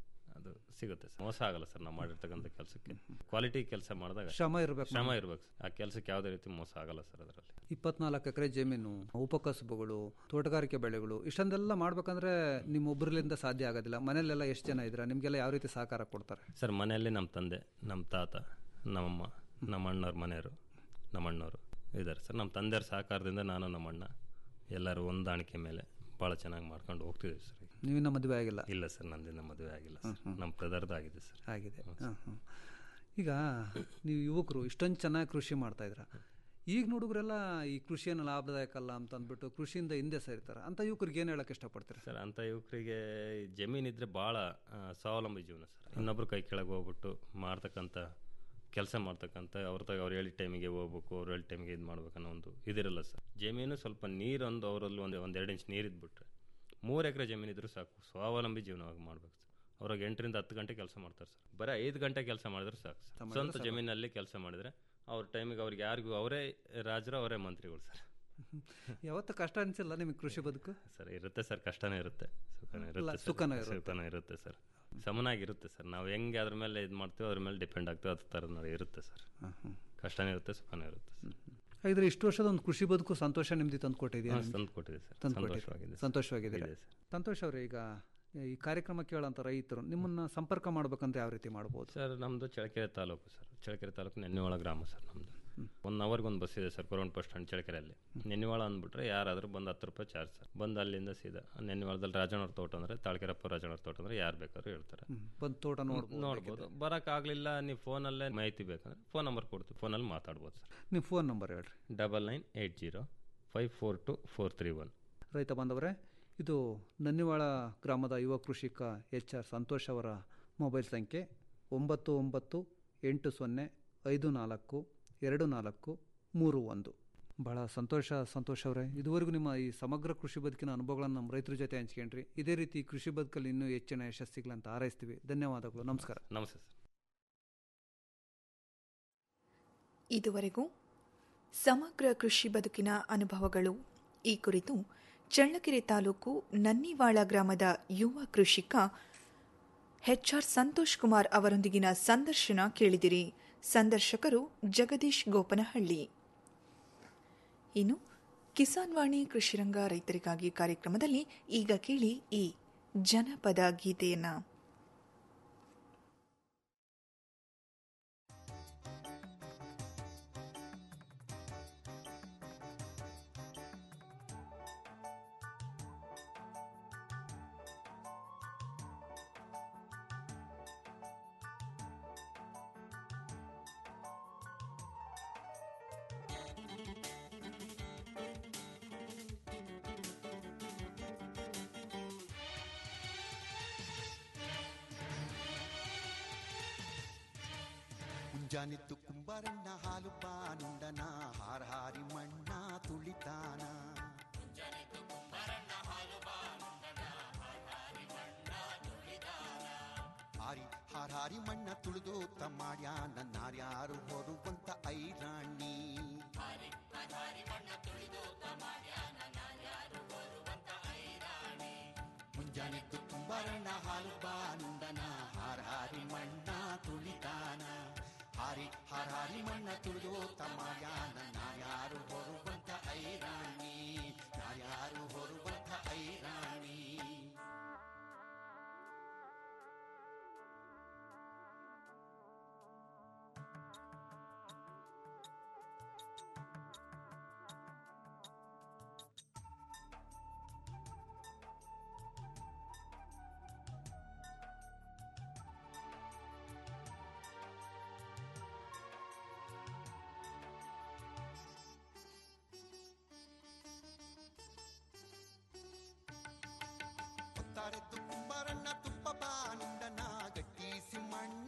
ಅದು ಸಿಗುತ್ತೆ ಸರ್ ಮೋಸ ಆಗಲ್ಲ ಸರ್ ನಾವು ಮಾಡಿರ್ತಕ್ಕಂಥ ಕೆಲಸಕ್ಕೆ ಕ್ವಾಲಿಟಿ ಕೆಲಸ ಮಾಡಿದಾಗ ಶ್ರಮ ಇರ್ಬೇಕು ಶ್ರಮ ನಮ್ಗೆ. ಇರ್ಬೇಕು ಆ ಕೆಲಸಕ್ಕೆ ಯಾವುದೇ ರೀತಿ ಮೋಸ ಆಗಲ್ಲ ಸರ್ ಅದರಲ್ಲಿ ಇಪ್ಪತ್ನಾಲ್ಕು ಎಕರೆ ಜಮೀನು ಉಪಕಸಬುಗಳು ತೋಟಗಾರಿಕೆ ಬೆಳೆಗಳು ಇಷ್ಟೊಂದೆಲ್ಲ ಮಾಡ್ಬೇಕಂದ್ರೆ ನಿಮ್ಮೊಬ್ಬರಿಂದ ಸಾಧ್ಯ ಆಗೋದಿಲ್ಲ ಮನೇಲೆಲ್ಲ ಎಷ್ಟು ಜನ ಇದ್ದೀರಾ ನಿಮಗೆಲ್ಲ ಯಾವ ರೀತಿ ಸಹಕಾರ ಕೊಡ್ತಾರೆ ಸರ್ ಮನೆಯಲ್ಲಿ ನಮ್ಮ ತಂದೆ ನಮ್ಮ ತಾತ ನಮ್ಮಮ್ಮ ನಮ್ಮ ಅಣ್ಣವ್ರ ಮನೆಯವರು ನಮ್ಮ ಅಣ್ಣವರು ಇದ್ದಾರೆ ಸರ್ ನಮ್ಮ ತಂದೆಯವ್ರ ಸಹಕಾರದಿಂದ ನಾನು ನಮ್ಮ ಅಣ್ಣ ಎಲ್ಲರೂ ಹೊಂದಾಣಿಕೆ ಮೇಲೆ ಭಾಳ ಚೆನ್ನಾಗಿ ಮಾಡ್ಕೊಂಡು ಹೋಗ್ತಿದ್ದೀವಿ ಸರ್ ಈಗ. ನೀವಿನ್ನ ಮದುವೆ ಆಗಿಲ್ಲ ಇಲ್ಲ ಸರ್ ನಂದಿನ ಮದುವೆ ಆಗಿಲ್ಲ ಸರ್ ನಮ್ಮ ಬ್ರದರ್ದು ಆಗಿದೆ ಸರ್ ಆಗಿದೆ ಹಾಂ ಹಾಂ ಈಗ ನೀವು ಯುವಕರು ಇಷ್ಟೊಂದು ಚೆನ್ನಾಗಿ ಕೃಷಿ ಮಾಡ್ತಾ ಇದ್ರ ಈಗ ಹುಡುಗರೆಲ್ಲ ಈ ಕೃಷಿಯನ್ನು ಲಾಭದಾಯಕ ಅಲ್ಲ ಅಂತ ಅಂದ್ಬಿಟ್ಟು ಕೃಷಿಯಿಂದ ಹಿಂದೆ ಸೇರ್ತಾರೆ ಅಂತ ಯುವಕರಿಗೆ ಏನು ಹೇಳಕ್ಕೆ ಇಷ್ಟಪಡ್ತೀರಾ ಸರ್ ಅಂಥ ಯುವಕರಿಗೆ ಜಮೀನಿದ್ರೆ ಭಾಳ ಆ, ಸ್ವಾವಲಂಬಿ ಜೀವನ ಸರ್ ಇನ್ನೊಬ್ರು ಕೈ ಕೆಳಗೆ ಹೋಗ್ಬಿಟ್ಟು ಮಾಡ್ತಕ್ಕಂಥ ಕೆಲಸ ಮಾಡ್ತಕ್ಕಂಥ ಅವ್ರ ತಗ ಅವ್ರು ಹೇಳಿದ ಟೈಮಿಗೆ ಹೋಗ್ಬೇಕು ಅವ್ರು ಹೇಳಿದ ಟೈಮಿಗೆ ಇದು ಮಾಡ್ಬೇಕು ಅನ್ನೋ ಒಂದು ಇದಿರಲ್ಲ ಸರ್ ಜಮೀನು ಸ್ವಲ್ಪ ನೀರೊಂದು ಅವರಲ್ಲಿ ಒಂದು ಒಂದು ಎರಡು ಇಂಚ್ ನೀರು ಇದ್ಬಿಟ್ರೆ ಮೂರು ಎಕರೆ ಜಮೀನಿದ್ರು ಸಾಕು ಸ್ವಾವಲಂಬಿ ಜೀವನವಾಗಿ ಮಾಡ್ಬೇಕು ಸರ್ ಅವ್ರಾಗ ಎಂಟರಿಂದ ಹತ್ತು ಗಂಟೆ ಕೆಲಸ ಮಾಡ್ತಾರೆ ಸರ್ ಬರೀ ಐದು ಗಂಟೆ ಕೆಲಸ ಮಾಡಿದ್ರೆ ಸಾಕು ಸರ್ ಮಾಡಿದ್ರೆ ಸ್ವಂತ ಸಾಕು. ಜಮೀನಲ್ಲಿ ಕೆಲಸ ಮಾಡಿದ್ರೆ ಅವ್ರ ಟೈಮಿಗೆ ಅವ್ರಿಗೆ ಯಾರಿಗೂ ಅವರೇ ರಾಜರು ಅವರೇ ಮಂತ್ರಿಗಳು ಸರ್ ಯಾವತ್ತು ಕಷ್ಟ ಅನಿಸಿಲ್ಲ ನಿಮಗೆ ಕೃಷಿ ಬದುಕು ಸರ್ ಇರುತ್ತೆ ಸರ್ ಕಷ್ಟನೇ ಇರುತ್ತೆ ಸುಖನೂ ಅಲ್ಲ, ಇರುತ್ತೆ ಸುಖನೂ ಸರ್. ಇರುತ್ತೆ. ಸುಖನೂ ಇರುತ್ತೆ ಸರ್ ಸಮನಾಗಿರುತ್ತೆ ಸರ್ ನಾವು ಹೆಂಗೆ ಅದ್ರ ಮೇಲೆ ಇದು ಮಾಡ್ತೀವೋ ಅದ್ರ ಮೇಲೆ ಡಿಪೆಂಡ್ ಆಗ್ತೀವಿ ಅದ್ರ ಥರ ಇರುತ್ತೆ ಸರ್ ಕಷ್ಟನೇ ಇರುತ್ತೆ ಸುಖನೂ ಇರುತ್ತೆ ಸರ್ ಹಾಗಿದ್ರೆ ಇಷ್ಟು ವರ್ಷದ ಒಂದು ಕೃಷಿ ಬದುಕು ಸಂತೋಷ ನಿಮ್ದು ತಂದು ಕೊಟ್ಟಿದೆಯಾ ಹಾ, ತಂದ್ಕೊಟ್ಟಿದೆ ಸರ್. ಸಂತೋಷವಾಗಿದೆ ಸರ್. ಸಂತೋಷವಾಗಿದೆ ಇದೆ ಸರ್. ಸಂತೋಷ್ ಅವರೇ ಈಗ ಈ ಕಾರ್ಯಕ್ರಮ ಕೇಳೋಂಥ ರೈತರು ನಿಮ್ಮನ್ನ ಸಂಪರ್ಕ ಮಾಡ್ಬೇಕಂತ ಯಾವ ರೀತಿ ಮಾಡ್ಬೋದು ಸರ್ ನಮ್ಮದು ಚಳ್ಳಕೆರೆ ತಾಲೂಕು ಸರ್ ಚಳ್ಳಕೆರೆ ತಾಲೂಕು ನೆನ್ನಿವಾಳ ಗ್ರಾಮ ಸರ್ ನಮ್ಮದು ಒನ್ ಅವರ್ಗೆ ಒಂದು ಬಸ್ ಇದೆ ಸರ್ ಕೊರೋನ್ ಬಸ್ ಸ್ಟ್ಯಾಂಡ್ ಚಳ್ಳಕೆರೆಯಲ್ಲಿ ನೆನ್ನಿವಾಳ ಅಂದ್ಬಿಟ್ರೆ ಯಾರಾದರೂ ಬಂದು ಹತ್ತು ರೂಪಾಯಿ ಚಾರ್ಜ್ ಸರ್ ಬಂದು ಅಲ್ಲಿಂದ ಸೀದಾ ನೆನ್ನಿವಾಳದಲ್ಲಿ ರಾಜನವ್ರ ತೋಟ ಅಂದರೆ ತಾಳ್ಕೆರಪ್ಪ ರಾಜನವ್ರ ತೋಟ ಅಂದರೆ ಯಾರು ಬೇಕಾದ್ರೂ ಹೇಳ್ತಾರೆ ಬಂದು ತೋಟ ನೋಡ್ಬೋದು ನೋಡ್ಬೋದು ಬರೋಕ್ಕಾಗಲಿಲ್ಲ ನೀವು ಫೋನಲ್ಲೇ ಮಾಹಿತಿ ಬೇಕಂದ್ರೆ ಫೋನ್ ನಂಬರ್ ಕೊಡ್ತೀವಿ ಫೋನಲ್ಲಿ ಮಾತಾಡ್ಬೋದು ಸರ್ ನಿಮ್ಮ ಫೋನ್ ನಂಬರ್ ಹೇಳ್ರಿ double nine eight zero five four two four three one ರೈತ ಬಾಂಧವರೇ ಇದು ನನ್ನಿವಾಳ ಗ್ರಾಮದ ಯುವ ಕೃಷಿಕ ಎಚ್ ಆರ್ ಸಂತೋಷ್ ಅವರ ಮೊಬೈಲ್ ಸಂಖ್ಯೆ ಒಂಬತ್ತು ಒಂಬತ್ತು ಎಂಟು ಸೊನ್ನೆ ಐದು ನಾಲ್ಕು ಎರಡು ನಾಲ್ಕು ಮೂರು ಒಂದು ಭಾಳ ಸಂತೋಷ ಸಂತೋಷ್ ಅವರೇ ಇದುವರೆಗೂ ನಿಮ್ಮ ಈ ಸಮಗ್ರ ಕೃಷಿ ಬದುಕಿನ ಅನುಭವಗಳನ್ನು ನಮ್ಮ ರೈತರ ಜೊತೆ ಹಂಚ್ಕೊಂಡ್ರಿ ಇದೇ ರೀತಿ ಕೃಷಿ ಬದುಕಲ್ಲಿ ಇನ್ನೂ ಹೆಚ್ಚಿನ ಯಶಸ್ಸಿಗಳಂತ ಅಂತ ಹಾರೈಸ್ತೀವಿ ಧನ್ಯವಾದಗಳು ನಮಸ್ಕಾರ ನಮಸ್ತೆ ಸರ್ ಇದುವರೆಗೂ ಸಮಗ್ರ ಕೃಷಿ ಬದುಕಿನ ಅನುಭವಗಳು ಈ ಕುರಿತು ಚಳ್ಳಕೆರೆ ತಾಲೂಕು ನನ್ನಿವಾಳ ಗ್ರಾಮದ ಯುವ ಕೃಷಿಕ ಎಚ್ಆರ್ ಸಂತೋಷ್ ಕುಮಾರ್ ಅವರೊಂದಿಗಿನ ಸಂದರ್ಶನ ಕೇಳಿದಿರಿ ಸಂದರ್ಶಕರು ಜಗದೀಶ್ ಗೋಪನಹಳ್ಳಿ ಇನ್ನು ಕಿಸಾನ್ ವಾಣಿ ಕೃಷಿರಂಗ ರೈತರಿಗಾಗಿ ಕಾರ್ಯಕ್ರಮದಲ್ಲಿ ಈಗ ಕೇಳಿ ಈ ಜನಪದ ಗೀತೆಯನ್ನ ಮುಂಜಾನೆತ್ತು ಕುಂಬಾರಣ್ಣ ಹಾಲು ಪಾನುಂಡನ ಹಾರಹಾರಿ ಮಣ್ಣ ತುಳಿತಾನ ಹಾರಿ ಹಾರಾರಿ ಮಣ್ಣ ತುಳಿದು ತಮ್ಮಾಡ್ಯಾನ ನಾರ್ಯಾರು ಹೊರುವಂತ ಐರಾಣಿ ಮುಂಜಾನೆದ್ದು ಕುಂಬಾರಣ್ಣ ಹಾಲು ಬಾನುಂಡನ ಹಾರಾರಿ ಮಣ್ಣ ತುಳಿತಾನ ಹಾರಿ ಹಾರಾರಿ ಮಣ್ಣ ತುಳಿದು ತಮ್ಮಾಡ್ಯಾನ ನಾರ್ಯಾರು ಹೊರುವಂತ ಐರಾಣಿ ನಾರ್ಯಾರು ಹೊರುವಂತ ಐರಾಣಿ ಹೊತ್ತಾರೆದ್ದು ಕುಂಬಾರಣ್ಣ ತುಪ್ಪ ಬಾನುಂಡನ ಗಟ್ಟಿಸಿ ಮಣ್ಣ